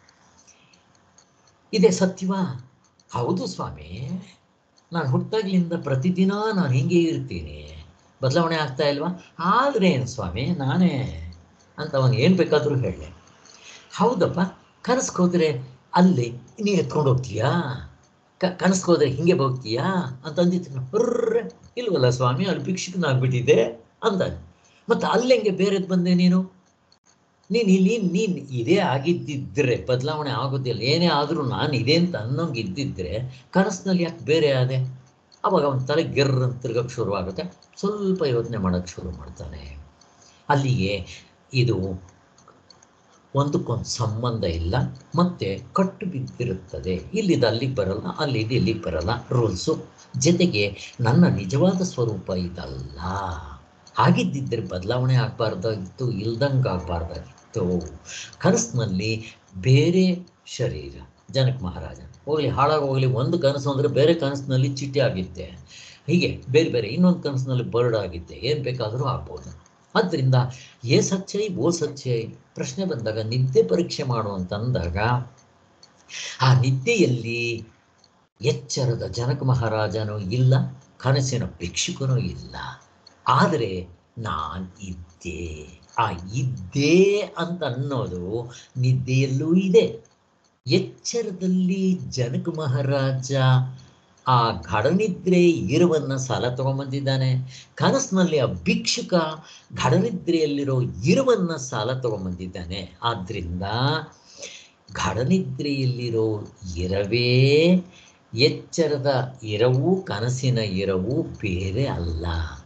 ಇದೇ ಸತ್ಯವಾ ಹೌದು ಸ್ವಾಮಿ ನಾನು ಹುಟ್ಟಾಗ್ಲಿಂದ ಪ್ರತಿದಿನ ನಾನು ಹಿಂಗೆ ಇರ್ತೀನಿ ಬದಲಾವಣೆ ಆಗ್ತಾ ಇಲ್ವಾ ಆದರೆ ಏನು ಸ್ವಾಮಿ ನಾನೇ ಅಂತ ಅವನು ಏನು ಬೇಕಾದರೂ ಹೇಳಿ ಹೌದಪ್ಪ ಕನಸ್ಗೆ ಹೋದ್ರೆ ಅಲ್ಲಿ ನೀ ಎತ್ಕೊಂಡು ಹೋಗ್ತೀಯಾ ಕ ಕನಸ್ಗೆ ಹೋದ್ರೆ ಹಿಂಗೆ ಹೋಗ್ತೀಯಾ ಅಂತ ಅಂದಿತ್ತು ಹುರ್ರೆ ಇಲ್ವಲ್ಲ ಸ್ವಾಮಿ ಅಲ್ಲಿ ಭಿಕ್ಷುಕನಾಗ್ಬಿಟ್ಟಿದೆ ಅಂದ ಮತ್ತು ಅಲ್ಲೆಂಗೆ ಬೇರೆದು ಬಂದೆ ನೀನು ನೀನು ಇಲ್ಲಿ ನೀನು ಇದೇ ಆಗಿದ್ದಿದ್ರೆ ಬದಲಾವಣೆ ಆಗೋದಿಲ್ಲ ಏನೇ ಆದರೂ ನಾನು ಇದೆ ಅಂತ ಅನ್ನೋಂಗೆ ಇದ್ದಿದ್ರೆ ಕನಸಿನಲ್ಲಿ ಯಾಕೆ ಬೇರೆ ಆದೆ ಅವಾಗ ಅವನ ತಲೆ ಗೆರ್ರ ಅಂತ ತಿರ್ಗಕ್ಕೆ ಶುರುವಾಗುತ್ತೆ ಸ್ವಲ್ಪ ಯೋಚನೆ ಮಾಡೋಕ್ಕೆ ಶುರು ಮಾಡ್ತಾನೆ ಅಲ್ಲಿಗೆ ಇದು ಒಂದಕ್ಕೊಂದು ಸಂಬಂಧ ಇಲ್ಲ ಮತ್ತೆ ಕಟ್ಟು ಬಿದ್ದಿರುತ್ತದೆ ಇಲ್ಲಿದ್ದು ಅಲ್ಲಿಗೆ ಬರಲ್ಲ ಅಲ್ಲಿದ್ದು ಇಲ್ಲಿಗೆ ಬರಲ್ಲ ರೂಲ್ಸು ಜೊತೆಗೆ ನನ್ನ ನಿಜವಾದ ಸ್ವರೂಪ ಇದಲ್ಲ ಹಾಗಿದ್ದಿದ್ದರೆ ಬದಲಾವಣೆ ಆಗಬಾರ್ದಾಗಿತ್ತು ಇಲ್ದಂಗೆ ಆಗಬಾರ್ದಾಗಿತ್ತು ಕನಸಿನಲ್ಲಿ ಬೇರೆ ಶರೀರ ಜನಕ ಮಹಾರಾಜ ಹೋಗ್ಲಿ ಹಾಳಾಗಿ ಹೋಗ್ಲಿ ಒಂದು ಕನಸು ಅಂದರೆ ಬೇರೆ ಕನಸಿನಲ್ಲಿ ಚಿಟ್ಟೆ ಆಗಿದ್ದೆ ಹೀಗೆ ಬೇರೆ ಬೇರೆ ಇನ್ನೊಂದು ಕನಸಿನಲ್ಲಿ ಬರ್ಡ್ ಆಗಿದ್ದೆ ಏನು ಬೇಕಾದರೂ ಆಗ್ಬೋದು ಆದ್ದರಿಂದ ಏ ಸಚ್ಚೈ ಓ ಸಚ್ಚೈ ಪ್ರಶ್ನೆ ಬಂದಾಗ ನಿದ್ದೆ ಪರೀಕ್ಷೆ ಮಾಡು ಅಂತಂದಾಗ ಆ ನಿದ್ದೆಯಲ್ಲಿ ಎಚ್ಚರದ ಜನಕ ಮಹಾರಾಜನೂ ಇಲ್ಲ ಕನಸಿನ ಭಿಕ್ಷುಕನೂ ಇಲ್ಲ ಆದರೆ ನಾನು ಇದ್ದೆ ಆ ಇದ್ದೇ ಅಂತ ಅನ್ನೋದು ನಿದ್ದೆಯಲ್ಲೂ ಇದೆ ಎಚ್ಚರದಲ್ಲಿ ಜನಕ ಮಹಾರಾಜ ಆ ಘಡನಿದ್ರೆ ಇರುವನ್ನ ಸಾಲ ತಗೊಂಬಂದಿದ್ದಾನೆ ಕನಸಿನಲ್ಲಿ ಆ ಭಿಕ್ಷುಕ ಘಡನಿದ್ರೆಯಲ್ಲಿರೋ ಇರುವನ್ನ ಸಾಲ ತಗೊಂಬಂದಿದ್ದಾನೆ ಆದ್ರಿಂದ ಘಡನಿದ್ರೆಯಲ್ಲಿರೋ ಇರವೇ ಎಚ್ಚರದ ಇರವು ಕನಸಿನ ಇರವು ಬೇರೆ ಅಲ್ಲ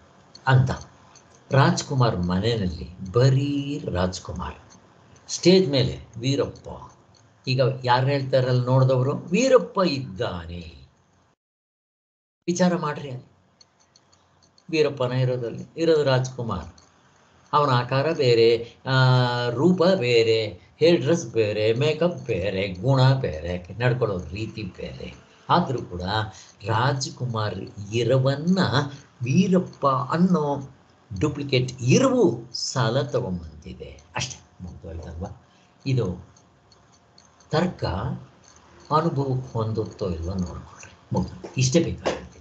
ಅಂತ ರಾಜ್ಕುಮಾರ್ ಮನೆಯಲ್ಲಿ ಬರೀ ರಾಜ್ಕುಮಾರ್ ಸ್ಟೇಜ್ ಮೇಲೆ ವೀರಪ್ಪ ಈಗ ಯಾರು ಹೇಳ್ತಾರಲ್ಲ ನೋಡಿದವರು ವೀರಪ್ಪ ಇದ್ದಾನೆ ವಿಚಾರ ಮಾಡ್ರಿ ಅಲ್ಲಿ ವೀರಪ್ಪನ ಇರೋದಲ್ಲಿ ಇರೋದು ರಾಜ್ಕುಮಾರ್ ಅವನ ಆಕಾರ ಬೇರೆ ಆ, ರೂಪ ಬೇರೆ ಹೇರ್ ಡ್ರೆಸ್ ಬೇರೆ ಮೇಕಪ್ ಬೇರೆ ಗುಣ ಬೇರೆ ನಡ್ಕೊಳ್ಳೋ ರೀತಿ ಬೇರೆ ಆದರೂ ಕೂಡ ರಾಜ್ಕುಮಾರ್ ಇರವನ್ನ ವೀರಪ್ಪ ಅನ್ನೋ ಡೂಪ್ಲಿಕೇಟ್ ಇರುವು ಸಾಲ ತಗೊಂಬಂದಿದೆ ಅಷ್ಟೇ ಮುಗ್ದೋಯ್ತಲ್ವಾ ಇದು ತರ್ಕ ಅನುಭವಕ್ಕೆ ಹೊಂದುತ್ತೋ ಇಲ್ವೋ ನೋಡ್ಕೊಳ್ರಿ ಮುಗ್ದು ಇಷ್ಟೇ ಬೇಕಾಗುತ್ತೆ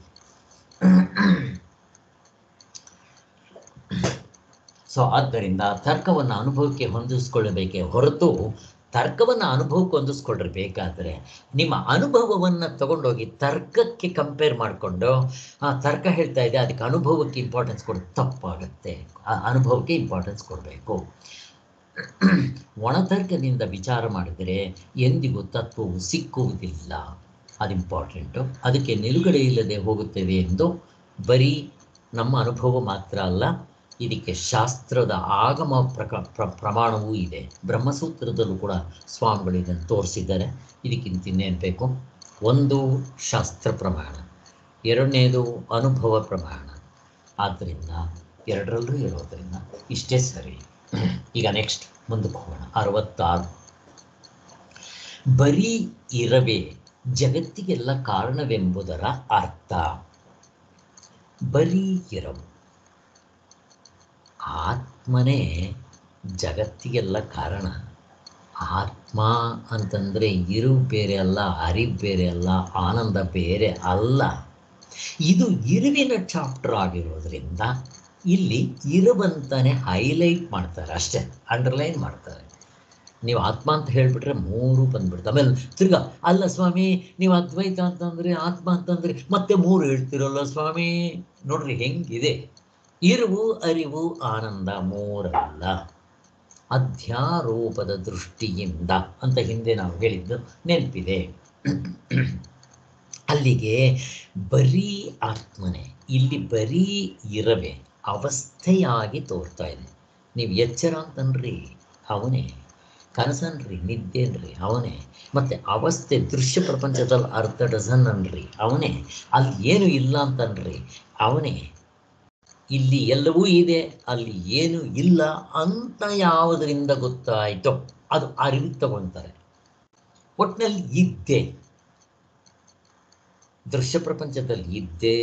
ಸೊ ಆದ್ದರಿಂದ ತರ್ಕವನ್ನು ಅನುಭವಕ್ಕೆ ಹೊಂದಿಸ್ಕೊಳ್ಳಬೇಕೇ ಹೊರತು ತರ್ಕವನ್ನು ಅನುಭವಕ್ಕೆ ಹೊಂದಿಸ್ಕೊಳ್ಬೇಕಾದ್ರೆ ನಿಮ್ಮ ಅನುಭವವನ್ನು ತಗೊಂಡೋಗಿ ತರ್ಕಕ್ಕೆ ಕಂಪೇರ್ ಮಾಡಿಕೊಂಡು ಆ ತರ್ಕ ಹೇಳ್ತಾ ಇದೆ ಅದಕ್ಕೆ ಅನುಭವಕ್ಕೆ ಇಂಪಾರ್ಟೆನ್ಸ್ ಕೊಡೋದು ತಪ್ಪಾಗುತ್ತೆ ಆ ಅನುಭವಕ್ಕೆ ಇಂಪಾರ್ಟೆನ್ಸ್ ಕೊಡಬೇಕು ಒಣತರ್ಕದಿಂದ ವಿಚಾರ ಮಾಡಿದರೆ ಎಂದಿಗೂ ತತ್ವವು ಸಿಕ್ಕುವುದಿಲ್ಲ ಅದು ಇಂಪಾರ್ಟೆಂಟು ಅದಕ್ಕೆ ನಿಲುಗಡೆ ಇಲ್ಲದೆ ಹೋಗುತ್ತೇವೆ ಎಂದು ಬರೀ ನಮ್ಮ ಅನುಭವ ಮಾತ್ರ ಅಲ್ಲ ಇದಕ್ಕೆ ಶಾಸ್ತ್ರದ ಆಗಮ ಪ್ರಕ ಪ್ರ ಪ್ರಮಾಣವೂ ಇದೆ ಬ್ರಹ್ಮಸೂತ್ರದಲ್ಲೂ ಕೂಡ ಸ್ವಾಮಿಗಳು ಇದನ್ನು ತೋರಿಸಿದ್ದಾರೆ ಇದಕ್ಕಿಂತ ಇನ್ನೇನು ಬೇಕು ಒಂದು ಶಾಸ್ತ್ರ ಪ್ರಮಾಣ ಎರಡನೇದು ಅನುಭವ ಪ್ರಮಾಣ ಆದ್ದರಿಂದ ಎರಡರಲ್ಲೂ ಇರೋದರಿಂದ ಇಷ್ಟೇ ಸರಿ ಈಗ ನೆಕ್ಸ್ಟ್ ಮುಂದಕ್ಕೆ ಹೋಗೋಣ ಅರವತ್ತಾರು ಬರೀ ಇರವೇ ಜಗತ್ತಿಗೆಲ್ಲ ಕಾರಣವೆಂಬುದರ ಅರ್ಥ ಬರೀ ಇರವು ಆತ್ಮನೇ ಜಗತ್ತಿಗೆಲ್ಲ ಕಾರಣ ಆತ್ಮ ಅಂತಂದರೆ ಇರು ಬೇರೆ ಅಲ್ಲ ಅರಿವು ಬೇರೆ ಅಲ್ಲ ಆನಂದ ಬೇರೆ ಅಲ್ಲ ಇದು ಇರುವಿನ ಚಾಪ್ಟರ್ ಆಗಿರೋದ್ರಿಂದ ಇಲ್ಲಿ ಇರುವಂತಾನೆ ಹೈಲೈಟ್ ಮಾಡ್ತಾರೆ ಅಷ್ಟೇ ಅಂಡರ್ಲೈನ್ ಮಾಡ್ತಾರೆ ನೀವು ಆತ್ಮ ಅಂತ ಹೇಳ್ಬಿಟ್ರೆ ಮೂರು ಬಂದ್ಬಿಡ್ತು ಆಮೇಲೆ ತಿರ್ಗಾ ಅಲ್ಲ ಸ್ವಾಮಿ ನೀವು ಅದ್ವೈತ ಅಂತಂದ್ರೆ ಆತ್ಮ ಅಂತಂದ್ರೆ ಮತ್ತೆ ಮೂರು ಹೇಳ್ತಿರಲ್ಲ ಸ್ವಾಮಿ ನೋಡ್ರಿ ಹೆಂಗಿದೆ ಇರುವು ಅರಿವು ಆನಂದ ಮೂರಲ್ಲ ಅಧ್ಯಾರೋಪದ ದೃಷ್ಟಿಯಿಂದ ಅಂತ ಹಿಂದೆ ನಾವು ಹೇಳಿದ್ದು ನೆನಪಿದೆ ಅಲ್ಲಿಗೆ ಬರೀ ಆತ್ಮನೆ ಇಲ್ಲಿ ಬರೀ ಇರವೆ ಅವಸ್ಥೆಯಾಗಿ ತೋರ್ತಾ ಇದೆ ನೀವು ಎಚ್ಚರ ಅಂತನ್ರಿ ಅವನೇ ಕನಸನ್ರಿ ನಿದ್ದೆನ್ರಿ ಅವನೇ ಮತ್ತೆ ಅವಸ್ಥೆ ದೃಶ್ಯ ಪ್ರಪಂಚದಲ್ಲಿ ಅರ್ಧ ಡಜನ್ ಅನ್ರಿ ಅವನೇ ಅಲ್ಲಿ ಏನು ಇಲ್ಲ ಅಂತನ್ರಿ ಅವನೇ ಇಲ್ಲಿ ಎಲ್ಲವೂ ಇದೆ ಅಲ್ಲಿ ಏನು ಇಲ್ಲ ಅಂತ ಯಾವುದರಿಂದ ಗೊತ್ತಾಯ್ತೋ ಅದು ಅರಿವು ತಗೊಂತಾರೆ ಒಟ್ಟಿನಲ್ಲಿ ಇದ್ದೆ ದೃಶ್ಯ ಪ್ರಪಂಚದಲ್ಲಿ ಇದ್ದೆ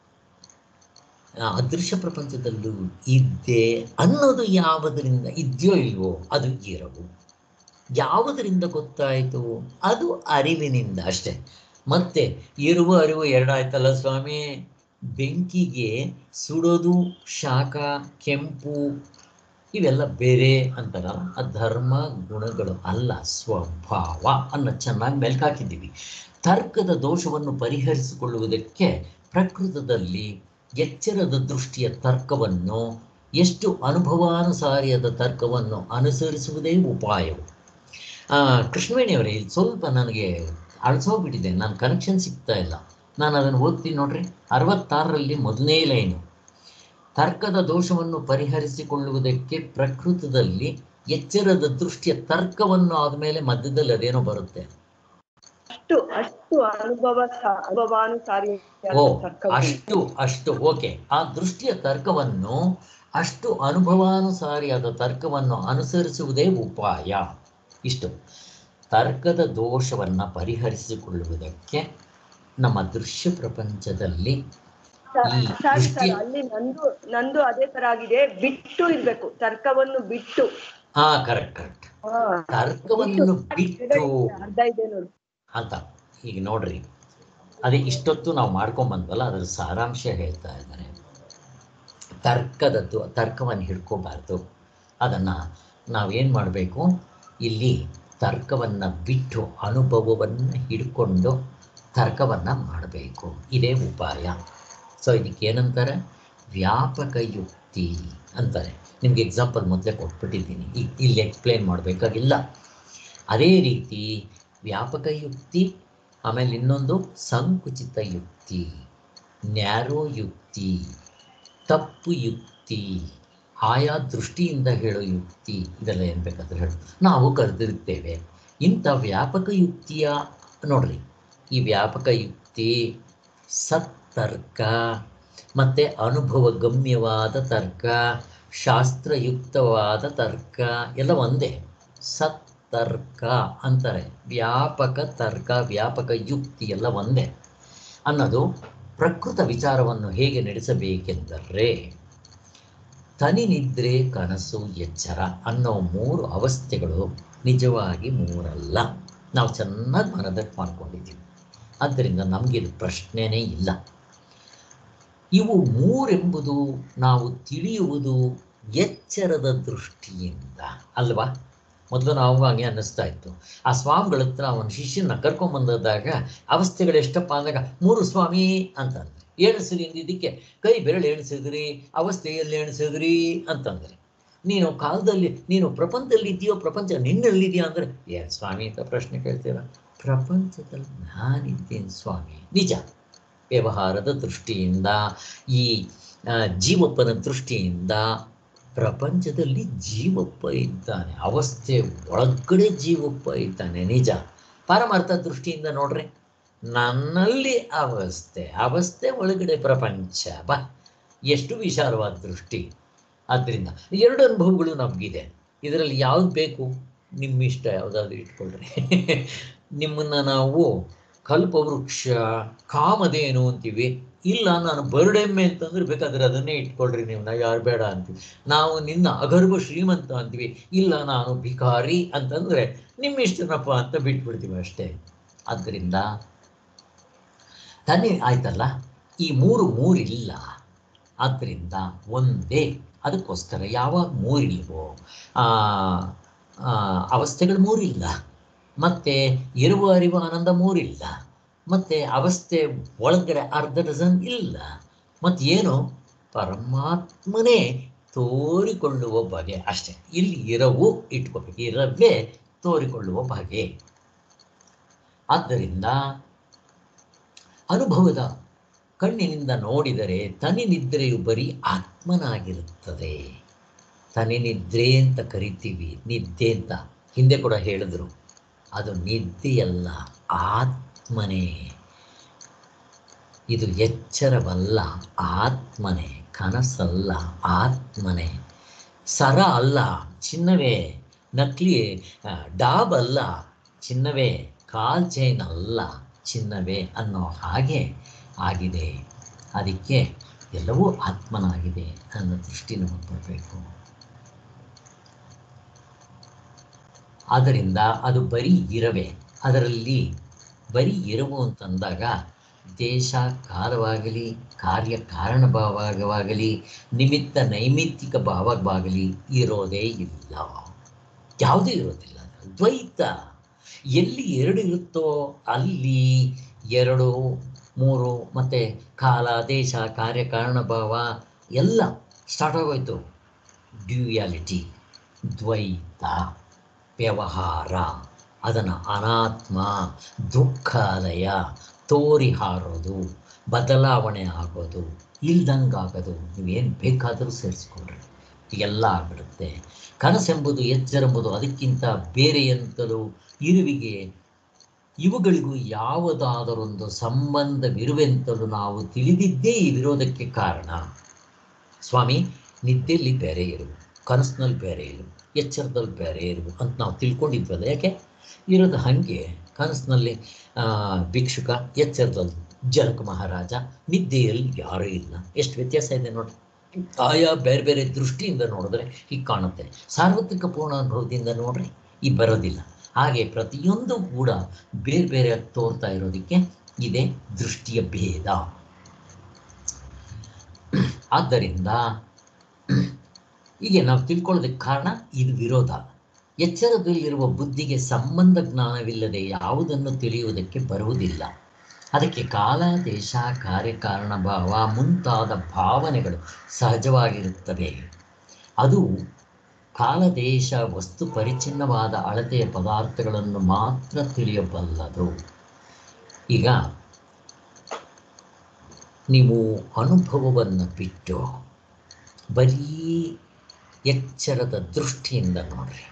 ಆ ಅದೃಶ್ಯ ಪ್ರಪಂಚದಲ್ಲೂ ಇದ್ದೆ ಅನ್ನೋದು ಯಾವುದರಿಂದ ಇದೆಯೋ ಇಲ್ವೋ ಅದು ಇರವು ಯಾವುದರಿಂದ ಗೊತ್ತಾಯಿತು ಅದು ಅರಿವಿನಿಂದ ಅಷ್ಟೆ ಮತ್ತೆ ಇರುವ ಅರಿವು ಎರಡಾಯ್ತಲ್ಲ ಸ್ವಾಮಿ ಬೆಂಕಿಗೆ ಸುಡೋದು ಶಾಖ ಕೆಂಪು ಇವೆಲ್ಲ ಬೇರೆ ಅಂತಾರಲ್ಲ ಆ ಧರ್ಮ ಗುಣಗಳು ಅಲ್ಲ ಸ್ವಭಾವ ಅನ್ನೋ ಚೆನ್ನಾಗಿ ಮೆಲ್ಕಾಕಿದ್ದೀವಿ ತರ್ಕದ ದೋಷವನ್ನು ಪರಿಹರಿಸಿಕೊಳ್ಳುವುದಕ್ಕೆ ಪ್ರಕೃತದಲ್ಲಿ ಎಚ್ಚರದ ದೃಷ್ಟಿಯ ತರ್ಕವನ್ನು ಎಷ್ಟು ಅನುಭವಾನುಸಾರಿಯಾದ ತರ್ಕವನ್ನು ಅನುಸರಿಸುವುದೇ ಉಪಾಯವು ಆ, ಕೃಷ್ಣವೇಣಿಯವರೇ ಇಲ್ಲಿ ಸ್ವಲ್ಪ ನನಗೆ ಅಳಿಸೋಗ್ಬಿಟ್ಟಿದೆ ನಾನು ಕನೆಕ್ಷನ್ ಸಿಗ್ತಾ ಇಲ್ಲ ನಾನು ಅದನ್ನು ಓದ್ತೀನಿ ನೋಡ್ರಿ ಅರವತ್ತಾರರಲ್ಲಿ ಮೊದಲನೇ ಲೈನು ತರ್ಕದ ದೋಷವನ್ನು ಪರಿಹರಿಸಿಕೊಳ್ಳುವುದಕ್ಕೆ ಪ್ರಕೃತದಲ್ಲಿ ಎಚ್ಚರದ ದೃಷ್ಟಿಯ ತರ್ಕವನ್ನು ಆದಮೇಲೆ ಮಧ್ಯದಲ್ಲಿ ಅದೇನೋ ಬರುತ್ತೆ ಅಷ್ಟು ಅಷ್ಟು ಅನುಭವ ಸ- ಅನುಭವಾನುಸಾರಿ ಓ ತರ್ಕವು. ಅಷ್ಟು ಅಷ್ಟು ಓಕೆ ಆ ದೃಷ್ಟಿಯ ತರ್ಕವನ್ನು ಅಷ್ಟು ಅನುಭವಾನುಸಾರಿಯಾದ ತರ್ಕವನ್ನು ಅನುಸರಿಸುವುದೇ ಉಪಾಯ ಇಷ್ಟು ತರ್ಕದ ದೋಷವನ್ನು ಪರಿಹರಿಸಿಕೊಳ್ಳುವುದಕ್ಕೆ ನಮ್ಮ ದೃಶ್ಯ ಪ್ರಪಂಚದಲ್ಲಿ ಈ ಸರ್ ಸರ್ ದೃಷ್ಟಿ- ಅಲ್ಲಿ ನಂದು ನಂದು ಅದೇ ತರ ಆಗಿದೆ ಬಿಟ್ಟು ಇರ್ಬೇಕು ತರ್ಕವನ್ನು ಬಿಟ್ಟು ಹಾ ಕರೆಕ್ಟ್ ಕರೆಕ್ಟ್ ಹಾ. ತರ್ಕವನ್ನು ಬಿಟ್ಟು ಅರ್ಧ ಇದೆ ನೋಡಿ ಅಂತ ಈಗ ನೋಡ್ರಿ ಅದೇ ಇಷ್ಟೊತ್ತು ನಾವು ಮಾಡ್ಕೊಂಬಂದ್ವಲ್ಲ ಅದರ ಸಾರಾಂಶ ಹೇಳ್ತಾ ಇದ್ದಾರೆ ತರ್ಕದದ್ದು ತರ್ಕವನ್ನು ಹಿಡ್ಕೋಬಾರ್ದು ಅದನ್ನು ನಾವೇನು ಮಾಡಬೇಕು ಇಲ್ಲಿ ತರ್ಕವನ್ನು ಬಿಟ್ಟು ಅನುಭವವನ್ನು ಹಿಡ್ಕೊಂಡು ತರ್ಕವನ್ನು ಮಾಡಬೇಕು ಇದೇ ಉಪಾಯ ಸೊ ಇದಕ್ಕೆ ಏನಂತಾರೆ ವ್ಯಾಪಕ ಯುಕ್ತಿ ಅಂತಾರೆ ನಿಮ್ಗೆ ಎಕ್ಸಾಂಪಲ್ ಮೊದಲೇ ಕೊಟ್ಬಿಟ್ಟಿದ್ದೀನಿ ಈಗ ಇಲ್ಲಿ ಎಕ್ಸ್ಪ್ಲೇನ್ ಮಾಡಬೇಕಾಗಿಲ್ಲ ಅದೇ ರೀತಿ ವ್ಯಾಪಕ ಯುಕ್ತಿ ಆಮೇಲೆ ಇನ್ನೊಂದು ಸಂಕುಚಿತ ಯುಕ್ತಿ ನ್ಯಾರೋ ಯುಕ್ತಿ ತಪ್ಪು ಯುಕ್ತಿ ಆಯಾ ದೃಷ್ಟಿಯಿಂದ ಹೇಳೋ ಯುಕ್ತಿ ಇದೆಲ್ಲ ಏನು ಬೇಕಾದ್ರೆ ಹೇಳಿ ನಾವು ಕರೆದಿರುತ್ತೇವೆ ಇಂಥ ವ್ಯಾಪಕ ಯುಕ್ತಿಯ ನೋಡ್ರಿ ಈ ವ್ಯಾಪಕ ಯುಕ್ತಿ ಸತ್ತರ್ಕ ಮತ್ತು ಅನುಭವ ಗಮ್ಯವಾದ ತರ್ಕ ಶಾಸ್ತ್ರಯುಕ್ತವಾದ ತರ್ಕ ಎಲ್ಲ ಒಂದೇ ಸತ್ತರ್ಕ ಅಂತಾರೆ ವ್ಯಾಪಕ ತರ್ಕ ವ್ಯಾಪಕ ಯುಕ್ತಿ ಎಲ್ಲ ಒಂದೇ ಅನ್ನೋದು ಪ್ರಕೃತ ವಿಚಾರವನ್ನು ಹೇಗೆ ನಡೆಸಬೇಕೆಂದರೆ ತನಿ ನಿದ್ರೆ ಕನಸು ಎಚ್ಚರ ಅನ್ನೋ ಮೂರು ಅವಸ್ಥೆಗಳು ನಿಜವಾಗಿ ಮೂರಲ್ಲ ನಾವು ಚೆನ್ನಾಗಿ ಮನದಟ್ಟು ಮಾಡ್ಕೊಂಡಿದ್ದೀವಿ ಆದ್ದರಿಂದ ನಮಗೆ ಇದು ಪ್ರಶ್ನೆನೇ ಇಲ್ಲ ಇವು ಮೂರೆಂಬುದು ನಾವು ತಿಳಿಯುವುದು ಎಚ್ಚರದ ದೃಷ್ಟಿಯಿಂದ ಅಲ್ವಾ ಮೊದಲು ನಾವು ಹಾಗೆ ಅನ್ನಿಸ್ತಾ ಇತ್ತು ಆ ಸ್ವಾಮಿಗಳ ಹತ್ರ ಅವನ ಶಿಷ್ಯನ ಕರ್ಕೊಂಬಂದಾಗ ಅವಸ್ಥೆಗಳು ಎಷ್ಟಪ್ಪ ಅಂದಾಗ ಮೂರು ಸ್ವಾಮಿ ಅಂತಂದ್ರೆ ಎಣಿಸ್ರಿ ಅಂದಿದ್ದಕ್ಕೆ ಕೈ ಬೆರಳು ಎಣಿಸಿದ್ರಿ ಅವಸ್ಥೆಯಲ್ಲಿ ಎಣಿಸಿದ್ರಿ ಅಂತಂದ್ರೆ ನೀನು ಕಾಲದಲ್ಲಿ ನೀನು ಪ್ರಪಂಚದಲ್ಲಿ ಇದೆಯೋ ಪ್ರಪಂಚ ನಿನ್ನಲ್ಲಿದೆಯಾ ಅಂದರೆ ಏನು ಸ್ವಾಮಿ ಅಂತ ಪ್ರಶ್ನೆ ಕೇಳ್ತೀರ ಪ್ರಪಂಚದಲ್ಲಿ ನಾನಿದ್ದೇನೆ ಸ್ವಾಮಿ ನಿಜ ವ್ಯವಹಾರದ ದೃಷ್ಟಿಯಿಂದ ಈ ಆ, ಜೀವಪ್ಪನ ದೃಷ್ಟಿಯಿಂದ ಪ್ರಪಂಚದಲ್ಲಿ ಜೀವಪ್ಪ ಇದ್ದಾನೆ ಅವಸ್ಥೆ ಒಳಗಡೆ ಜೀವಪ್ಪ ಇದ್ದಾನೆ ನಿಜ ಪಾರಮಾರ್ಥ ದೃಷ್ಟಿಯಿಂದ ನೋಡ್ರಿ ನನ್ನಲ್ಲಿ ಅವಸ್ಥೆ ಅವಸ್ಥೆ ಒಳಗಡೆ ಪ್ರಪಂಚ ಬಾ ಎಷ್ಟು ವಿಶಾಲವಾದ ದೃಷ್ಟಿ ಆದ್ದರಿಂದ ಎರಡು ಅನುಭವಗಳು ನಮಗಿದೆ ಇದರಲ್ಲಿ ಯಾವ್ದು ಬೇಕು ನಿಮ್ಮ ಇಷ್ಟ ಯಾವುದಾದ್ರು ಇಟ್ಕೊಳ್ರಿ ನಿಮ್ಮನ್ನು ನಾವು ಕಲ್ಪವೃಕ್ಷ ಕಾಮಧೇನು ಅಂತೀವಿ ಇಲ್ಲ ನಾನು ಬರಡೆಮ್ಮೆ ಅಂತಂದ್ರೆ ಬೇಕಾದ್ರೆ ಅದನ್ನೇ ಇಟ್ಕೊಳ್ರಿ ನೀವು ನಾವು ಯಾರು ಬೇಡ ಅಂತೀವಿ ನಾವು ನಿನ್ನ ಅಗರ್ಭ ಶ್ರೀಮಂತ ಅಂತೀವಿ ಇಲ್ಲ ನಾನು ಭಿಕಾರಿ ಅಂತಂದ್ರೆ ನಿಮ್ಮ ಇಷ್ಟನಪ್ಪ ಅಂತ ಬಿಟ್ಬಿಡ್ತೀವಿ ಅಷ್ಟೇ ಆದ್ದರಿಂದ ತಾನೇ ಆಯ್ತಲ್ಲ ಈ ಮೂರು ಮೂರಿಲ್ಲ ಆದ್ದರಿಂದ ಒಂದೇ ಅದಕ್ಕೋಸ್ಕರ ಯಾವಾಗ ಮೂರಿಲ್ವೋ ಆ, ಆ, ಅವಸ್ಥೆಗಳು ಮೂರಿಲ್ಲ ಮತ್ತೆ ಇರುವ ಅರಿವು ಆನಂದ ಮೂರಿಲ್ಲ ಮತ್ತೆ ಅವಸ್ಥೆ ಒಳಗಡೆ ಅರ್ಧ ಡಜನ್ ಇಲ್ಲ ಮತ್ತೆ ಏನು ಪರಮಾತ್ಮನೇ ತೋರಿಕೊಳ್ಳುವ ಬಗೆ ಅಷ್ಟೇ ಇಲ್ಲಿ ಇರವು ಇಟ್ಕೋಬೇಕು ಇರವೇ ತೋರಿಕೊಳ್ಳುವ ಬಗೆ ಆದ್ದರಿಂದ ಅನುಭವದ ಕಣ್ಣಿನಿಂದ ನೋಡಿದರೆ ತನಿ ನಿದ್ರೆಯು ಬರೀ ಆತ್ಮನಾಗಿರುತ್ತದೆ ತನಿ ನಿದ್ರೆ ಅಂತ ಕರಿತೀವಿ ನಿದ್ದೆ ಅಂತ ಹಿಂದೆ ಕೂಡ ಹೇಳಿದ್ರು ಅದು ನಿದ್ದೆಯಲ್ಲ ಆತ್ಮನೇ ಇದು ಎಚ್ಚರವಲ್ಲ ಆತ್ಮನೇ ಕನಸಲ್ಲ ಆತ್ಮನೇ ಸರ ಅಲ್ಲ ಚಿನ್ನವೇ ನಕಲಿ ಆ, ಡಾಬ್ ಅಲ್ಲ ಚಿನ್ನವೇ ಕಾಲ್ ಚೈನ್ ಅಲ್ಲ ಚಿನ್ನವೇ ಅನ್ನೋ ಹಾಗೆ ಆಗಿದೆ ಅದಕ್ಕೆ ಎಲ್ಲವೂ ಆತ್ಮನಾಗಿದೆ ಅನ್ನೋ ದೃಷ್ಟಿ ನಮಗೆ ಬರಬೇಕು ಆದ್ದರಿಂದ ಅದು ಬರೀ ಇರವೇ ಅದರಲ್ಲಿ ಬರೀ ಇರವು ಅಂತಂದಾಗ ದೇಶ ಕಾಲವಾಗಲಿ ಕಾರ್ಯ ಕಾರಣ ಭಾವವಾಗಲಿ ನಿಮಿತ್ತ ನೈಮಿತ್ತಿಕ ಭಾವವಾಗಲಿ ಇರೋದೇ ಇಲ್ಲ ಯಾವುದೂ ಇರೋದಿಲ್ಲ ದ್ವೈತ ಎಲ್ಲಿ ಎರಡು ಇರುತ್ತೋ ಅಲ್ಲಿ ಎರಡು ಮೂರು ಮತ್ತು ಕಾಲ ದೇಶ ಕಾರ್ಯ ಕಾರಣ ಭಾವ ಎಲ್ಲ ಸ್ಟಾರ್ಟ್ ಆಗೋಯ್ತು ಡ್ಯೂಯಾಲಿಟಿ ದ್ವೈತ ವ್ಯವಹಾರ ಅದನ್ನು ಅನಾತ್ಮ ದುಃಖಾಲಯ ತೋರಿ ಹಾರೋದು ಬದಲಾವಣೆ ಆಗೋದು ಇಲ್ದಂಗಾಗೋದು ನೀವೇನು ಬೇಕಾದರೂ ಸೇರಿಸ್ಕೊಳ್ರಿ ಎಲ್ಲ ಆಗ್ಬಿಡುತ್ತೆ ಕನಸೆಂಬುದು ಎಚ್ಚರೆಂಬುದು ಅದಕ್ಕಿಂತ ಬೇರೆಯಂತಲೂ ಇರುವಿಗೆ ಇವುಗಳಿಗೂ ಯಾವುದಾದರೊಂದು ಸಂಬಂಧವಿರುವೆಂತಲೂ ನಾವು ತಿಳಿದಿದ್ದೇ ಈ ವಿರೋಧಕ್ಕೆ ಕಾರಣ ಸ್ವಾಮಿ ನಿದ್ದೆಯಲ್ಲಿ ಬೇರೆ ಇರುವು ಕನಸಿನಲ್ಲಿ ಬೇರೆ ಇರು ಎಚ್ಚರದಲ್ಲಿ ಬೇರೆ ಇರು ಅಂತ ನಾವು ತಿಳ್ಕೊಂಡಿದ್ವಲ್ಲ ಯಾಕೆ ಇರೋದು ಹಾಗೆ ಕನಸಿನಲ್ಲಿ ಆ, ಭಿಕ್ಷುಕ ಎಚ್ಚರದಲ್ಲಿ ಜನಕ ಮಹಾರಾಜ ನಿದ್ದೆಯಲ್ಲಿ ಯಾರೂ ಇಲ್ಲ ಎಷ್ಟು ವ್ಯತ್ಯಾಸ ಇದೆ ನೋಡಿ ಆಯಾ ಬೇರೆ ಬೇರೆ ದೃಷ್ಟಿಯಿಂದ ನೋಡಿದ್ರೆ ಹೀಗೆ ಕಾಣುತ್ತೆ ಸಾರ್ವತ್ರಿಕ ಪೂರ್ಣ ಅನುಭವದಿಂದ ನೋಡ್ರಿ ಈ ಬರೋದಿಲ್ಲ ಹಾಗೆ ಪ್ರತಿಯೊಂದು ಕೂಡ ಬೇರೆ ಬೇರೆ ತೋರ್ತಾ ಇರೋದಕ್ಕೆ ಇದೆ ದೃಷ್ಟಿಯ ಭೇದ ಆದ್ದರಿಂದ ಹೀಗೆ ನಾವು ತಿಳ್ಕೊಳ್ಳೋದಕ್ಕೆ ಕಾರಣ ಇದು ವಿರೋಧ ಎಚ್ಚರದಲ್ಲಿರುವ ಬುದ್ಧಿಗೆ ಸಂಬಂಧ ಜ್ಞಾನವಿಲ್ಲದೆ ಯಾವುದನ್ನು ತಿಳಿಯುವುದಕ್ಕೆ ಬರುವುದಿಲ್ಲ ಅದಕ್ಕೆ ಕಾಲ ದೇಶ ಕಾರ್ಯಕಾರಣ ಭಾವ ಮುಂತಾದ ಭಾವನೆಗಳು ಸಹಜವಾಗಿರುತ್ತವೆ ಅದು ಕಾಲ ದೇಶ ವಸ್ತು ಪರಿಚ್ಛಿನ್ನವಾದ ಅಳತೆಯ ಪದಾರ್ಥಗಳನ್ನು ಮಾತ್ರ ತಿಳಿಯಬಲ್ಲದು ಈಗ ನೀವು ಅನುಭವವನ್ನು ಬಿಟ್ಟು ಬರೀ ಎಚ್ಚರದ ದೃಷ್ಟಿಯಿಂದ ನೋಡ್ರಿ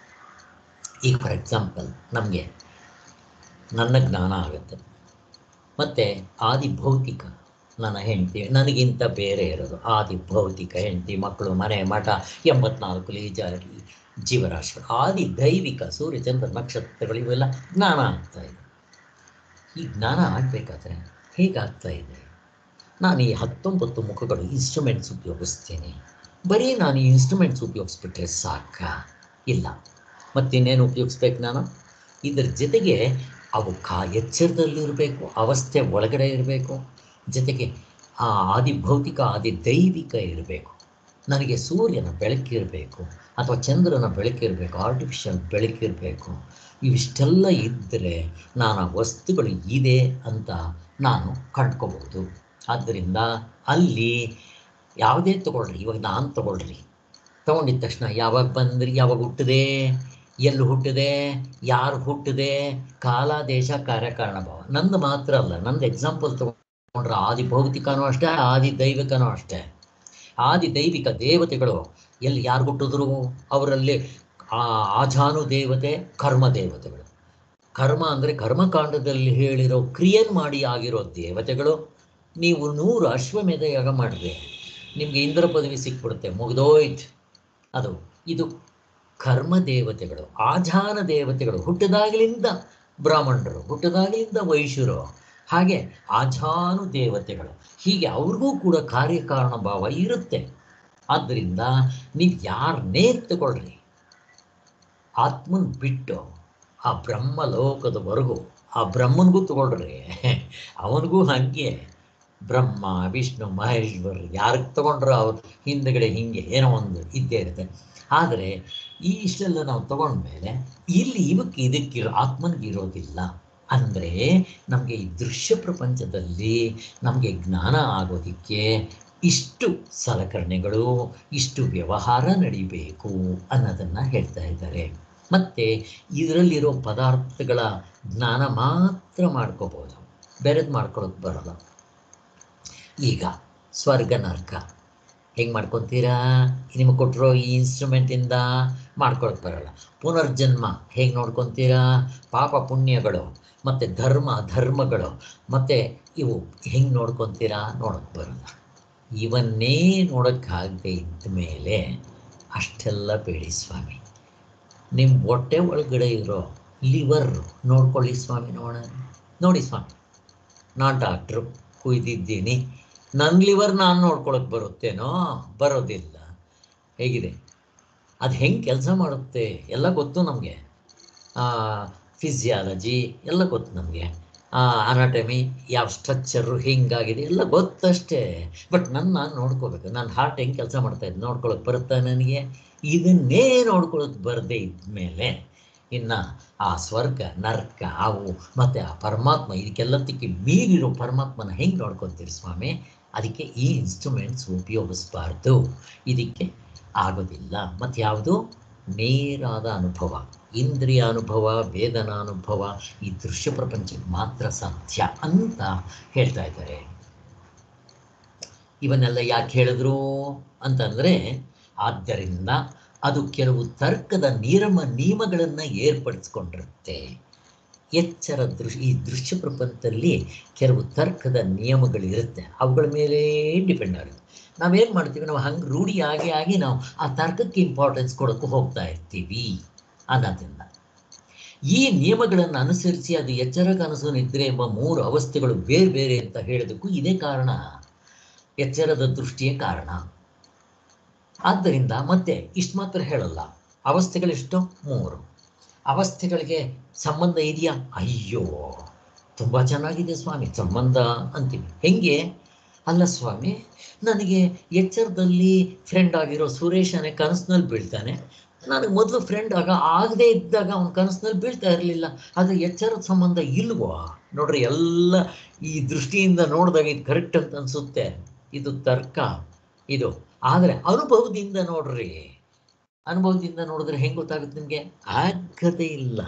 ಈಗ ಫಾರ್ ಎಕ್ಸಾಂಪಲ್ ನಮಗೆ ನನ್ನ ಜ್ಞಾನ ಆಗುತ್ತೆ ಮತ್ತು ಆದಿ ಭೌತಿಕ ನನ್ನ ಹೆಂಡತಿ ನನಗಿಂತ ಬೇರೆ ಇರೋದು ಆದಿ ಭೌತಿಕ ಹೆಂಡತಿ ಮಕ್ಕಳು ಮನೆ ಮಠ ಎಂಬತ್ನಾಲ್ಕು ಲೀಜ ಜೀವರಾಶಿ ಆದಿ ದೈವಿಕ ಸೂರ್ಯ ಚಂದ್ರ ನಕ್ಷತ್ರಗಳು ಇವೆಲ್ಲ ಜ್ಞಾನ ಆಗ್ತಾ ಇದೆ ಈ ಜ್ಞಾನ ಆಗಬೇಕಾದ್ರೆ ಹೇಗಾಗ್ತಾ ಇದೆ ನಾನು ಈ ಹತ್ತೊಂಬತ್ತು ಮುಖಗಳು ಇನ್ಸ್ಟ್ರೂಮೆಂಟ್ಸ್ ಉಪಯೋಗಿಸ್ತೇನೆ ಬರೀ ನಾನು ಈ ಇನ್ಸ್ಟ್ರೂಮೆಂಟ್ಸ್ ಉಪಯೋಗಿಸ್ಬಿಟ್ರೆ ಸಾಕ ಇಲ್ಲ ಮತ್ತಿನ್ನೇನು ಉಪಯೋಗಿಸ್ಬೇಕು ನಾನು ಇದರ ಜೊತೆಗೆ ಅವು ಕಾ ಎಚ್ಚರದಲ್ಲಿರಬೇಕು ಅವಸ್ಥೆ ಒಳಗಡೆ ಇರಬೇಕು ಜೊತೆಗೆ ಆ ಆದಿ ಭೌತಿಕ ಆದಿ ದೈವಿಕ ಇರಬೇಕು ನನಗೆ ಸೂರ್ಯನ ಬೆಳಕಿರಬೇಕು ಅಥವಾ ಚಂದ್ರನ ಬೆಳಕಿರಬೇಕು ಆರ್ಟಿಫಿಷಿಯಲ್ ಬೆಳಕಿರಬೇಕು ಇವಿಷ್ಟೆಲ್ಲ ಇದ್ದರೆ ನಾನು ಆ ವಸ್ತುಗಳು ಇದೆ ಅಂತ ನಾನು ಕಂಡ್ಕೋಬಹುದು ಆದ್ದರಿಂದ ಅಲ್ಲಿ ಯಾವುದೇ ತಗೊಳ್ರಿ ಇವಾಗ ನಾನು ತಗೊಳ್ರಿ ತಗೊಂಡಿದ ತಕ್ಷಣ ಯಾವಾಗ ಬಂದ್ರಿ ಯಾವಾಗ ಹುಟ್ಟಿದೆ ಎಲ್ಲಿ ಹುಟ್ಟಿದೆ ಯಾರು ಹುಟ್ಟಿದೆ ಕಾಲ ದೇಶ ಕಾರ್ಯಕಾರಣ ಭಾವ ನಂದು ಮಾತ್ರ ಅಲ್ಲ ನಂದು ಎಕ್ಸಾಂಪಲ್ ತಗೊಂಡ್ರೆ ಆದಿ ಭೌತಿಕನೂ ಅಷ್ಟೇ ಆದಿ ದೈವಿಕನೂ ಅಷ್ಟೇ ಆದಿ ದೈವಿಕ ದೇವತೆಗಳು ಎಲ್ಲಿ ಯಾರು ಹುಟ್ಟಿದ್ರು ಅವರಲ್ಲಿ ಆ ಆಜಾನು ದೇವತೆ ಕರ್ಮ ದೇವತೆಗಳು ಕರ್ಮ ಅಂದರೆ ಕರ್ಮಕಾಂಡದಲ್ಲಿ ಹೇಳಿರೋ ಕ್ರಿಯೆನ್ ಮಾಡಿ ಆಗಿರೋ ದೇವತೆಗಳು ನೀವು ನೂರು ಅಶ್ವಮೇಧ ಯಾಗ ಮಾಡಿದ್ರೆ ನಿಮಗೆ ಇಂದ್ರ ಪದವಿ ಸಿಕ್ಬಿಡುತ್ತೆ ಮುಗಿದೋಯ್ತು ಅದು ಇದು ಕರ್ಮ ದೇವತೆಗಳು ಆಜಾನ ದೇವತೆಗಳು ಹುಟ್ಟಿದಾಗಲಿಂದ ಬ್ರಾಹ್ಮಣರು ಹುಟ್ಟಿದಾಗಲಿಂದ ವೈಶ್ಯರು ಹಾಗೆ ಆಜಾನು ದೇವತೆಗಳು ಹೀಗೆ ಅವ್ರಿಗೂ ಕೂಡ ಕಾರ್ಯಕಾರಣ ಭಾವ ಇರುತ್ತೆ ಆದ್ದರಿಂದ ನೀವು ಯಾರನ್ನೇ ತಗೊಳ್ರಿ ಆತ್ಮನ್ ಬಿಟ್ಟು ಆ ಬ್ರಹ್ಮ ಲೋಕದವರೆಗೂ ಆ ಬ್ರಹ್ಮನಿಗೂ ತಗೊಳ್ರಿ ಅವನಿಗೂ ಹಾಗೆ ಬ್ರಹ್ಮ ವಿಷ್ಣು ಮಹೇಶ್ವರ್ ಯಾರಿಗೆ ತಗೊಂಡ್ರು ಅವ್ರ ಹಿಂದ್ಗಡೆ ಹಿಂಗೆ ಏನೋ ಒಂದು ಇದ್ದೇ ಇರುತ್ತೆ ಆದರೆ ಈ ಇಷ್ಟೆಲ್ಲ ನಾವು ತಗೊಂಡ್ಮೇಲೆ ಇಲ್ಲಿ ಇವಕ್ಕೆ ಇದಕ್ಕಿರೋ ಆತ್ಮನಿಗೆ ಇರೋದಿಲ್ಲ ಅಂದರೆ ನಮಗೆ ಈ ದೃಶ್ಯ ಪ್ರಪಂಚದಲ್ಲಿ ನಮಗೆ ಜ್ಞಾನ ಆಗೋದಕ್ಕೆ ಇಷ್ಟು ಸಲಕರಣೆಗಳು ಇಷ್ಟು ವ್ಯವಹಾರ ನಡಿಬೇಕು ಅನ್ನೋದನ್ನು ಹೇಳ್ತಾ ಇದ್ದಾರೆ ಮತ್ತು ಇದರಲ್ಲಿರೋ ಪದಾರ್ಥಗಳ ಜ್ಞಾನ ಮಾತ್ರ ಮಾಡ್ಕೋಬೋದು ಬೇರೆದು ಮಾಡ್ಕೊಳ್ಳೋಕೆ ಬರೋಲ್ಲ ಈಗ ಸ್ವರ್ಗ ನರ್ಕ ಹೆಂಗೆ ಮಾಡ್ಕೊತೀರಾ ನಿಮಗೆ ಕೊಟ್ಟಿರೋ ಈ ಇನ್ಸ್ಟ್ರೂಮೆಂಟಿಂದ ಮಾಡ್ಕೊಳಕ್ಕೆ ಬರಲ್ಲ ಪುನರ್ಜನ್ಮ ಹೇಗೆ ನೋಡ್ಕೊತೀರಾ ಪಾಪ ಪುಣ್ಯಗಳು ಮತ್ತು ಧರ್ಮ ಧರ್ಮಗಳು ಮತ್ತು ಇವು ಹೆಂಗೆ ನೋಡ್ಕೊತೀರಾ ನೋಡೋಕ್ಕೆ ಬರಲ್ಲ ಇವನ್ನೇ ನೋಡೋಕ್ಕಾಗದೆ ಇದ್ದ ಮೇಲೆ ಅಷ್ಟೆಲ್ಲ ಬೇಡಿ ಸ್ವಾಮಿ ನಿಮ್ಮ ಹೊಟ್ಟೆ ಒಳಗಡೆ ಇರೋ ಲಿವರ್ ನೋಡ್ಕೊಳ್ಳಿ ಸ್ವಾಮಿ ನೋಡೋಣ ನೋಡಿ ಸ್ವಾಮಿ ನಾನು ಡಾಕ್ಟ್ರು ಕುಯ್ದಿದ್ದೀನಿ ನನ್ನ ಲಿವರ್ ನಾನು ನೋಡ್ಕೊಳಕ್ಕೆ ಬರುತ್ತೇನೋ ಬರೋದಿಲ್ಲ ಹೇಗಿದೆ ಅದು ಹೆಂಗೆ ಕೆಲಸ ಮಾಡುತ್ತೆ ಎಲ್ಲ ಗೊತ್ತು ನಮಗೆ ಫಿಸಿಯಾಲಜಿ ಎಲ್ಲ ಗೊತ್ತು ನಮಗೆ ಅನಾಟಮಿ ಯಾವ ಸ್ಟ್ರಕ್ಚರು ಹಿಂಗಾಗಿದೆ ಎಲ್ಲ ಗೊತ್ತಷ್ಟೇ ಬಟ್ ನನ್ನ ನಾನು ನೋಡ್ಕೋಬೇಕು ನನ್ನ ಹಾರ್ಟ್ ಹೆಂಗೆ ಕೆಲಸ ಮಾಡ್ತಾ ಇದ್ದು ನೋಡ್ಕೊಳಕ್ಕೆ ಬರುತ್ತಾ ನನಗೆ ಇದನ್ನೇ ನೋಡ್ಕೊಳಕ್ಕೆ ಬರದೇ ಇದ್ಮೇಲೆ ಇನ್ನು ಆ ಸ್ವರ್ಗ ನರ್ಕ ಅವು ಮತ್ತು ಆ ಪರಮಾತ್ಮ ಇದಕ್ಕೆಲ್ಲದಕ್ಕೆ ಮೀರಿರೋ ಪರಮಾತ್ಮನ ಹೆಂಗೆ ನೋಡ್ಕೊತೀರಿ ಸ್ವಾಮಿ ಅದಕ್ಕೆ ಈ ಇನ್ಸ್ಟ್ರೂಮೆಂಟ್ಸ್ ಉಪಯೋಗಿಸ್ಬಾರ್ದು ಇದಕ್ಕೆ ಆಗೋದಿಲ್ಲ ಮತ್ತು ಯಾವುದು ನೇರಾದ ಅನುಭವ ಇಂದ್ರಿಯ ಅನುಭವ ವೇದನ ಅನುಭವ ಈ ದೃಶ್ಯ ಪ್ರಪಂಚಕ್ಕೆ ಮಾತ್ರ ಸಾಧ್ಯ ಅಂತ ಹೇಳ್ತಾ ಇದ್ದಾರೆ ಇವನ್ನೆಲ್ಲ ಯಾಕೆ ಹೇಳಿದ್ರು ಅಂತಂದರೆ ಆದ್ದರಿಂದ ಅದು ಕೆಲವು ತರ್ಕದ ನಿಯಮ ನಿಯಮಗಳನ್ನು ಏರ್ಪಡಿಸ್ಕೊಂಡಿರುತ್ತೆ ಎಚ್ಚರ ದೃಶ್ಯ ಈ ದೃಶ್ಯ ಪ್ರಪಂಚದಲ್ಲಿ ಕೆಲವು ತರ್ಕದ ನಿಯಮಗಳಿರುತ್ತೆ ಅವುಗಳ ಮೇಲೆ ಡಿಪೆಂಡ್ ಆಗುತ್ತೆ ನಾವೇನು ಮಾಡ್ತೀವಿ ನಾವು ಹಂಗೆ ರೂಢಿ ಆಗಿ ಆಗಿ ನಾವು ಆ ತರ್ಕಕ್ಕೆ ಇಂಪಾರ್ಟೆನ್ಸ್ ಕೊಡೋಕ್ಕೆ ಹೋಗ್ತಾ ಇರ್ತೀವಿ ಅನ್ನೋದ್ರಿಂದ ಈ ನಿಯಮಗಳನ್ನು ಅನುಸರಿಸಿ ಅದು ಎಚ್ಚರ ಕನಸು ನಿದ್ರೆ ಎಂಬ ಮೂರು ಅವಸ್ಥೆಗಳು ಬೇರೆ ಬೇರೆ ಅಂತ ಹೇಳೋದಕ್ಕೂ ಇದೇ ಕಾರಣ ಎಚ್ಚರದ ದೃಷ್ಟಿಯೇ ಕಾರಣ ಆದ್ದರಿಂದ ಮತ್ತೆ ಇಷ್ಟು ಮಾತ್ರ ಹೇಳಲ್ಲ ಅವಸ್ಥೆಗಳೆಷ್ಟು ಮೂರು ಅವಸ್ಥೆಗಳಿಗೆ ಸಂಬಂಧ ಇದೆಯಾ ಅಯ್ಯೋ ತುಂಬ ಚೆನ್ನಾಗಿದೆ ಸ್ವಾಮಿ ಸಂಬಂಧ ಅಂತೀವಿ ಹೆಂಗೆ ಅಲ್ಲ ಸ್ವಾಮಿ ನನಗೆ ಎಚ್ಚರದಲ್ಲಿ ಫ್ರೆಂಡ್ ಆಗಿರೋ ಸುರೇಶನೇ ಕನಸಿನಲ್ಲಿ ಬೀಳ್ತಾನೆ ನನಗೆ ಮೊದಲು ಫ್ರೆಂಡ್ ಆಗ ಆಗದೇ ಇದ್ದಾಗ ಅವನ ಕನಸಿನಲ್ಲಿ ಬೀಳ್ತಾ ಇರಲಿಲ್ಲ ಆದರೆ ಎಚ್ಚರದ ಸಂಬಂಧ ಇಲ್ವೋ ನೋಡ್ರಿ ಎಲ್ಲ ಈ ದೃಷ್ಟಿಯಿಂದ ನೋಡಿದಾಗ ಇದು ಕರೆಕ್ಟ್ ಅಂತ ಅನಿಸುತ್ತೆ ಇದು ತರ್ಕ ಇದು ಆದರೆ ಅನುಭವದಿಂದ ನೋಡ್ರಿ ಅನುಭವದಿಂದ ನೋಡಿದ್ರೆ ಹೆಂಗೆ ಗೊತ್ತಾಗುತ್ತೆ ನಿಮಗೆ ಆಗದೇ ಇಲ್ಲ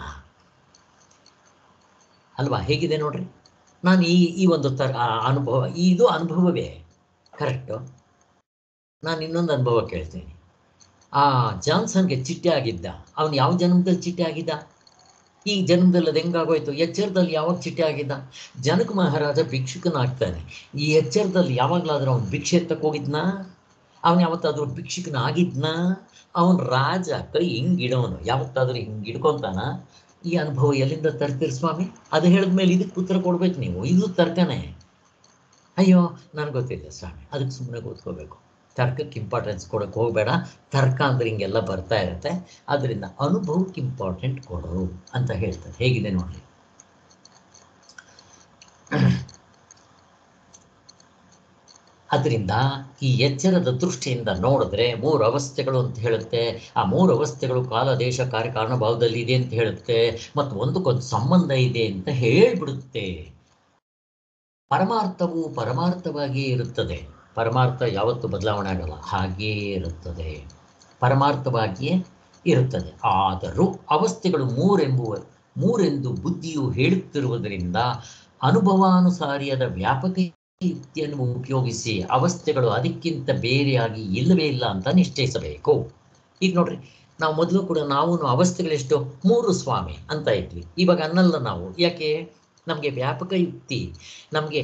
ಅಲ್ವಾ ಹೇಗಿದೆ ನೋಡ್ರಿ ನಾನು ಈ ಈ ಒಂದು ತರ ಆ ಅನುಭವ ಇದು ಅನುಭವವೇ ಕರೆಕ್ಟು ನಾನು ಇನ್ನೊಂದು ಅನುಭವ ಕೇಳ್ತೀನಿ ಆ ಜಾನ್ಸನ್ಗೆ ಚಿಟ್ಟೆ ಆಗಿದ್ದ ಅವನು ಯಾವ ಜನ್ಮದಲ್ಲಿ ಚಿಟ್ಟೆ ಆಗಿದ್ದ ಈ ಜನ್ಮದಲ್ಲಿ ಅದು ಹೆಂಗಾಗೋಯ್ತು ಎಚ್ಚರದಲ್ಲಿ ಯಾವಾಗ ಚಿಟ್ಟೆ ಆಗಿದ್ದ ಜನಕ ಮಹಾರಾಜ ಭಿಕ್ಷುಕನಾಗ್ತಾನೆ ಈ ಎಚ್ಚರದಲ್ಲಿ ಯಾವಾಗಲಾದ್ರೂ ಅವನು ಭಿಕ್ಷೆ ಎತ್ತಕ್ಕೆ ಹೋಗಿದ್ನಾ ಅವನು ಯಾವತ್ತಾದ್ರೂ ಭಿಕ್ಷುಕನ ಆಗಿದ್ನಾ ಅವನ ರಾಜ ಕೈ ಹಿಂಗಿಡೋನು ಯಾವತ್ತಾದ್ರೂ ಹಿಂಗೆ ಹಿಡ್ಕೊಂತಾನ ಈ ಅನುಭವ ಎಲ್ಲಿಂದ ತರ್ತೀರಿ ಸ್ವಾಮಿ ಅದು ಹೇಳಿದ್ಮೇಲೆ ಇದಕ್ಕೆ ಉತ್ತರ ಕೊಡ್ಬೇಕು ನೀವು ಇದು ತರ್ಕನೇ ಅಯ್ಯೋ ನನಗೆ ಗೊತ್ತಿಲ್ಲ ಸ್ವಾಮಿ ಅದಕ್ಕೆ ಸುಮ್ಮನೆ ಕೂತ್ಕೋಬೇಕು ತರ್ಕಕ್ಕೆ ಇಂಪಾರ್ಟೆನ್ಸ್ ಕೊಡೋಕೆ ಹೋಗಬೇಡ ತರ್ಕ ಅಂದ್ರೆ ಹಿಂಗೆಲ್ಲ ಬರ್ತಾ ಇರುತ್ತೆ ಅದರಿಂದ ಅನುಭವಕ್ಕೆ ಇಂಪಾರ್ಟೆಂಟ್ ಕೊಡು ಅಂತ ಹೇಳ್ತಾರೆ ಹೇಗಿದೆ ನೋಡಿ ಅದರಿಂದ ಈ ಎಚ್ಚರದ ದೃಷ್ಟಿಯಿಂದ ನೋಡಿದ್ರೆ ಮೂರು ಅವಸ್ಥೆಗಳು ಅಂತ ಹೇಳುತ್ತೆ ಆ ಮೂರು ಅವಸ್ಥೆಗಳು ಕಾಲ ದೇಶ ಕಾರ್ಯಕಾರಣ ಭಾವದಲ್ಲಿ ಇದೆ ಅಂತ ಹೇಳುತ್ತೆ ಮತ್ತು ಒಂದಕ್ಕೊಂದು ಸಂಬಂಧ ಇದೆ ಅಂತ ಹೇಳ್ಬಿಡುತ್ತೆ ಪರಮಾರ್ಥವು ಪರಮಾರ್ಥವಾಗಿಯೇ ಇರುತ್ತದೆ ಪರಮಾರ್ಥ ಯಾವತ್ತೂ ಬದಲಾವಣೆ ಆಗಲ್ಲ ಹಾಗೆಯೇ ಇರುತ್ತದೆ ಪರಮಾರ್ಥವಾಗಿಯೇ ಇರುತ್ತದೆ ಆದರೂ ಅವಸ್ಥೆಗಳು ಮೂರೆಂಬುವ ಮೂರೆಂದು ಬುದ್ಧಿಯು ಹೇಳುತ್ತಿರುವುದರಿಂದ ಅನುಭವಾನುಸಾರಿಯಾದ ವ್ಯಾಪಕ ಯುಕ್ತಿಯನ್ನು ಉಪಯೋಗಿಸಿ ಅವಸ್ಥೆಗಳು ಅದಕ್ಕಿಂತ ಬೇರೆಯಾಗಿ ಇಲ್ಲವೇ ಇಲ್ಲ ಅಂತ ನಿಶ್ಚಯಿಸಬೇಕು ಈಗ ನೋಡ್ರಿ ನಾವು ಮೊದಲು ಕೂಡ ನಾವು ಅವಸ್ಥೆಗಳೆಷ್ಟು ಮೂರು ಸ್ವಾಮಿ ಅಂತ ಇದ್ವಿ ಇವಾಗ ಅನ್ನಲ್ಲ ನಾವು ಯಾಕೆ ನಮಗೆ ವ್ಯಾಪಕ ಯುಕ್ತಿ ನಮಗೆ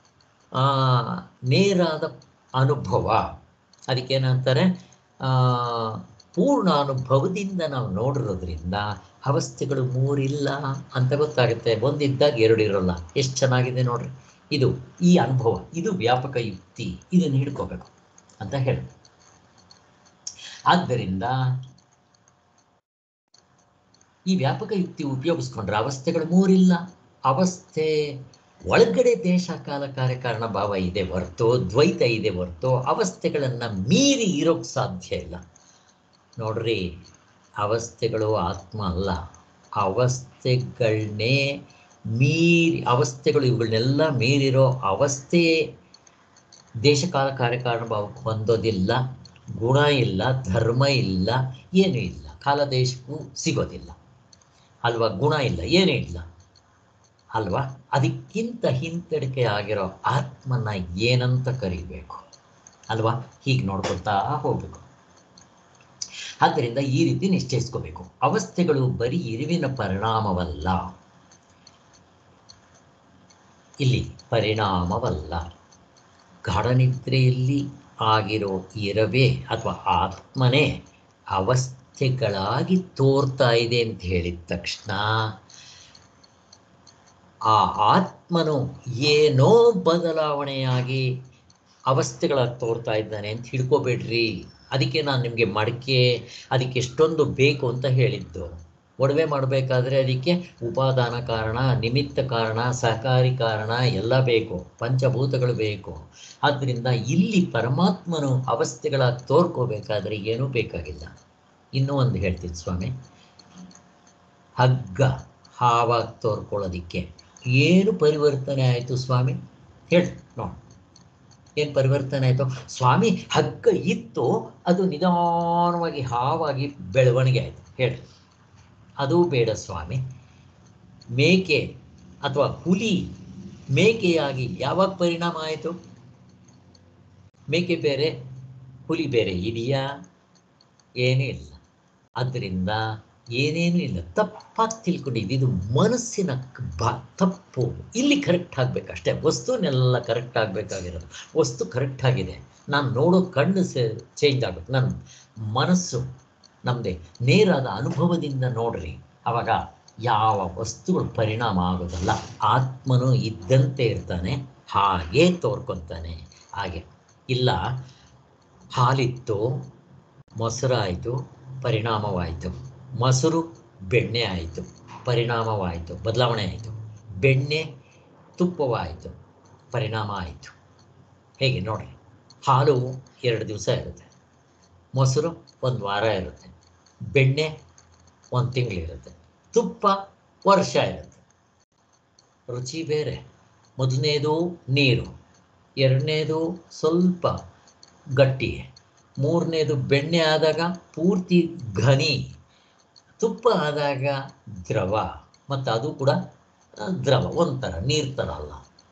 ನೇರಾದ ಅನುಭವ ಅದಕ್ಕೇನಂತಾರೆ ಆ, ಪೂರ್ಣ ಅನುಭವದಿಂದ ನಾವು ನೋಡಿರೋದ್ರಿಂದ ಅವಸ್ಥೆಗಳು ಮೂರಿಲ್ಲ ಅಂತ ಗೊತ್ತಾಗುತ್ತೆ ಒಂದಿದ್ದಾಗ ಎರಡು ಇರೋಲ್ಲ ಎಷ್ಟು ಚೆನ್ನಾಗಿದೆ ನೋಡ್ರಿ ಇದು ಈ ಅನುಭವ ಇದು ವ್ಯಾಪಕ ಯುಕ್ತಿ ಇದನ್ನು ಹಿಡ್ಕೋಬೇಕು ಅಂತ ಹೇಳಿ ಆದ್ದರಿಂದ ಈ ವ್ಯಾಪಕ ಯುಕ್ತಿ ಉಪಯೋಗಿಸ್ಕೊಂಡ್ರೆ ಅವಸ್ಥೆಗಳು ಮೂರಿಲ್ಲ ಅವಸ್ಥೆ ಒಳಗಡೆ ದೇಶ ಕಾಲ ಕಾರ್ಯಕಾರಣ ಭಾವ ಇದೆ ಹೊರ್ತು ದ್ವೈತ ಇದೆ ಹೊರ್ತು ಅವಸ್ಥೆಗಳನ್ನ ಮೀರಿ ಇರೋಕ್ ಸಾಧ್ಯ ಇಲ್ಲ ನೋಡ್ರಿ ಅವಸ್ಥೆಗಳು ಆತ್ಮ ಅಲ್ಲ ಅವಸ್ಥೆಗಳನ್ನೇ ಮೀರಿ ಅವಸ್ಥೆಗಳು ಇವುಗಳನ್ನೆಲ್ಲ ಮೀರಿರೋ ಅವಸ್ಥೆ ದೇಶಕಾಲ ಕಾರ್ಯಕಾರಣ ಭಾವಕ್ಕೆ ಹೊಂದೋದಿಲ್ಲ ಗುಣ ಇಲ್ಲ ಧರ್ಮ ಇಲ್ಲ ಏನೂ ಇಲ್ಲ ಕಾಲ ದೇಶಕ್ಕೂ ಸಿಗೋದಿಲ್ಲ ಅಲ್ವಾ ಗುಣ ಇಲ್ಲ ಏನೂ ಇಲ್ಲ ಅಲ್ವಾ ಅದಕ್ಕಿಂತ ಹಿಂತಡಿಕೆ ಆಗಿರೋ ಆತ್ಮನ ಏನಂತ ಕರಿಬೇಕು ಅಲ್ವಾ ಹೀಗೆ ನೋಡ್ಕೊಳ್ತಾ ಹೋಗ್ಬೇಕು ಆದ್ದರಿಂದ ಈ ರೀತಿ ನಿಶ್ಚಯಿಸ್ಕೋಬೇಕು ಅವಸ್ಥೆಗಳು ಬರೀ ಇರುವಿನ ಪರಿಣಾಮವಲ್ಲ ಇಲ್ಲಿ ಪರಿಣಾಮವಲ್ಲ ಗಾಢನಿದ್ರೆಯಲ್ಲಿ ಆಗಿರೋ ಇರವೇ ಅಥವಾ ಆತ್ಮನೇ ಅವಸ್ಥೆಗಳಾಗಿ ತೋರ್ತಾ ಇದೆ ಅಂತ ಹೇಳಿದ ತಕ್ಷಣ ಆ ಆತ್ಮನು ಏನೋ ಬದಲಾವಣೆಯಾಗಿ ಅವಸ್ಥೆಗಳಾಗಿ ತೋರ್ತಾ ಇದ್ದಾನೆ ಅಂತ ಹಿಡ್ಕೋಬೇಡ್ರಿ ಅದಕ್ಕೆ ನಾನು ನಿಮಗೆ ಮಡಿಕೆ ಅದಕ್ಕೆ ಎಷ್ಟೊಂದು ಬೇಕು ಅಂತ ಹೇಳಿದ್ದು ಒಡವೆ ಮಾಡಬೇಕಾದ್ರೆ ಅದಕ್ಕೆ ಉಪಾದಾನ ಕಾರಣ ನಿಮಿತ್ತ ಕಾರಣ ಸಹಕಾರಿ ಕಾರಣ ಎಲ್ಲ ಬೇಕು ಪಂಚಭೂತಗಳು ಬೇಕು ಆದ್ದರಿಂದ ಇಲ್ಲಿ ಪರಮಾತ್ಮನು ಅವಸ್ಥೆಗಳಾಗಿ ತೋರ್ಕೋಬೇಕಾದ್ರೆ ಏನೂ ಬೇಕಾಗಿಲ್ಲ ಇನ್ನೂ ಒಂದು ಹೇಳ್ತೀನಿ ಸ್ವಾಮಿ ಹಗ್ಗ ಹಾವಾಗಿ ತೋರ್ಕೊಳ್ಳೋದಿಕ್ಕೆ ಏನು ಪರಿವರ್ತನೆ ಆಯಿತು ಸ್ವಾಮಿ ಹೇಳಿ ನೋಡಿ ಏನು ಪರಿವರ್ತನೆ ಆಯಿತು ಸ್ವಾಮಿ ಹಗ್ಗ ಇತ್ತು ಅದು ನಿಧಾನವಾಗಿ ಹಾವಾಗಿ ಬೆಳವಣಿಗೆ ಆಯಿತು ಹೇಳಿ ಅದು ಬೇಡ ಸ್ವಾಮಿ ಮೇಕೆ ಅಥವಾ ಹುಲಿ ಮೇಕೆಯಾಗಿ ಯಾವಾಗ ಪರಿಣಾಮ ಆಯಿತು ಮೇಕೆ ಬೇರೆ ಹುಲಿ ಬೇರೆ ಇದೆಯಾ ಏನೂ ಇಲ್ಲ ಅದರಿಂದ ಏನೇನೂ ಇಲ್ಲ ತಪ್ಪಾಗಿ ತಿಳ್ಕೊಂಡಿದ್ದು ಇದು ಮನಸ್ಸಿನ ಕ- ಬಾ ತಪ್ಪು ಇಲ್ಲಿ ಕರೆಕ್ಟ್ ಆಗಬೇಕು ಅಷ್ಟೇ ವಸ್ತುನೆಲ್ಲ ಕರೆಕ್ಟ್ ಆಗಬೇಕಾಗಿರೋದು ವಸ್ತು ಕರೆಕ್ಟ್ ಆಗಿದೆ ನಾನು ನೋಡೋ ಕಣ್ಣು ಸೆ ಚೇಂಜ್ ಆಗುತ್ತೆ ನನ್ನ ಮನಸ್ಸು ನಮ್ಮದೇ ನೇರಾದ ಅನುಭವದಿಂದ ನೋಡ್ರಿ ಅವಾಗ ಯಾವ ವಸ್ತುಗಳು ಪರಿಣಾಮ ಆಗೋದಲ್ಲ ಆತ್ಮನು ಇದ್ದಂತೆ ಇರ್ತಾನೆ ಹಾಗೇ ತೋರ್ಕೊತಾನೆ ಹಾಗೆ ಇಲ್ಲ ಹಾಲಿತ್ತು ಮೊಸರಾಯಿತು ಪರಿಣಾಮವಾಯಿತು ಮೊಸರು ಬೆಣ್ಣೆ ಆಯಿತು ಪರಿಣಾಮವಾಯಿತು ಬದಲಾವಣೆ ಆಯಿತು ಬೆಣ್ಣೆ ತುಪ್ಪವಾಯಿತು ಪರಿಣಾಮ ಆಯಿತು ಹೇಗೆ ನೋಡ್ರಿ ಹಾಲು ಎರಡು ದಿವಸ ಇರುತ್ತೆ ಮೊಸರು ಒಂದು ವಾರ ಇರುತ್ತೆ ಬೆಣ್ಣೆ ಒಂದು ತಿಂಗಳಿರುತ್ತೆ ತುಪ್ಪ ವರ್ಷ ಇರುತ್ತೆ ರುಚಿ ಬೇರೆ ಮೊದಲನೇದು ನೀರು ಎರಡನೇದು ಸ್ವಲ್ಪ ಗಟ್ಟಿ ಮೂರನೇದು ಬೆಣ್ಣೆ ಆದಾಗ ಪೂರ್ತಿ ಘನಿ ತುಪ್ಪ ಆದಾಗ ದ್ರವ ಮತ್ತು ಅದು ಕೂಡ ಆ, ದ್ರವ ಒಂಥರ ನೀರು ಥರ ಅಲ್ಲ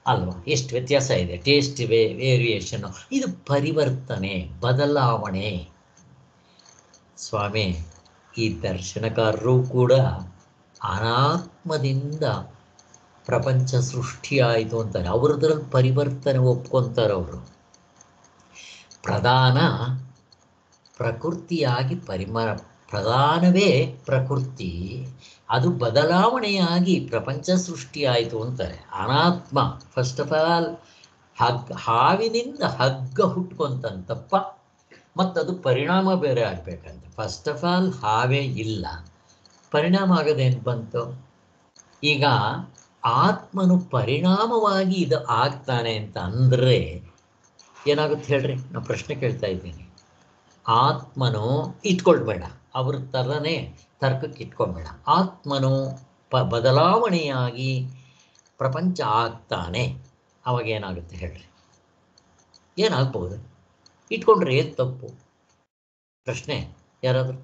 ಅಲ್ವಾ ಎಷ್ಟು ವ್ಯತ್ಯಾಸ ಇದೆ ಟೇಸ್ಟ್ ವೇ ವೇರಿಯೇಷನ್ನು ಇದು ಪರಿವರ್ತನೆ ಬದಲಾವಣೆ ಸ್ವಾಮಿ ಈ ದರ್ಶನಕಾರರು ಕೂಡ ಅನಾತ್ಮದಿಂದ ಪ್ರಪಂಚ ಸೃಷ್ಟಿಯಾಯಿತು ಅಂತಾರೆ ಅವ್ರದ್ರಲ್ಲಿ ಪರಿವರ್ತನೆ ಒಪ್ಕೊಂತಾರೆ ಅವರು ಪ್ರಧಾನ ಪ್ರಕೃತಿಯಾಗಿ ಪರಿಮಳ ಪ್ರಧಾನವೇ ಪ್ರಕೃತಿ ಅದು ಬದಲಾವಣೆಯಾಗಿ ಪ್ರಪಂಚ ಸೃಷ್ಟಿಯಾಯಿತು ಅಂತಾರೆ ಅನಾತ್ಮ ಫಸ್ಟ್ ಆಫ್ ಆಲ್ ಹಗ್ಗ ಹಾವಿನಿಂದ ಹಗ್ಗ ಹುಟ್ಕೊಂತಂತಪ್ಪ ಮತ್ತದು ಪರಿಣಾಮ ಬೇರೆ ಆಗಬೇಕಂತ ಫಸ್ಟ್ ಆಫ್ ಆಲ್ ಹಾವೇ ಇಲ್ಲ ಪರಿಣಾಮ ಆಗೋದೇನು ಬಂತು ಈಗ ಆತ್ಮನು ಪರಿಣಾಮವಾಗಿ ಇದು ಆಗ್ತಾನೆ ಅಂತ ಅಂದರೆ ಏನಾಗುತ್ತೆ ಹೇಳ್ರಿ ನಾನು ಪ್ರಶ್ನೆ ಕೇಳ್ತಾ ಇದ್ದೀನಿ ಆತ್ಮನು ಇಟ್ಕೊಳ್ಬೇಡ ಅವ್ರ ಥರನೇ ತರ್ಕಕ್ಕೆ ಇಟ್ಕೊಳ್ಬೇಡ ಆತ್ಮನು ಪ ಬದಲಾವಣೆಯಾಗಿ ಪ್ರಪಂಚ ಆಗ್ತಾನೆ ಅವಾಗ ಏನಾಗುತ್ತೆ ಹೇಳ್ರಿ ಏನಾಗ್ಬೋದು ಇಟ್ಕೊಂಡ್ರೆ ಏನು ತಪ್ಪು ಪ್ರಶ್ನೆ ಯಾರಾದರೂ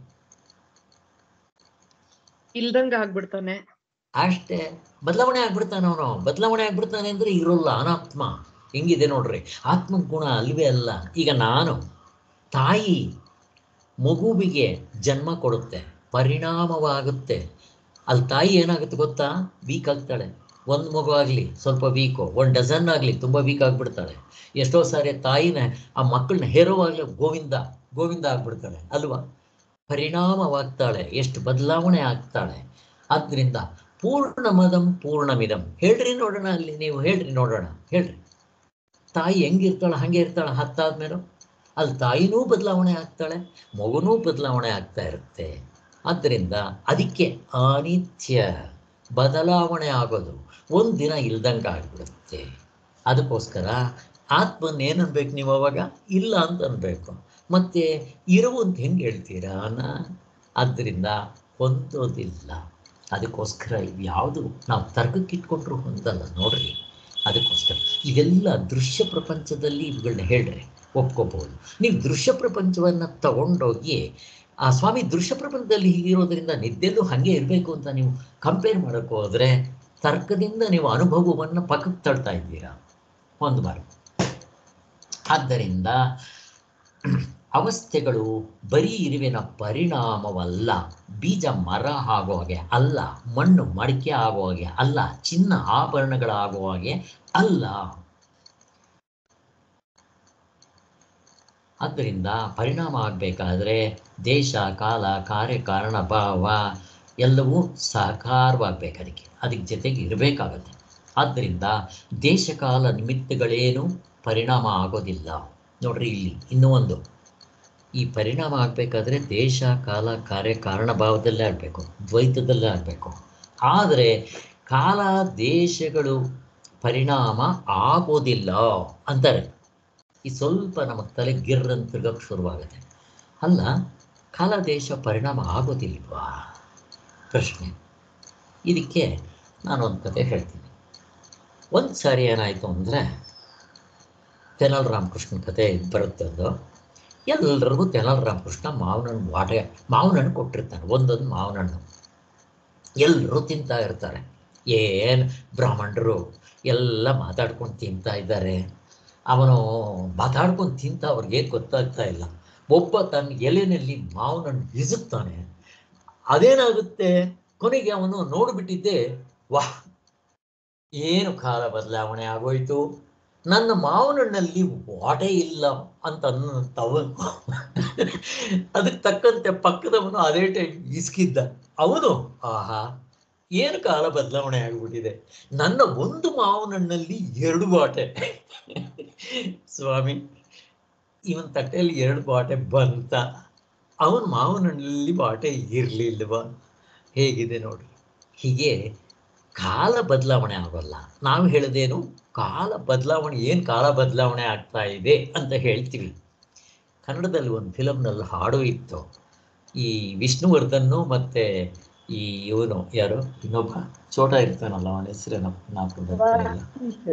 ಇಲ್ದಂಗ ಆಗ್ಬಿಡ್ತಾನೆ ಅಷ್ಟೇ ಬದಲಾವಣೆ ಆಗ್ಬಿಡ್ತಾನೆ ಅವನು ಬದಲಾವಣೆ ಆಗ್ಬಿಡ್ತಾನೆ ಅಂದರೆ ಇರೋಲ್ಲ ಅನಾತ್ಮ ಹೆಂಗಿದೆ ನೋಡ್ರಿ ಆತ್ಮ ಗುಣ ಅಲ್ವೇ ಅಲ್ಲ ಈಗ ನಾನು ತಾಯಿ ಮಗುವಿಗೆ ಜನ್ಮ ಕೊಡುತ್ತೆ ಪರಿಣಾಮವಾಗುತ್ತೆ ಅಲ್ಲಿ ತಾಯಿ ಏನಾಗುತ್ತೆ ಗೊತ್ತಾ ವೀಕ್ ಆಗ್ತಾಳೆ ಒಂದು ಮಗು ಆಗಲಿ ಸ್ವಲ್ಪ ವೀಕು ಒಂದು ಡಜನ್ ಆಗಲಿ ತುಂಬ ವೀಕ್ ಆಗಿಬಿಡ್ತಾಳೆ ಎಷ್ಟೋ ಸಾರಿ ತಾಯಿನ ಆ ಮಕ್ಕಳನ್ನ ಹೇರೋವಾಗಲೇ ಗೋವಿಂದ ಗೋವಿಂದ ಆಗ್ಬಿಡ್ತಾಳೆ ಅಲ್ವಾ ಪರಿಣಾಮವಾಗ್ತಾಳೆ ಎಷ್ಟು ಬದಲಾವಣೆ ಆಗ್ತಾಳೆ ಆದ್ದರಿಂದ ಪೂರ್ಣಮದಂ ಪೂರ್ಣಮಿದಂ ಹೇಳ್ರಿ ನೋಡೋಣ ಅಲ್ಲಿ ನೀವು ಹೇಳ್ರಿ ನೋಡೋಣ ಹೇಳ್ರಿ ತಾಯಿ ಹೆಂಗಿರ್ತಾಳೆ ಹಾಗೆ ಇರ್ತಾಳೆ ಹತ್ತಾದ್ಮೇಲೆ ಅಲ್ಲಿ ತಾಯಿನೂ ಬದಲಾವಣೆ ಆಗ್ತಾಳೆ ಮಗುನೂ ಬದಲಾವಣೆ ಆಗ್ತಾ ಇರುತ್ತೆ ಆದ್ದರಿಂದ ಅದಕ್ಕೆ ಅನಿತ್ಯ ಬದಲಾವಣೆ ಆಗೋದು ಒಂದು ದಿನ ಇಲ್ದಂಗೆ ಆಗ್ಬಿಡುತ್ತೆ ಅದಕ್ಕೋಸ್ಕರ ಆತ್ಮನ್ ಏನು ಅನ್ಬೇಕು ನೀವು ಅವಾಗ ಇಲ್ಲ ಅಂತ ಅನ್ಬೇಕು ಮತ್ತೆ ಇರು ಅಂತ ಹೆಂಗೆ ಹೇಳ್ತೀರಾ ನಾ ಆದ್ದರಿಂದ ಹೊಂದೋದಿಲ್ಲ ಅದಕ್ಕೋಸ್ಕರ ಇವು ಯಾವುದು ನಾವು ತರ್ಕಕ್ಕೆ ಇಟ್ಕೊಂಡ್ರು ಹೊಂದಲ್ಲ ನೋಡ್ರಿ ಅದಕ್ಕೋಸ್ಕರ ಇವೆಲ್ಲ ದೃಶ್ಯ ಪ್ರಪಂಚದಲ್ಲಿ ಇವುಗಳನ್ನ ಹೇಳ್ರಿ ಒಪ್ಕೋಬಹುದು ನೀವು ದೃಶ್ಯ ಪ್ರಪಂಚವನ್ನು ತಗೊಂಡೋಗಿ ಆ ಸ್ವಾಮಿ ದೃಶ್ಯ ಪ್ರಪಂಚದಲ್ಲಿ ಹೀಗಿರೋದ್ರಿಂದ ನಿದ್ದೆಲ್ಲೂ ಹಾಗೆ ಇರಬೇಕು ಅಂತ ನೀವು ಕಂಪೇರ್ ಮಾಡೋಕ್ಕೆ ಹೋದರೆ ತರ್ಕದಿಂದ ನೀವು ಅನುಭವವನ್ನು ಪಕ್ಕಕ್ಕೆ ತಳ್ತಾ ಇದ್ದೀರಾ ಹೊಂದಬಾರ್ದು ಆದ್ದರಿಂದ ಅವಸ್ಥೆಗಳು ಬರೀ ಇರುವಿನ ಪರಿಣಾಮವಲ್ಲ ಬೀಜ ಮರ ಆಗೋ ಹಾಗೆ ಅಲ್ಲ ಮಣ್ಣು ಮಡಿಕೆ ಆಗೋ ಹಾಗೆ ಅಲ್ಲ ಚಿನ್ನ ಆಭರಣಗಳಾಗೋ ಹಾಗೆ ಅಲ್ಲ ಆದ್ದರಿಂದ ಪರಿಣಾಮ ಆಗಬೇಕಾದ್ರೆ ದೇಶ ಕಾಲ ಕಾರ್ಯ ಕಾರಣ ಭಾವ ಎಲ್ಲವೂ ಸಹಕಾರವಾಗಬೇಕು ಅದಕ್ಕೆ ಅದಕ್ಕೆ ಜೊತೆಗೆ ಇರಬೇಕಾಗತ್ತೆ ಆದ್ದರಿಂದ ದೇಶಕಾಲ ನಿಮಿತ್ತಗಳೇನು ಪರಿಣಾಮ ಆಗೋದಿಲ್ಲ ನೋಡ್ರಿ ಇಲ್ಲಿ ಇನ್ನೂ ಒಂದು ಈ ಪರಿಣಾಮ ಆಗಬೇಕಾದ್ರೆ ದೇಶ ಕಾಲ ಕಾರ್ಯ ಕಾರಣ ಭಾವದಲ್ಲೇ ಆಗಬೇಕು ದ್ವೈತದಲ್ಲೇ ಆಗಬೇಕು ಆದರೆ ಕಾಲ ದೇಶಗಳು ಪರಿಣಾಮ ಆಗೋದಿಲ್ಲ ಅಂತಾರೆ ಈ ಸ್ವಲ್ಪ ನಮ್ಮ ತಲೆ ಗಿರ್ರಂತ ತಿರ್ಗಕ್ಕೆ ಶುರುವಾಗುತ್ತೆ ಅಲ್ಲ ಕಾಲ ದೇಶ ಪರಿಣಾಮ ಆಗೋದಿಲ್ವಾ ಪ್ರಶ್ನೆ ಇದಕ್ಕೆ ನಾನೊಂದು ಕತೆ ಹೇಳ್ತೀನಿ ಒಂದು ಸಾರಿ ಏನಾಯಿತು ಅಂದರೆ ತೆನಾಲ್ ರಾಮಕೃಷ್ಣ ಕತೆ ಬರುತ್ತೆ ಒಂದು ಎಲ್ಲರಿಗೂ ತೆನಾಲ್ ರಾಮಕೃಷ್ಣ ಮಾವಿನ ಹಣ್ಣು ವಾಟೆ ಮಾವಿನ ಹಣ್ಣು ಕೊಟ್ಟಿರ್ತಾನೆ ಒಂದೊಂದು ಮಾವಿನ ಹಣ್ಣು ಎಲ್ಲರೂ ತಿಂತಾ ಇರ್ತಾರೆ ಏನು ಬ್ರಾಹ್ಮಣರು ಎಲ್ಲ ಮಾತಾಡ್ಕೊಂಡು ತಿಂತಾ ಇದ್ದಾರೆ ಅವನು ಮಾತಾಡ್ಕೊಂಡು ತಿಂತ ಅವ್ರಿಗೆ ಗೊತ್ತಾಗ್ತಾ ಇಲ್ಲ ಒಬ್ಬ ತನ್ನ ಎಲೆನಲ್ಲಿ ಮಾವಿನ ಹಣ್ಣು ಹಿಸುಕ್ತಾನೆ ಅದೇನಾಗುತ್ತೆ ಕೊನೆಗೆ ಅವನು ನೋಡಿಬಿಟ್ಟಿದ್ದೆ ವಾಹ್ ಏನು ಕಾಲ ಬದಲಾವಣೆ ಆಗೋಯ್ತು ನನ್ನ ಮಾವನಣ್ಣಲ್ಲಿ ವಾಟೆ ಇಲ್ಲ ಅಂತ ಅನ್ನಂತವನು ಅದಕ್ಕೆ ತಕ್ಕಂತೆ ಪಕ್ಕದವನು ಅದೇ ಟೈಮ್ ಇಸ್ಕಿದ್ದ ಅವನು ಆಹಾ ಏನು ಕಾಲ ಬದಲಾವಣೆ ಆಗ್ಬಿಟ್ಟಿದೆ ನನ್ನ ಒಂದು ಮಾವನಣ್ಣಲ್ಲಿ ಎರಡು ಬಾಟೆ ಸ್ವಾಮಿ ಇವನ್ ತಟ್ಟೆಯಲ್ಲಿ ಎರಡು ಬಾಟೆ ಬಂತ ಅವನ ಮಾವನಣ್ಣಲ್ಲಿ ಬಾಟೆ ಇರಲಿಲ್ವಾ ಹೇಗಿದೆ ನೋಡಿ ಹೀಗೆ ಕಾಲ ಬದಲಾವಣೆ ಆಗೋಲ್ಲ ನಾವು ಹೇಳೋದೇನು ಕಾಲ ಬದಲಾವಣೆ ಏನು ಕಾಲ ಬದಲಾವಣೆ ಆಗ್ತಾ ಇದೆ ಅಂತ ಹೇಳ್ತೀವಿ ಕನ್ನಡದಲ್ಲಿ ಒಂದು ಫಿಲಮ್ನಲ್ಲಿ ಹಾಡು ಇತ್ತು ಈ ವಿಷ್ಣುವರ್ಧನ್ನು ಮತ್ತು ಈ ಇವನು ಯಾರು ಇನ್ನೊಬ್ಬ ಚೋಟ ಇರ್ತಾನಲ್ಲ ಅವನ ಹೆಸರೇನ ನಾಲ್ಕು ಬರ್ತಾ ಇಲ್ಲ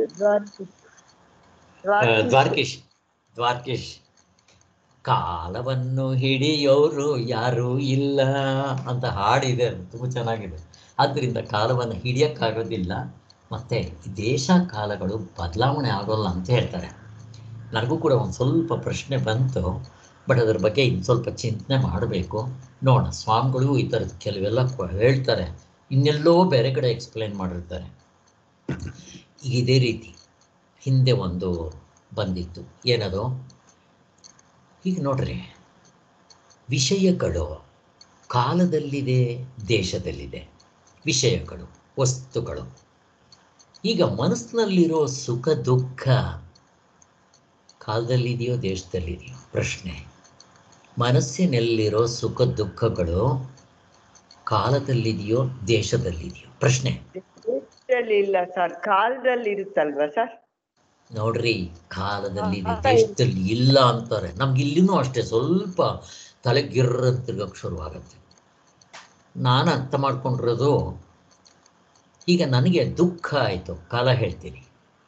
ಆ, ದ್ವಾರಕೀಶ್ ದ್ವಾರಕೀಶ್ ಕಾಲವನ್ನು ಹಿಡಿಯೋರು ಯಾರೂ ಇಲ್ಲ ಅಂತ ಹಾಡಿದೆ ಅದು ತುಂಬ ಚೆನ್ನಾಗಿದೆ ಆದ್ದರಿಂದ ಕಾಲವನ್ನು ಹಿಡಿಯೋಕ್ಕಾಗೋದಿಲ್ಲ ಮತ್ತು ದೇಶ ಕಾಲಗಳು ಬದಲಾವಣೆ ಆಗೋಲ್ಲ ಅಂತ ಹೇಳ್ತಾರೆ ನನಗೂ ಕೂಡ ಒಂದು ಸ್ವಲ್ಪ ಪ್ರಶ್ನೆ ಬಂತು ಬಟ್ ಅದ್ರ ಬಗ್ಗೆ ಇನ್ನು ಸ್ವಲ್ಪ ಚಿಂತನೆ ಮಾಡಬೇಕು ನೋಡೋಣ ಸ್ವಾಮಿಗಳು ಈ ಥರದ್ದು ಕೆಲವೆಲ್ಲ ಕ- ಹೇಳ್ತಾರೆ ಇನ್ನೆಲ್ಲೋ ಬೇರೆ ಕಡೆ ಎಕ್ಸ್ಪ್ಲೇನ್ ಮಾಡಿರ್ತಾರೆ ಈಗ ಇದೇ ರೀತಿ ಹಿಂದೆ ಒಂದು ಬಂದಿತ್ತು ಏನದು ಈಗ ನೋಡ್ರಿ ವಿಷಯಗಳು ಕಾಲದಲ್ಲಿದೆ ದೇಶದಲ್ಲಿದೆ ವಿಷಯಗಳು ವಸ್ತುಗಳು ಈಗ ಮನಸ್ಸಿನಲ್ಲಿರೋ ಸುಖ ದುಃಖ ಕಾಲದಲ್ಲಿದೆಯೋ ದೇಶದಲ್ಲಿದೆಯೋ ಪ್ರಶ್ನೆ ಮನಸ್ಸಿನಲ್ಲಿರೋ ಸುಖ ದುಃಖಗಳು ಕಾಲದಲ್ಲಿದೆಯೋ ದೇಶದಲ್ಲಿದೆಯೋ ಪ್ರಶ್ನೆ ದೇಶದಲ್ಲಿ ಇಲ್ಲ ಸರ್ ಕಾಲದಲ್ಲಿ ಇರುತ್ತಲ್ವಾ ಸರ್ ನೋಡ್ರಿ ಕಾಲದಲ್ಲಿದೆ ಹಾ, ಹಾ. ದೇಶದಲ್ಲಿ ಇಲ್ಲ ಅಂತಾರೆ ನಮ್ಗೆ ಇಲ್ಲಿನೂ ಅಷ್ಟೇ ಸ್ವಲ್ಪ ತಲೆ ಗಿರ್ರ ಅಂತ ತಿರ್ಗಕ್ಕೆ ಶುರುವಾಗತ್ತೆ ನಾನು ಅರ್ಥ ಮಾಡ್ಕೊಂಡಿರೋದು ಈಗ ನನಗೆ ದುಃಖ ಆಯಿತು ಕಾಲ ಹೇಳ್ತೀನಿ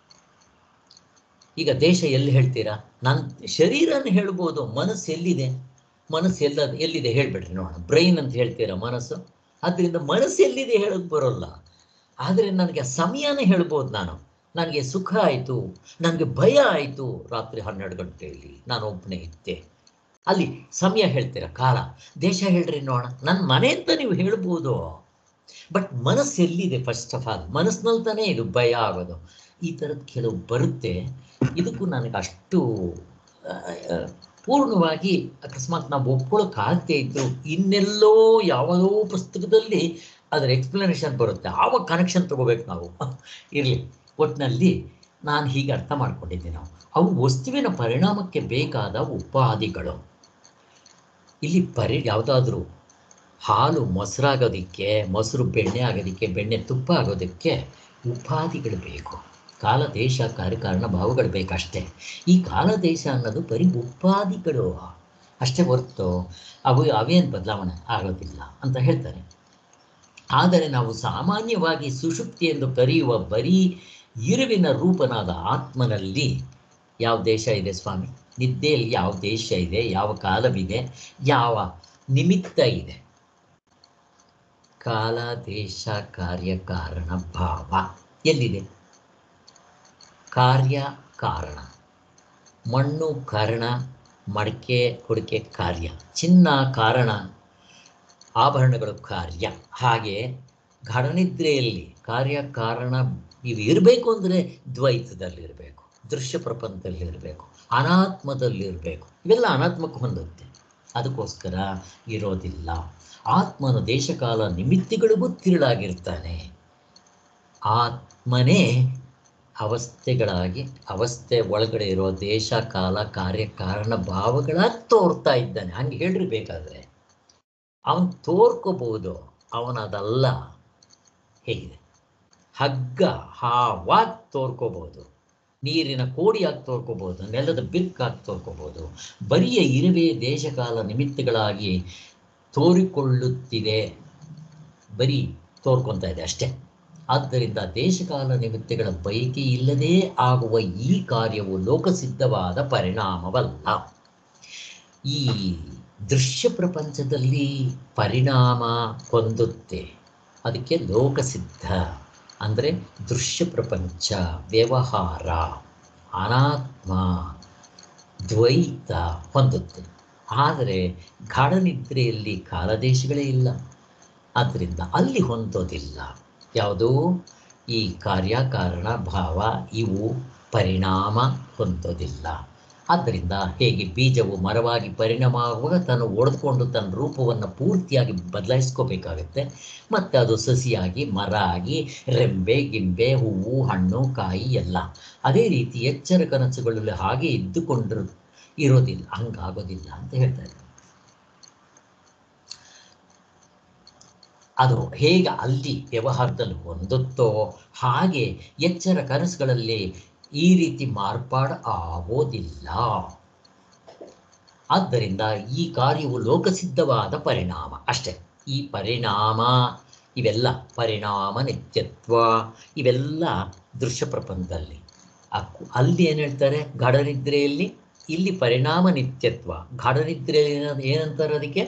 ಈಗ ದೇಶ ಎಲ್ಲಿ ಹೇಳ್ತೀರಾ ನನ್ನ ಶರೀರನ ಹೇಳ್ಬೋದು ಮನಸ್ಸು ಎಲ್ಲಿದೆ ಮನಸ್ಸು ಎಲ್ಲ ಎಲ್ಲಿದೆ ಹೇಳ್ಬಿಡ್ರಿ ನೋಡೋಣ ಬ್ರೈನ್ ಅಂತ ಹೇಳ್ತೀರಾ ಮನಸ್ಸು ಅದರಿಂದ ಮನಸ್ಸು ಎಲ್ಲಿದೆ ಹೇಳಕ್ ಬರೋಲ್ಲ ಆದರೆ ನನಗೆ ಸಮಯನೇ ಹೇಳ್ಬೋದು ನಾನು ನನಗೆ ಸುಖ ಆಯಿತು ನನಗೆ ಭಯ ಆಯಿತು ರಾತ್ರಿ ಹನ್ನೆರಡು ಗಂಟೆಯಲ್ಲಿ ನಾನು ಒಬ್ಬನೇ ಇದ್ದೆ ಅಲ್ಲಿ ಸಮಯ ಹೇಳ್ತೀರಾ ಕಾಲ ದೇಶ ಹೇಳ್ರಿ ನೋಡೋಣ ನನ್ನ ಮನೆ ಅಂತ ನೀವು ಹೇಳ್ಬೋದು ಬಟ್ ಮನಸ್ಸು ಎಲ್ಲಿದೆ ಫಸ್ಟ್ ಆಫ್ ಆಲ್ ಮನಸ್ಸಿನಲ್ಲಿ ತಾನೇ ಇದು ಭಯ ಆಗೋದು ಈ ಥರದ್ದು ಕೆಲವು ಬರುತ್ತೆ ಇದಕ್ಕೂ ನನಗೆ ಅಷ್ಟು ಆ, ಆ, ಪೂರ್ಣವಾಗಿ ಅಕಸ್ಮಾತ್ ನಾವು ಒಪ್ಕೊಳ್ಳೋಕ್ಕಾಗದೇ ಇದ್ರು ಇನ್ನೆಲ್ಲೋ ಯಾವುದೋ ಪುಸ್ತಕದಲ್ಲಿ ಅದರ ಎಕ್ಸ್ಪ್ಲನೇಷನ್ ಬರುತ್ತೆ ಆವಾಗ ಕನೆಕ್ಷನ್ ತಗೋಬೇಕು ನಾವು ಇರಲಿ ಒಟ್ಟಿನಲ್ಲಿ ನಾನು ಹೀಗೆ ಅರ್ಥ ಮಾಡ್ಕೊಂಡಿದ್ದೆ ನಾವು ಅವು ವಸ್ತುವಿನ ಪರಿಣಾಮಕ್ಕೆ ಬೇಕಾದ ಉಪಾಧಿಗಳು ಇಲ್ಲಿ ಪರಿ ಯಾವುದಾದ್ರೂ ಹಾಲು ಮೊಸರಾಗೋದಕ್ಕೆ ಮೊಸರು ಬೆಣ್ಣೆ ಆಗೋದಕ್ಕೆ ಬೆಣ್ಣೆ ತುಪ್ಪ ಆಗೋದಕ್ಕೆ ಉಪಾಧಿಗಳು ಬೇಕು ಕಾಲ ದೇಶ ಕಾರ್ಯಕಾರಣ ಭಾವಗಳು ಬೇಕಷ್ಟೇ ಈ ಕಾಲ ದೇಶ ಅನ್ನೋದು ಬರೀ ಉಪಾಧಿಗಳು ಅಷ್ಟೇ ಹೊರತು ಅವು ಅವೇನು ಬದಲಾವಣೆ ಆಗೋದಿಲ್ಲ ಅಂತ ಹೇಳ್ತಾರೆ ಆದರೆ ನಾವು ಸಾಮಾನ್ಯವಾಗಿ ಸುಷುಪ್ತಿ ಎಂದು ಕರೆಯುವ ಬರೀ ಇರುವಿನ ರೂಪನಾದ ಆತ್ಮನಲ್ಲಿ ಯಾವ ದೇಶ ಇದೆ ಸ್ವಾಮಿ ನಿದ್ದೆಯಲ್ಲಿ ಯಾವ ದೇಶ ಇದೆ ಯಾವ ಕಾಲವಿದೆ ಯಾವ ನಿಮಿತ್ತ ಇದೆ ಕಾಲ ದೇಶ ಕಾರ್ಯ ಕಾರಣ ಭಾವ ಎಲ್ಲಿದೆ ಕಾರ್ಯ ಕಾರಣ ಮಣ್ಣು ಕಾರಣ ಮಡಿಕೆ ಕುಡಿಕೆ ಕಾರ್ಯ ಚಿನ್ನ ಕಾರಣ ಆಭರಣಗಳು ಕಾರ್ಯ ಹಾಗೆ ಘಡನಿದ್ರೆಯಲ್ಲಿ ಕಾರ್ಯ ಕಾರಣ ಇವು ಇರಬೇಕು ಅಂದರೆ ದ್ವೈತದಲ್ಲಿರಬೇಕು ದೃಶ್ಯ ಪ್ರಪಂಚದಲ್ಲಿರಬೇಕು ಅನಾತ್ಮದಲ್ಲಿರಬೇಕು ಇವೆಲ್ಲ ಅನಾತ್ಮಕ್ಕೆ ಹೊಂದುತ್ತೆ ಅದಕ್ಕೋಸ್ಕರ ಇರೋದಿಲ್ಲ ಆತ್ಮನು ದೇಶಕಾಲ ನಿಮಿತ್ತಿಗಳಿಗೂ ತಿರುಳಾಗಿರ್ತಾನೆ ಆತ್ಮನೇ ಅವಸ್ಥೆಗಳಾಗಿ ಅವಸ್ಥೆ ಒಳಗಡೆ ಇರೋ ದೇಶ ಕಾಲ ಕಾರ್ಯ ಕಾರಣ ಭಾವಗಳಾಗಿ ತೋರ್ತಾ ಇದ್ದಾನೆ ಹಂಗೆ ಹೇಳ್ರಿ ಬೇಕಾದ್ರೆ ಅವನ್ ತೋರ್ಕೋಬಹುದು ಅವನದಲ್ಲ ಹೇಗಿದೆ ಹಗ್ಗ ಹಾವಾಗಿ ತೋರ್ಕೋಬಹುದು ನೀರಿನ ಕೋಡಿಯಾಗಿ ತೋರ್ಕೋಬಹುದು ನೆಲದ ಬಿರ್ಕಾಗಿ ತೋರ್ಕೋಬಹುದು ಬರಿಯ ಇರುವೆ ದೇಶಕಾಲ ನಿಮಿತ್ತಗಳಾಗಿ ತೋರಿಕೊಳ್ಳುತ್ತಿದೆ ಬರೀ ತೋರ್ಕೊತಾ ಇದೆ ಅಷ್ಟೇ ಆದ್ದರಿಂದ ದೇಶಕಾಲ ನಿಮಿತ್ತಗಳ ಬಯಕೆ ಇಲ್ಲದೇ ಆಗುವ ಈ ಕಾರ್ಯವು ಲೋಕಸಿದ್ಧವಾದ ಪರಿಣಾಮವಲ್ಲ ಈ ದೃಶ್ಯ ಪ್ರಪಂಚದಲ್ಲಿ ಪರಿಣಾಮ ಹೊಂದುತ್ತೆ ಅದಕ್ಕೆ ಲೋಕಸಿದ್ಧ ಅಂದರೆ ದೃಶ್ಯ ಪ್ರಪಂಚ ವ್ಯವಹಾರ ಅನಾತ್ಮ ದ್ವೈತ ಹೊಂದುತ್ತೆ ಆದರೆ ಗಾಢನಿದ್ರೆಯಲ್ಲಿ ಕಾಲದೇಶಗಳೇ ಇಲ್ಲ ಆದ್ದರಿಂದ ಅಲ್ಲಿ ಹೊಂದೋದಿಲ್ಲ ಯಾವುದು ಈ ಕಾರ್ಯಕಾರಣ ಭಾವ ಇವು ಪರಿಣಾಮ ಹೊಂದೋದಿಲ್ಲ ಆದ್ದರಿಂದ ಹೇಗೆ ಬೀಜವು ಮರವಾಗಿ ಪರಿಣಾಮ ಆಗುವಾಗ ತಾನು ಒಡೆದುಕೊಂಡು ತನ್ನ ರೂಪವನ್ನು ಪೂರ್ತಿಯಾಗಿ ಬದಲಾಯಿಸ್ಕೋಬೇಕಾಗತ್ತೆ ಮತ್ತು ಅದು ಸಸಿಯಾಗಿ ಮರ ಆಗಿ ರೆಂಬೆ ಗಿಂಬೆ ಹೂವು ಹಣ್ಣು ಕಾಯಿ ಎಲ್ಲ ಅದೇ ರೀತಿ ಎಚ್ಚರ ಕನಸುಗಳಲ್ಲಿ ಹಾಗೆ ಇದ್ದುಕೊಂಡಿರು ಇರೋದಿಲ್ಲ ಹಂಗಾಗೋದಿಲ್ಲ ಅಂತ ಹೇಳ್ತಾರೆ ಅದು ಹೇಗೆ ಅಲ್ಲಿ ವ್ಯವಹಾರದಲ್ಲಿ ಹೊಂದುತ್ತೋ ಹಾಗೆ ಎಚ್ಚರ ಕನಸುಗಳಲ್ಲಿ ಈ ರೀತಿ ಮಾರ್ಪಾಡು ಆಗೋದಿಲ್ಲ ಆದ್ದರಿಂದ ಈ ಕಾರ್ಯವು ಲೋಕಸಿದ್ಧವಾದ ಪರಿಣಾಮ ಅಷ್ಟೇ ಈ ಪರಿಣಾಮ ಇವೆಲ್ಲ ಪರಿಣಾಮ ನಿತ್ಯತ್ವ ಇವೆಲ್ಲ ದೃಶ್ಯ ಪ್ರಪಂಚದಲ್ಲಿ ಅಕ್ಕು- ಅಲ್ಲಿ ಏನು ಹೇಳ್ತಾರೆ ಗಾಢನಿದ್ರೆಯಲ್ಲಿ ಇಲ್ಲಿ ಪರಿಣಾಮ ನಿತ್ಯತ್ವ ಗಾಢನಿದ್ರೆಯಲ್ಲಿ ಏನ- ಏನಂತಾರೆ ಅದಕ್ಕೆ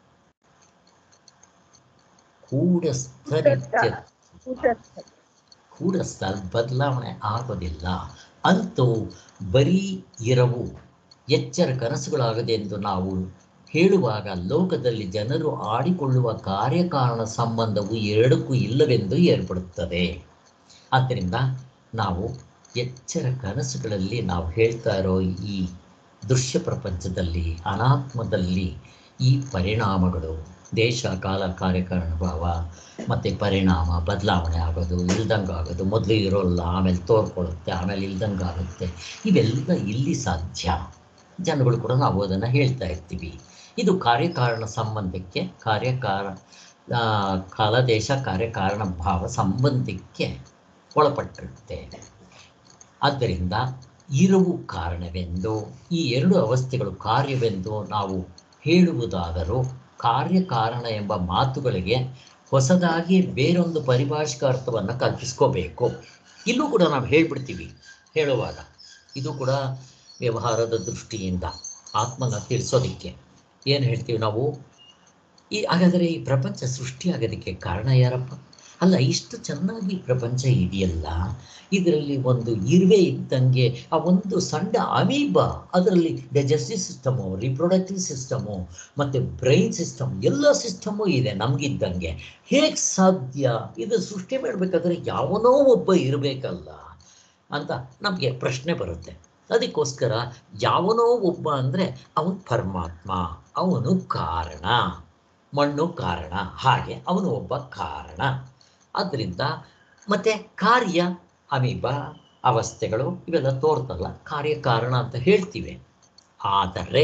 ಕೂಡಸ್ಥ ನಿತ್ಯ ಕೂಡ ಸ್ವಲ್ಪ ಬದಲಾವಣೆ ಆಗೋದಿಲ್ಲ ಅಂತೂ ಬರೀ ಇರವು ಎಚ್ಚರ ಕನಸುಗಳಾಗದೆ ಎಂದು ನಾವು ಹೇಳುವಾಗ ಲೋಕದಲ್ಲಿ ಜನರು ಆಡಿಕೊಳ್ಳುವ ಕಾರ್ಯಕಾರಣ ಸಂಬಂಧವು ಎರಡಕ್ಕೂ ಇಲ್ಲವೆಂದು ಏರ್ಪಡುತ್ತದೆ ಆದ್ದರಿಂದ ನಾವು ಎಚ್ಚರ ಕನಸುಗಳಲ್ಲಿ ನಾವು ಹೇಳ್ತಾ ಇರೋ ಈ ದೃಶ್ಯ ಪ್ರಪಂಚದಲ್ಲಿ ಅನಾತ್ಮದಲ್ಲಿ ಈ ಪರಿಣಾಮಗಳು ದೇಶ ಕಾಲ ಕಾರ್ಯಕಾರಣ ಭಾವ ಮತ್ತು ಪರಿಣಾಮ ಬದಲಾವಣೆ ಆಗೋದು ಇಲ್ದಂಗೆ ಆಗೋದು ಮೊದಲು ಇರೋಲ್ಲ ಆಮೇಲೆ ತೋರ್ಕೊಳ್ಳುತ್ತೆ ಆಮೇಲೆ ಇಲ್ದಂಗೆ ಆಗುತ್ತೆ ಇವೆಲ್ಲ ಇಲ್ಲಿ ಸಾಧ್ಯ ಜನಗಳು ಕೂಡ ನಾವು ಅದನ್ನು ಹೇಳ್ತಾ ಇರ್ತೀವಿ ಇದು ಕಾರ್ಯಕಾರಣ ಸಂಬಂಧಕ್ಕೆ ಕಾರ್ಯಕಾರ ಆ, ಕಾಲ ದೇಶ ಕಾರ್ಯಕಾರಣ ಭಾವ ಸಂಬಂಧಕ್ಕೆ ಒಳಪಟ್ಟಿರುತ್ತೆ ಆದ್ದರಿಂದ ಇರುವು ಕಾರಣವೆಂದು ಈ ಎರಡು ಅವಸ್ಥೆಗಳು ಕಾರ್ಯವೆಂದು ನಾವು ಹೇಳುವುದಾದರೂ ಕಾರ್ಯಕಾರಣ ಎಂಬ ಮಾತುಗಳಿಗೆ ಹೊಸದಾಗಿ ಬೇರೊಂದು ಪರಿಭಾಷಿಕ ಅರ್ಥವನ್ನು ಕಲ್ಪಿಸ್ಕೋಬೇಕು ಇಲ್ಲೂ ಕೂಡ ನಾವು ಹೇಳ್ಬಿಡ್ತೀವಿ ಹೇಳುವಾಗ ಇದು ಕೂಡ ವ್ಯವಹಾರದ ದೃಷ್ಟಿಯಿಂದ ಆತ್ಮನ ತಿಳಿಸೋದಕ್ಕೆ ಏನು ಹೇಳ್ತೀವಿ ನಾವು ಈ ಹಾಗಾದರೆ ಈ ಪ್ರಪಂಚ ಸೃಷ್ಟಿಯಾಗೋದಕ್ಕೆ ಕಾರಣ ಯಾರಪ್ಪ ಅಲ್ಲ ಇಷ್ಟು ಚೆನ್ನಾಗಿ ಪ್ರಪಂಚ ಇದೆಯಲ್ಲ ಇದರಲ್ಲಿ ಒಂದು ಇರುವೆ ಇದ್ದಂಗೆ ಆ ಒಂದು ಸಣ್ಣ ಅಮೀಬ ಅದರಲ್ಲಿ ಡೈಜೆಸ್ಟಿವ್ ಸಿಸ್ಟಮು ರಿಪ್ರೊಡಕ್ಟಿವ್ ಸಿಸ್ಟಮು ಮತ್ತು ಬ್ರೈನ್ ಸಿಸ್ಟಮ್ ಎಲ್ಲ ಸಿಸ್ಟಮು ಇದೆ ನಮಗಿದ್ದಂಗೆ ಹೇಗೆ ಸಾಧ್ಯ ಇದು ಸೃಷ್ಟಿ ಮಾಡಬೇಕಾದ್ರೆ ಯಾವನೋ ಒಬ್ಬ ಇರಬೇಕಲ್ಲ ಅಂತ ನಮಗೆ ಪ್ರಶ್ನೆ ಬರುತ್ತೆ ಅದಕ್ಕೋಸ್ಕರ ಯಾವನೋ ಒಬ್ಬ ಅಂದರೆ ಅವನು ಪರಮಾತ್ಮ ಅವನು ಕಾರಣ ಮಣ್ಣು ಕಾರಣ ಹಾಗೆ ಅವನು ಒಬ್ಬ ಕಾರಣ ಆದ್ದರಿಂದ ಮತ್ತೆ ಕಾರ್ಯ ಅಮೀಬ ಅವಸ್ಥೆಗಳು ಇವೆಲ್ಲ ತೋರ್ತಲ್ಲ ಕಾರ್ಯಕಾರಣ ಅಂತ ಹೇಳ್ತೀವಿ ಆದರೆ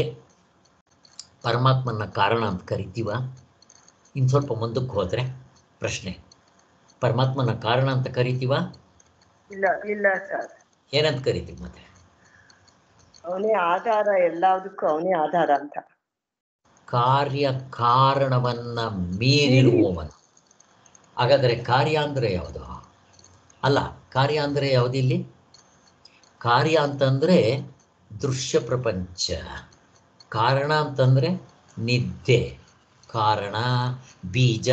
ಪರಮಾತ್ಮನ ಕಾರಣ ಅಂತ ಕರಿತೀವ ಇನ್ನು ಸ್ವಲ್ಪ ಮುಂದಕ್ಕೆ ಹೋದರೆ ಪ್ರಶ್ನೆ ಪರಮಾತ್ಮನ ಕಾರಣ ಅಂತ ಕರಿತೀವ ಇಲ್ಲ ಇಲ್ಲ ಸರ್ ಏನಂತ ಕರಿತೀವಿ ಮತ್ತೆ ಅವನೇ ಆಧಾರ ಎಲ್ಲದಕ್ಕೂ ಅವನೇ ಆಧಾರ ಅಂತ ಕಾರ್ಯ ಕಾರಣವನ್ನ ಮೀರಿರುವವನು ಹಾಗಾದರೆ ಕಾರ್ಯ ಅಂದರೆ ಯಾವುದು ಅಲ್ಲ ಕಾರ್ಯ ಅಂದರೆ ಯಾವುದಿಲ್ಲಿ ಕಾರ್ಯ ಅಂತಂದರೆ ದೃಶ್ಯ ಪ್ರಪಂಚ ಕಾರಣ ಅಂತಂದರೆ ನಿದ್ದೆ ಕಾರಣ ಬೀಜ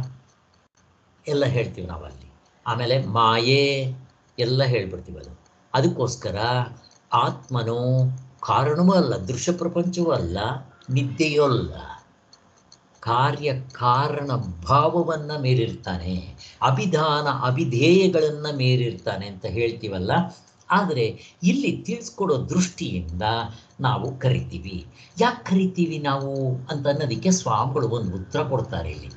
ಎಲ್ಲ ಹೇಳ್ತೀವಿ ನಾವಲ್ಲಿ ಆಮೇಲೆ ಮಾಯೆ ಎಲ್ಲ ಹೇಳ್ಬಿಡ್ತೀವಿ ಅದು ಅದಕ್ಕೋಸ್ಕರ ಆತ್ಮನು ಕಾರಣವೂ ಅಲ್ಲ ದೃಶ್ಯ ಪ್ರಪಂಚವೂ ಅಲ್ಲ ನಿದ್ದೆಯೂ ಅಲ್ಲ ಕಾರ್ಯ ಕಾರಣ ಭಾವವನ್ನು ಮೀರಿರ್ತಾನೆ ಅಭಿಧಾನ ಅಭಿಧೇಯಗಳನ್ನು ಮೀರಿರ್ತಾನೆ ಅಂತ ಹೇಳ್ತೀವಲ್ಲ ಆದರೆ ಇಲ್ಲಿ ತಿಳಿಸ್ಕೊಡೋ ದೃಷ್ಟಿಯಿಂದ ನಾವು ಕರಿತೀವಿ ಯಾಕೆ ಕರಿತೀವಿ ನಾವು ಅಂತ ಅನ್ನೋದಕ್ಕೆ ಸ್ವಾಮಿಗಳು ಒಂದು ಉತ್ತರ ಕೊಡ್ತಾರೆ ಇಲ್ಲಿ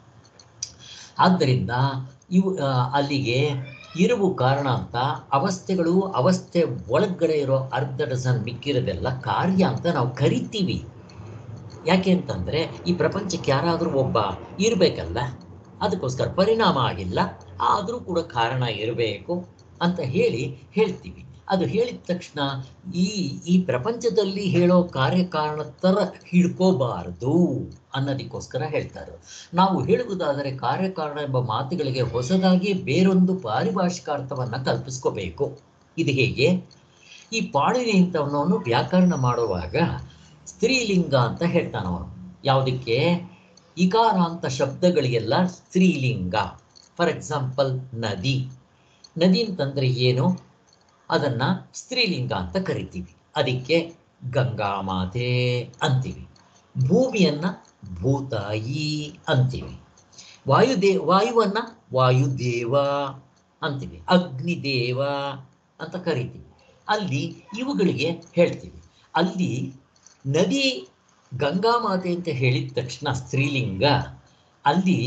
ಆದ್ದರಿಂದ ಇವು ಆ, ಅಲ್ಲಿಗೆ ಇರುವು ಕಾರಣ ಅಂತ ಅವಸ್ಥೆಗಳು ಅವಸ್ಥೆ ಒಳಗಡೆ ಇರೋ ಅರ್ಧ ಡಜನ್ ಮಿಕ್ಕಿರೋದೆಲ್ಲ ಕಾರ್ಯ ಅಂತ ನಾವು ಕರಿತೀವಿ ಯಾಕೆ ಅಂತಂದರೆ ಈ ಪ್ರಪಂಚಕ್ಕೆ ಯಾರಾದರೂ ಒಬ್ಬ ಇರಬೇಕಲ್ಲ ಅದಕ್ಕೋಸ್ಕರ ಪರಿಣಾಮ ಆಗಿಲ್ಲ ಆದರೂ ಕೂಡ ಕಾರಣ ಇರಬೇಕು ಅಂತ ಹೇಳಿ ಹೇಳ್ತೀವಿ ಅದು ಹೇಳಿದ ತಕ್ಷಣ ಈ ಈ ಪ್ರಪಂಚದಲ್ಲಿ ಹೇಳೋ ಕಾರ್ಯಕಾರಣ ಥರ ಹಿಡ್ಕೋಬಾರದು ಅನ್ನೋದಕ್ಕೋಸ್ಕರ ಹೇಳ್ತಾರೆ ನಾವು ಹೇಳುವುದಾದರೆ ಕಾರ್ಯಕಾರಣ ಎಂಬ ಮಾತುಗಳಿಗೆ ಹೊಸದಾಗಿ ಬೇರೊಂದು ಪಾರಿಭಾಷಿಕ ಅರ್ಥವನ್ನು ಕಲ್ಪಿಸ್ಕೋಬೇಕು ಇದು ಹೇಗೆ ಈ ಪಾಣಿನಿ ಇಂಥವನವನು ವ್ಯಾಕರಣ ಮಾಡುವಾಗ ಸ್ತ್ರೀಲಿಂಗ ಅಂತ ಹೇಳ್ತಾನೆ ಅವನು ಯಾವುದಕ್ಕೆ ಇಕಾರ ಅಂತ ಶಬ್ದಗಳಿಗೆಲ್ಲ ಸ್ತ್ರೀಲಿಂಗ ಫಾರ್ ಎಕ್ಸಾಂಪಲ್ ನದಿ ನದಿ ಅಂತಂದ್ರೆ ಏನು ಅದನ್ನ ಸ್ತ್ರೀಲಿಂಗ ಅಂತ ಕರಿತೀವಿ ಅದಕ್ಕೆ ಗಂಗಾ ಮಾತೆ ಅಂತೀವಿ ಭೂಮಿಯನ್ನ ಭೂತಾಯಿ ಅಂತೀವಿ ವಾಯುದೇ ವಾಯುವನ್ನ ವಾಯುದೇವ ಅಂತೀವಿ ಅಗ್ನಿದೇವ ಅಂತ ಕರಿತೀವಿ ಅಲ್ಲಿ ಇವುಗಳಿಗೆ ಹೇಳ್ತೀವಿ ಅಲ್ಲಿ ನದಿ ಗಂಗಾ ಮಾತೆ ಅಂತ ಹೇಳಿದ ತಕ್ಷಣ ಸ್ತ್ರೀಲಿಂಗ ಅಲ್ಲಿ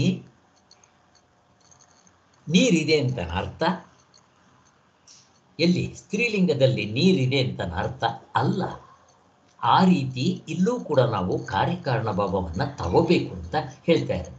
ನೀರಿದೆ ಅಂತ ಅರ್ಥ ಎಲ್ಲಿ ಸ್ತ್ರೀಲಿಂಗದಲ್ಲಿ ನೀರಿದೆ ಅಂತ ಅರ್ಥ ಅಲ್ಲ ಆ ರೀತಿ ಇಲ್ಲೂ ಕೂಡ ನಾವು ಕಾರ್ಯಕಾರಣ ಭಾವವನ್ನು ತಗೋಬೇಕು ಅಂತ ಹೇಳ್ತಾ ಇದ್ದಾರೆ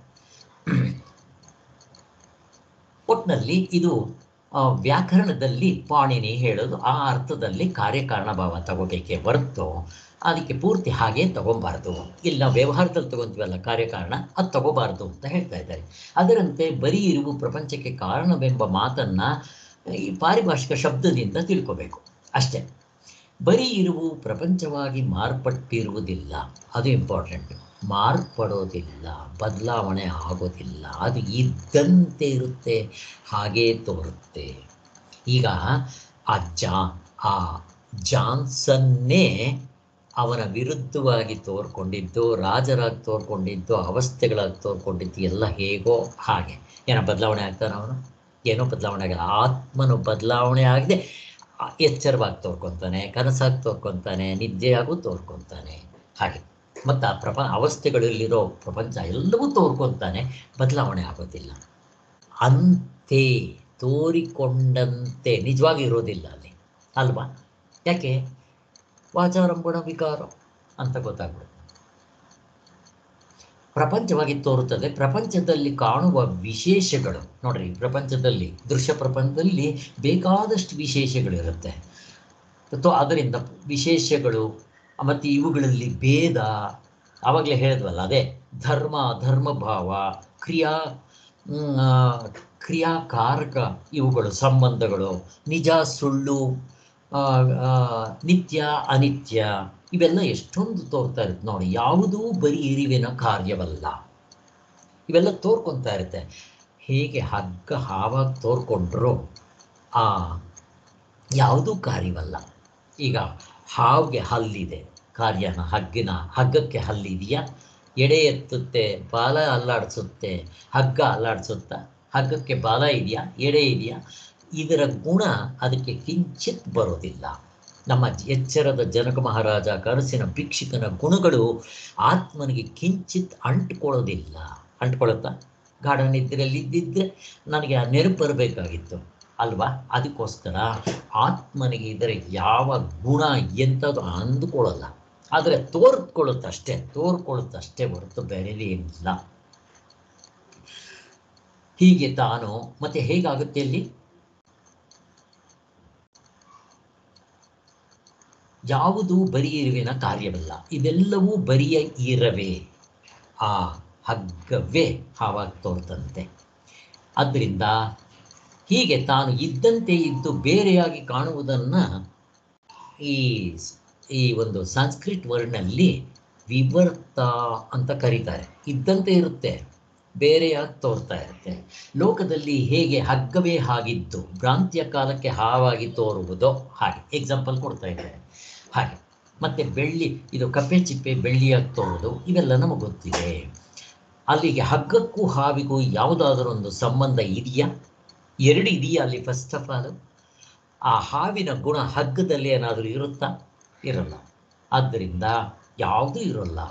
ಒಟ್ಟಿನಲ್ಲಿ ಇದು ಆ, ವ್ಯಾಕರಣದಲ್ಲಿ ಪಾಣಿನಿ ಹೇಳೋದು ಆ ಅರ್ಥದಲ್ಲಿ ಕಾರ್ಯಕಾರಣ ಭಾವ ತಗೋಬೇಕೇ ಹೊರತು ಅದಕ್ಕೆ ಪೂರ್ತಿ ಹಾಗೆ ತಗೊಬಾರ್ದು ಇಲ್ಲಿ ನಾವು ವ್ಯವಹಾರದಲ್ಲಿ ತಗೊಂತೀವಲ್ಲ ಕಾರ್ಯಕಾರಣ ಅದು ತಗೋಬಾರ್ದು ಅಂತ ಹೇಳ್ತಾ ಇದ್ದಾರೆ ಅದರಂತೆ ಬರೀ ಇರುವು ಪ್ರಪಂಚಕ್ಕೆ ಕಾರಣವೆಂಬ ಮಾತನ್ನ ಈ ಪಾರಿಭಾಷಿಕ ಶಬ್ದದಿಂದ ತಿಳ್ಕೋಬೇಕು ಅಷ್ಟೇ ಬರೀ ಇರುವು ಪ್ರಪಂಚವಾಗಿ ಮಾರ್ಪಟ್ಟಿರುವುದಿಲ್ಲ ಅದು ಇಂಪಾರ್ಟೆಂಟ್ ಮಾರ್ಪಡೋದಿಲ್ಲ ಬದಲಾವಣೆ ಆಗೋದಿಲ್ಲ ಅದು ಇದ್ದಂತೆ ಇರುತ್ತೆ ಹಾಗೇ ತೋರುತ್ತೆ ಈಗ ಆ ಜಾ ಆ ಜಾನ್ಸನ್ನೇ ಅವನ ವಿರುದ್ಧವಾಗಿ ತೋರ್ಕೊಂಡಿದ್ದು ರಾಜರಾಗಿ ತೋರ್ಕೊಂಡಿದ್ದು ಅವಸ್ಥೆಗಳಾಗಿ ತೋರ್ಕೊಂಡಿದ್ದು ಎಲ್ಲ ಹೇಗೋ ಹಾಗೆ ಏನೋ ಬದಲಾವಣೆ ಆಗ್ತಾನೆ ಅವನು ಏನೋ ಬದಲಾವಣೆ ಆಗಲ್ಲ ಆತ್ಮನು ಬದಲಾವಣೆ ಆಗದೆ ಎಚ್ಚರವಾಗಿ ತೋರ್ಕೊತಾನೆ ಕನಸಾಗಿ ತೋರ್ಕೊತಾನೆ ನಿದ್ದೆಯಾಗೂ ತೋರ್ಕೊತಾನೆ ಹಾಗೆ ಮತ್ತು ಆ ಪ್ರಪ ಅವಸ್ಥೆಗಳಲ್ಲಿರೋ ಪ್ರಪಂಚ ಎಲ್ಲವೂ ತೋರ್ಕೊತಾನೆ ಬದಲಾವಣೆ ಆಗೋದಿಲ್ಲ ಅಂತೆ ತೋರಿಕೊಂಡಂತೆ ನಿಜವಾಗಿ ಇರೋದಿಲ್ಲ ಅಲ್ಲಿ ಅಲ್ವಾ ಯಾಕೆ ವಾಚಾರಂಭಣ ವಿಕಾರ ಅಂತ ಗೊತ್ತಾಗ್ಬಿಡುತ್ತೆ ಪ್ರಪಂಚವಾಗಿ ತೋರುತ್ತದೆ ಪ್ರಪಂಚದಲ್ಲಿ ಕಾಣುವ ವಿಶೇಷಗಳು ನೋಡ್ರಿ ಪ್ರಪಂಚದಲ್ಲಿ ದೃಶ್ಯ ಪ್ರಪಂಚದಲ್ಲಿ ಬೇಕಾದಷ್ಟು ವಿಶೇಷಗಳಿರುತ್ತೆ ಮತ್ತು ಅದರಿಂದ ವಿಶೇಷಗಳು ಮತ್ತು ಇವುಗಳಲ್ಲಿ ಭೇದ ಆವಾಗಲೇ ಹೇಳಿದ್ವಲ್ಲ ಅದೇ ಧರ್ಮ ಧರ್ಮಭಾವ ಕ್ರಿಯಾ ಮ್, ಆ, ಕ್ರಿಯಾಕಾರಕ ಇವುಗಳು ಸಂಬಂಧಗಳು ನಿಜ ಸುಳ್ಳು ಆ, ಆ, ನಿತ್ಯ ಅನಿತ್ಯ ಇವೆಲ್ಲ ಎಷ್ಟೊಂದು ತೋರ್ತಾ ಇರುತ್ತೆ ನೋಡಿ ಯಾವುದೂ ಬರೀ ಇರಿವಿನ ಕಾರ್ಯವಲ್ಲ ಇವೆಲ್ಲ ತೋರ್ಕೊತಾ ಇರುತ್ತೆ ಹೇಗೆ ಹಗ್ಗ ಹಾವಾಗಿ ತೋರ್ಕೊಂಡ್ರು ಆ ಯಾವುದೂ ಕಾರ್ಯವಲ್ಲ ಈಗ ಹಾವಿಗೆ ಹಲ್ಲಿದೆ ಕಾರ್ಯನ ಹಗ್ಗಿನ ಹಗ್ಗಕ್ಕೆ ಹಲ್ಲಿದೆಯಾ ಎಡೆ ಎತ್ತುತ್ತೆ ಬಾಲ ಅಲ್ಲಾಡಿಸುತ್ತೆ ಹಗ್ಗ ಅಲ್ಲಾಡಿಸುತ್ತಾ ಹಗ್ಗಕ್ಕೆ ಬಾಲ ಇದೆಯಾ ಎಡೆ ಇದೆಯಾ ಇದರ ಗುಣ ಅದಕ್ಕೆ ಕಿಂಚಿತ್ ಬರೋದಿಲ್ಲ ನಮ್ಮ ಎಚ್ಚರದ ಜನಕ ಮಹಾರಾಜ ಕನಸಿನ ಭಿಕ್ಷುಕನ ಗುಣಗಳು ಆತ್ಮನಿಗೆ ಕಿಂಚಿತ್ ಅಂಟ್ಕೊಳ್ಳೋದಿಲ್ಲ ಅಂಟ್ಕೊಳ್ಳುತ್ತಾ ಗಾಢ ನಿದ್ರೆಯಲ್ಲಿ ಇದ್ದಿದ್ರೆ ನನಗೆ ಆ ನೆನಪು ಬರಬೇಕಾಗಿತ್ತು ಅಲ್ವಾ ಅದಕ್ಕೋಸ್ಕರ ಆತ್ಮನಿಗೆ ಇದರ ಯಾವ ಗುಣ ಎಂಥದ್ದು ಅಂದುಕೊಳ್ಳಲ್ಲ ಆದರೆ ತೋರ್ಕೊಳ್ಳುತ್ತಷ್ಟೇ ತೋರ್ಕೊಳ್ಳುತ್ತಷ್ಟೇ ಹೊರತು ಬೇರೆದೇನಿಲ್ಲ ಹೀಗೆ ತಾನು ಮತ್ತೆ ಹೇಗಾಗುತ್ತೆ ಅಲ್ಲಿ ಯಾವುದು ಬರೀ ಇರುವಿನ ಕಾರ್ಯವಲ್ಲ ಇದೆಲ್ಲವೂ ಬರಿಯ ಇರವೇ ಆ ಹಗ್ಗವೇ ಹಾವಾಗಿ ತೋರ್ತಂತೆ ಆದ್ದರಿಂದ ಹೀಗೆ ತಾನು ಇದ್ದಂತೆ ಇದ್ದು ಬೇರೆಯಾಗಿ ಕಾಣುವುದನ್ನು ಈ ಈ ಒಂದು ಸಂಸ್ಕೃತ್ ವರ್ಡ್ನಲ್ಲಿ ವಿವರ್ತ ಅಂತ ಕರೀತಾರೆ ಇದ್ದಂತೆ ಇರುತ್ತೆ ಬೇರೆಯಾಗಿ ತೋರ್ತಾ ಇರುತ್ತೆ ಲೋಕದಲ್ಲಿ ಹೇಗೆ ಹಗ್ಗವೇ ಹಾಗಿದ್ದು ಭ್ರಾಂತಿಯ ಕಾಲಕ್ಕೆ ಹಾವಾಗಿ ತೋರುವುದೋ ಹಾಗೆ ಎಕ್ಸಾಂಪಲ್ ಕೊಡ್ತಾ ಇದ್ದಾರೆ ಹಾಗೆ ಮತ್ತೆ ಬೆಳ್ಳಿ ಇದು ಕಪ್ಪೆ ಚಿಪ್ಪೆ ಬೆಳ್ಳಿಯಾಗಿ ತೋರುವುದು ಇವೆಲ್ಲ ನಮಗೆ ಗೊತ್ತಿದೆ ಅಲ್ಲಿಗೆ ಹಗ್ಗಕ್ಕೂ ಹಾವಿಗೂ ಯಾವುದಾದರೂ ಒಂದು ಸಂಬಂಧ ಇದೆಯಾ ಎರಡು ಇದೆಯಾ ಅಲ್ಲಿ ಫಸ್ಟ್ ಆಫ್ ಆಲ್ ಆ ಹಾವಿನ ಗುಣ ಹಗ್ಗದಲ್ಲಿ ಏನಾದರೂ ಇರುತ್ತಾ ಇರಲ್ಲ ಆದ್ದರಿಂದ ಯಾವುದೂ ಇರೋಲ್ಲ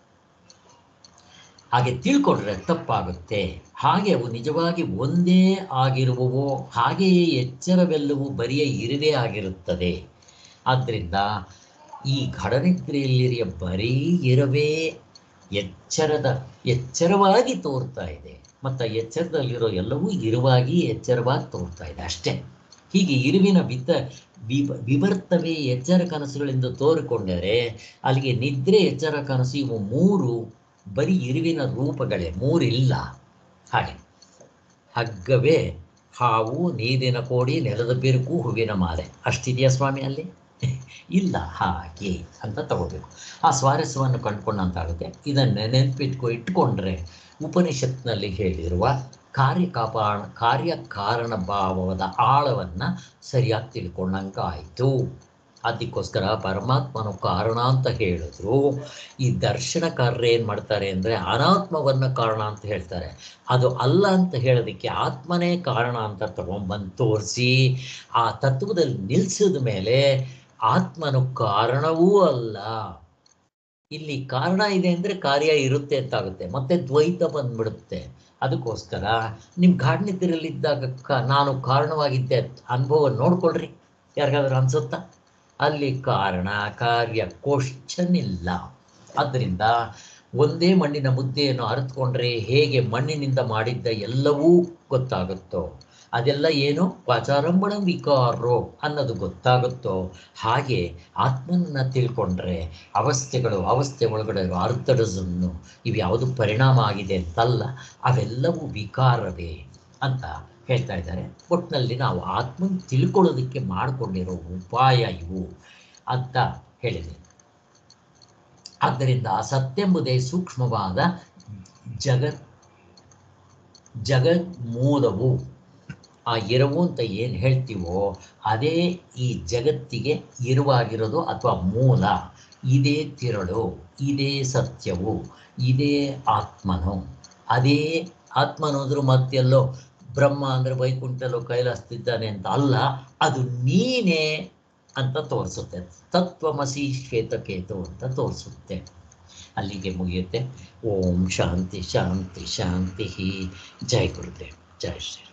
ಹಾಗೆ ತಿಳ್ಕೊಂಡ್ರೆ ತಪ್ಪಾಗುತ್ತೆ ಹಾಗೆ ಅವು ನಿಜವಾಗಿ ಒಂದೇ ಆಗಿರುವವೋ ಹಾಗೆಯೇ ಎಚ್ಚರವೆಲ್ಲವೂ ಬರಿಯ ಇರುವೆ ಆಗಿರುತ್ತದೆ ಆದ್ದರಿಂದ ಈ ಘಡನಿದ್ರೆಯಲ್ಲಿರಿಯ ಬರೀ ಇರವೇ ಎಚ್ಚರದ ಎಚ್ಚರವಾಗಿ ತೋರ್ತಾ ಇದೆ ಮತ್ತು ಎಚ್ಚರದಲ್ಲಿರೋ ಎಲ್ಲವೂ ಇರುವಾಗಿ ಎಚ್ಚರವಾಗಿ ತೋರ್ತಾ ಇದೆ ಅಷ್ಟೇ ಹೀಗೆ ಇರುವಿನ ವಿತ ವಿವ ವಿವರ್ತವೇ ಎಚ್ಚರ ಕನಸುಗಳಿಂದ ತೋರಿಕೊಂಡರೆ ಅಲ್ಲಿಗೆ ನಿದ್ರೆ ಎಚ್ಚರ ಕನಸು ಇವು ಮೂರು ಬರೀ ಇರುವಿನ ರೂಪಗಳೇ ಮೂರಿಲ್ಲ ಹಾಗೆ ಹಗ್ಗವೇ ಹಾವು ನೀರಿನ ಕೋಡಿ ನೆಲದ ಬಿರುಕು ಹೂವಿನ ಮಾಲೆ ಅಷ್ಟಿದೆಯಾ ಸ್ವಾಮಿ ಅಲ್ಲಿ ಇಲ್ಲ ಹಾಗೆ ಅಂತ ತಗೋಬೇಕು ಆ ಸ್ವಾರಸ್ಯವನ್ನು ಕಂಡುಕೊಂಡಂತಾಗುತ್ತೆ ಇದನ್ನು ನೆನಪಿಟ್ಕೊ ಇಟ್ಕೊಂಡ್ರೆ ಉಪನಿಷತ್ನಲ್ಲಿ ಹೇಳಿರುವ ಕಾರ್ಯಕಾಪಾಣ ಕಾರ್ಯಕಾರಣ ಭಾವದ ಆಳವನ್ನು ಸರಿಯಾಗಿ ತಿಳ್ಕೊಂಡಂಗಾಯಿತು ಅದಕ್ಕೋಸ್ಕರ ಪರಮಾತ್ಮನು ಕಾರಣ ಅಂತ ಹೇಳಿದ್ರು ಈ ದರ್ಶನಕಾರರು ಏನು ಮಾಡ್ತಾರೆ ಅಂದರೆ ಅನಾತ್ಮವನ್ನು ಕಾರಣ ಅಂತ ಹೇಳ್ತಾರೆ ಅದು ಅಲ್ಲ ಅಂತ ಹೇಳೋದಕ್ಕೆ ಆತ್ಮನೇ ಕಾರಣ ಅಂತ ತಗೊಂಬಂದು ತೋರಿಸಿ ಆ ತತ್ವದಲ್ಲಿ ನಿಲ್ಲಿಸಿದ ಮೇಲೆ ಆತ್ಮನು ಕಾರಣವೂ ಅಲ್ಲ ಇಲ್ಲಿ ಕಾರಣ ಇದೆ ಅಂದರೆ ಕಾರ್ಯ ಇರುತ್ತೆ ಅಂತಾಗುತ್ತೆ ಮತ್ತೆ ದ್ವೈತ ಬಂದ್ಬಿಡುತ್ತೆ ಅದಕ್ಕೋಸ್ಕರ ನಿಮ್ಮ ಗಾಢನಿದ್ರಲ್ಲಿದ್ದಾಗ ಕ ನಾನು ಕಾರಣವಾಗಿದ್ದೆ ಅನುಭವ ನೋಡ್ಕೊಳ್ರಿ ಯಾರಿಗಾದ್ರೂ ಅನ್ಸುತ್ತಾ ಅಲ್ಲಿ ಕಾರಣ ಕಾರ್ಯ ಕ್ವಶನ್ ಇಲ್ಲ ಆದ್ದರಿಂದ ಒಂದೇ ಮಣ್ಣಿನ ಮುದ್ದೆಯನ್ನು ಅರಿತುಕೊಂಡ್ರೆ ಹೇಗೆ ಮಣ್ಣಿನಿಂದ ಮಾಡಿದ್ದ ಎಲ್ಲವೂ ಗೊತ್ತಾಗುತ್ತೋ ಅದೆಲ್ಲ ಏನು ವಾಚಾರಂಭಣ ವಿಕಾರೋ ಅನ್ನೋದು ಗೊತ್ತಾಗುತ್ತೋ ಹಾಗೆ ಆತ್ಮನ್ನ ತಿಳ್ಕೊಂಡ್ರೆ ಅವಸ್ಥೆಗಳು ಅವಸ್ಥೆ ಒಳಗಡೆ ಇರೋ ಅರ್ಥಡಸನ್ನು ಇವು ಯಾವುದು ಪರಿಣಾಮ ಆಗಿದೆ ಅಂತಲ್ಲ ಅವೆಲ್ಲವೂ ವಿಕಾರವೇ ಅಂತ ಹೇಳ್ತಾ ಇದ್ದಾರೆ ಒಟ್ಟಿನಲ್ಲಿ ನಾವು ಆತ್ಮನ ತಿಳ್ಕೊಳ್ಳೋದಕ್ಕೆ ಮಾಡಿಕೊಂಡಿರೋ ಉಪಾಯ ಇವು ಅಂತ ಹೇಳಿದೆ ಆದ್ದರಿಂದ ಆ ಸತ್ಯೆಂಬುದೇ ಸೂಕ್ಷ್ಮವಾದ ಜಗತ್ ಜಗತ್ ಮೂಲವು ಆ ಇರವು ಅಂತ ಏನು ಹೇಳ್ತೀವೋ ಅದೇ ಈ ಜಗತ್ತಿಗೆ ಇರುವಾಗಿರೋದು ಅಥವಾ ಮೂಲ ಇದೇ ತಿರಳು ಇದೇ ಸತ್ಯವು ಇದೇ ಆತ್ಮನು ಅದೇ ಆತ್ಮನೋದ್ರು ಮತ್ತೆಲ್ಲೋ ಬ್ರಹ್ಮ ಅಂದರೆ ವೈಕುಂಠಲ್ಲೋ ಕೈಲಾಸ್ತಿದ್ದಾನೆ ಅಂತ ಅಲ್ಲ ಅದು ನೀನೇ ಅಂತ ತೋರಿಸುತ್ತೆ ತತ್ವಮಸಿ ಶ್ವೇತಕೇತು ಅಂತ ತೋರಿಸುತ್ತೆ ಅಲ್ಲಿಗೆ ಮುಗಿಯುತ್ತೆ ಓಂ ಶಾಂತಿ ಶಾಂತಿ ಶಾಂತಿ ಜೈ ಗುರುದೇವ್ ಜೈ ಶ್ರೀ